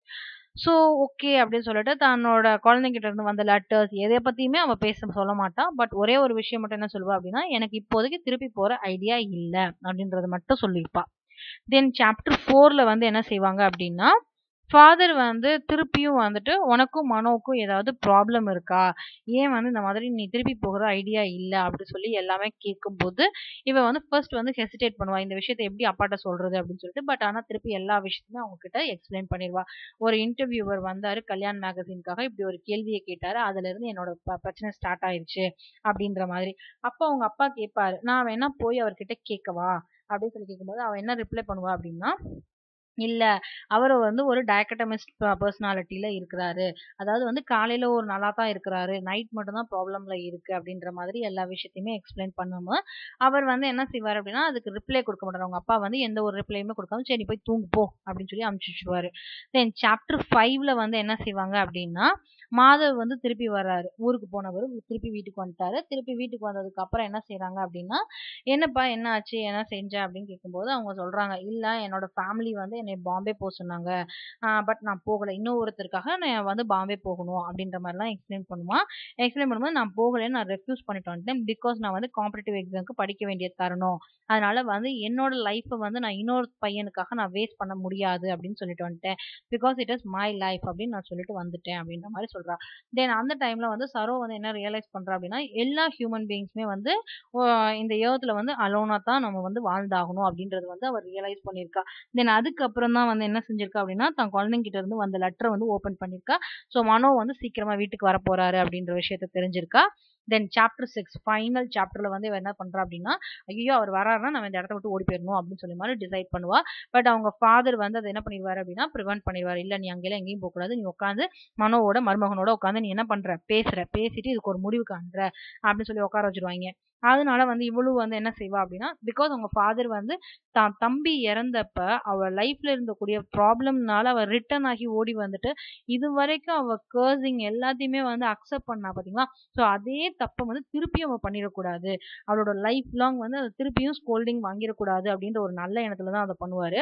ஸோ ஓகே அப்படின்னு சொல்லிட்டு தன்னோட குழந்தைங்கிட்ட இருந்து வந்த லெட்டர்ஸ் எதை பத்தியுமே அவ பேச சொல்ல மாட்டா பட் ஒரே ஒரு விஷயம் மட்டும் என்ன சொல்லுவா அப்படின்னா எனக்கு இப்போதைக்கு திருப்பி போற ஐடியா இல்லை அப்படின்றத மட்டும் சொல்லியிருப்பா தென் சாப்டர் ஃபோர்ல வந்து என்ன செய்வாங்க அப்படின்னா ஃபாதர் வந்து திருப்பியும் வந்துட்டு உனக்கும் மனோவுக்கும் ஏதாவது ப்ராப்ளம் இருக்கா ஏன் வந்து இந்த மாதிரி நீ திருப்பி போகிற ஐடியா இல்லை அப்படி சொல்லி எல்லாமே கேட்கும்போது இவ வந்து ஃபர்ஸ்ட் வந்து ஹெசிடேட் பண்ணுவா இந்த விஷயத்த எப்படி அப்பாட்ட சொல்றது அப்படின்னு சொல்லிட்டு பட் ஆனா திருப்பி எல்லா விஷயத்தையும் அவங்க கிட்ட எக்ஸ்பிளைன் பண்ணிடுவா ஒரு இன்டர்வியூவர் வந்தாரு கல்யாண் மேகசின்காக இப்படி ஒரு கேள்வியை கேட்டாரு அதுல இருந்து என்னோட ப- பிரச்சனை ஸ்டார்ட் ஆயிருச்சு அப்படின்ற மாதிரி அப்போ அவங்க அப்பா கேட்பாரு நான் வேணா போய் அவர்கிட்ட கேட்கவா அப்படின்னு சொல்லி கேட்கும்போது அவ என்ன ரிப்ளை பண்ணுவா அப்படின்னா இல்ல அவர் வந்து ஒரு டயக்கட்டமிஸ்ட் பர்சனாலிட்டியில இருக்கிறாரு அதாவது வந்து காலையில ஒரு நல்லா தான் இருக்கிறாரு நைட் மட்டும் தான் ப்ராப்ளம்ல இருக்கு அப்படின்ற மாதிரி எல்லா விஷயத்தையுமே எக்ஸ்பிளைன் பண்ணும்போது அவர் வந்து என்ன செய்வார் அப்படின்னா அதுக்கு ரிப்ளை கொடுக்க மாட்டாரு அவங்க அப்பா வந்து எந்த ஒரு ரிப்ளையுமே கொடுக்காம சரி நீ போய் தூங்கு போ அப்படின்னு சொல்லி அனுப்பிச்சு வச்சிருவாரு தென் சாப்டர் ஃபைவ்ல வந்து என்ன செய்வாங்க அப்படின்னா மாதவ் வந்து திருப்பி வர்றாரு ஊருக்கு போனவர் திருப்பி வீட்டுக்கு வந்துட்டாரு திருப்பி வீட்டுக்கு வந்ததுக்கு அப்புறம் என்ன செய்றாங்க அப்படின்னா என்னப்பா என்ன ஆச்சு என்ன செஞ்ச அப்படின்னு கேட்கும்போது அவங்க சொல்றாங்க இல்ல என்னோட ஃபேமிலி வந்து என்னை பாம்பே போக சொன்னாங்க பட் நான் போகல இன்னும் ஒருத்தருக்காக நான் வந்து பாம்பே போகணும் அப்படின்ற மாதிரிலாம் எக்ஸ்பிளைன் பண்ணுவான் எக்ஸ்பிளைன் பண்ணும்போது நான் போகலைன்னு நான் ரெஃப்யூஸ் பண்ணிட்டு வந்துட்டேன் பிகாஸ் நான் வந்து காம்படிட்டிவ் எக்ஸாம்க்கு படிக்க வேண்டிய தருணம் அதனால வந்து என்னோட லைஃப்பை வந்து நான் இன்னொரு பையனுக்காக நான் வேஸ்ட் பண்ண முடியாது அப்படின்னு சொல்லிட்டு வந்துட்டேன் because it is my life அப்படின்னு நான் சொல்லிட்டு வந்துட்டேன் அப்படின்ற மாதிரி சொல்றா தென் அந்த டைம்ல வந்து சரோ வந்து என்ன ரியலைஸ் பண்றா அப்படின்னா எல்லா ஹியூமன் பீயிங்ஸுமே வந்து ஓ, இந்த ஏர்த்ல வந்து அலோனா தான் நம்ம வந்து வாழ்ந்தாகணும் அப்படின்றது வந்து அவர் ரியலைஸ் பண்ணியிருக்கா தென் அதுக்கப்புறம் தான் வந்து என்ன செஞ்சிருக்கா அப்படின்னா தன் குழந்தைங்கிட்ட இருந்து வந்த லெட்டரை வந்து ஓபன் பண்ணியிருக்கா ஸோ மனோ வந்து சீக்கிரமா வீட்டுக்கு வர போறாரு அப்படின்ற விஷயத்த தெரிஞ்சிருக்கா தென் சாப்டர் சிக்ஸ் ஃபைனல் சாப்டர்ல வந்து இவ என்ன பண்றா அப்படின்னா ஐயோ அவர் வராருன்னா நம்ம இந்த இடத்த விட்டு ஓடி போயிடணும் அப்படின்னு சொல்லி மாதிரி டிசைட் பண்ணுவா பட் அவங்க ஃபாதர் வந்து அதை என்ன பண்ணிடுவாரு அப்படின்னா ப்ரிவென்ட் பண்ணிடுவாரு இல்ல நீ அங்கெல்லாம் எங்கேயும் போக கூடாது நீ உட்காந்து மனோவோட மருமகனோட உட்காந்து நீ என்ன பண்ற பேசுற பேசிட்டு இதுக்கு ஒரு முடிவு காண்ற அப்படின்னு சொல்லி உட்கார வச்சிருவாங்க அதனால வந்து இவளும் வந்து என்ன செய்வா அப்படின்னா பிகாஸ் அவங்க ஃபாதர் வந்து தான் தம்பி இறந்தப்ப அவ லைஃப்ல இருந்தக்கூடிய ப்ராப்ளம்னால அவ ரிட்டர்ன் ஆகி ஓடி வந்துட்டு இது வரைக்கும் அவ கர்சிங் எல்லாத்தையுமே வந்து அக்செப்ட் பண்ணா பாத்தீங்களா ஸோ அதே தப்பை வந்து திருப்பியும் அவ பண்ணிடக்கூடாது அவளோட லைஃப் லாங் வந்து அதை திருப்பியும் ஸ்கோல்டிங் வாங்கிடக்கூடாது அப்படின்ற ஒரு நல்ல எண்ணத்துல தான் அதை பண்ணுவாரு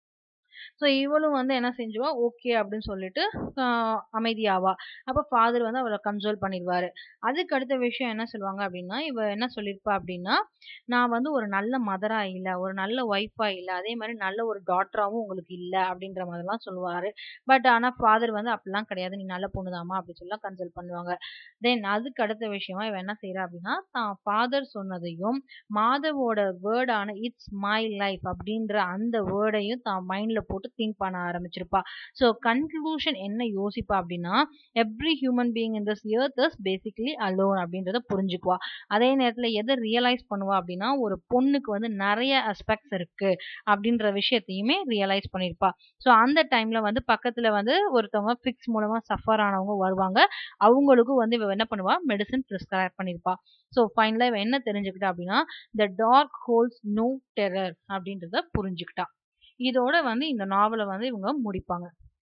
ஸோ இவளும் வந்து என்ன செஞ்சுவா ஓகே அப்படின்னு சொல்லிட்டு ஆஹ் அமைதியாவா அப்போ ஃபாதர் வந்து அவளை கன்சோல் பண்ணிடுவாரு அதுக்கு அடுத்த விஷயம் என்ன சொல்லுவாங்க அப்படின்னா இவ என்ன சொல்லியிருப்பா அப்படின்னா நான் வந்து ஒரு நல்ல மதரா இல்லை ஒரு நல்ல ஒய்ஃபா இல்லை அதே மாதிரி நல்ல ஒரு டாட்டராகவும் உங்களுக்கு இல்லை அப்படின்ற மாதிரிலாம் சொல்லுவாரு பட் ஆனால் ஃபாதர் வந்து அப்படிலாம் கிடையாது நீ நல்ல பொண்ணுதாம்மா அப்படி சொல்லலாம் கன்சல்ட் பண்ணுவாங்க தென் அதுக்கு அடுத்த விஷயமா இவ என்ன செய்யறா அப்படின்னா தான் ஃபாதர் சொன்னதையும் மாதவோட வேர்டான இட்ஸ் மை லைஃப் அப்படின்ற அந்த வேர்டையும் தான் மைண்ட்ல போட்டு திங்க் பண்ண ஆரம்பிச்சிருப்பா ஸோ கன்க்ளூஷன் என்ன யோசிப்பா அப்படின்னா every human being in this earth is basically alone அப்படின்றத புரிஞ்சுக்குவா அதே நேரத்தில் எதை ரியலைஸ் பண்ணுவா அப்படின்னா ஒரு பொண்ணுக்கு வந்து நிறைய அஸ்பெக்ட்ஸ் இருக்கு அப்படின்ற விஷயத்தையுமே ரியலைஸ் பண்ணியிருப்பா ஸோ அந்த டைம்ல வந்து பக்கத்துல வந்து ஒருத்தவங்க ஃபிக்ஸ் மூலமா சஃபர் ஆனவங்க வருவாங்க அவங்களுக்கும் வந்து இவ என்ன பண்ணுவா மெடிசன் ப்ரிஸ்கிரைப் பண்ணியிருப்பா ஸோ ஃபைனலாக இவ என்ன தெரிஞ்சுக்கிட்டா அப்படின்னா the dark holes no terror அப்படின்றத புரிஞ்சுக்கிட்டா இதோட வந்து இந்த நாவலை வந்து இவங்க முடிப்பாங்க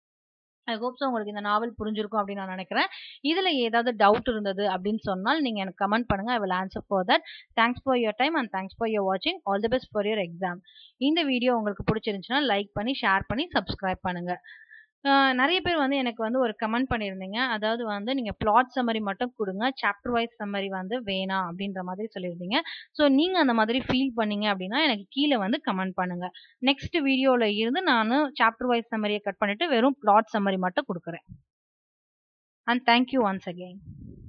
ஐ ஹோப்ஸ் உங்களுக்கு இந்த நாவல் புரிஞ்சிருக்கும் அப்படின்னு நான் நினைக்கிறேன் இதுல ஏதாவது டவுட் இருந்தது அப்படின்னு சொன்னால் நீங்க எனக்கு கமெண்ட் பண்ணுங்க I will answer for that thanks for your time and thanks for your வாட்சிங் all the best for your exam இந்த வீடியோ உங்களுக்கு பிடிச்சிருந்துச்சுன்னா லைக் பண்ணி ஷேர் பண்ணி சப்ஸ்கிரைப் பண்ணுங்க ஆஹ் நிறைய பேர் வந்து எனக்கு வந்து ஒரு கமெண்ட் பண்ணியிருந்தீங்க அதாவது வந்து நீங்கள் பிளாட் சம்மரி மட்டும் கொடுங்க சாப்டர் வைஸ் சம்மரி வந்து வேணாம் அப்படின்ற மாதிரி சொல்லியிருந்தீங்க ஸோ நீங்கள் அந்த மாதிரி ஃபீல் பண்ணீங்க அப்படின்னா எனக்கு கீழே வந்து கமெண்ட் பண்ணுங்க நெக்ஸ்ட் வீடியோவில் இருந்து நான் சாப்டர் வைஸ் சம்மரியை கட் பண்ணிட்டு வெறும் பிளாட் சம்மரி மட்டும் கொடுக்குறேன் அண்ட் தேங்க்யூ ஒன்ஸ் அகெயின்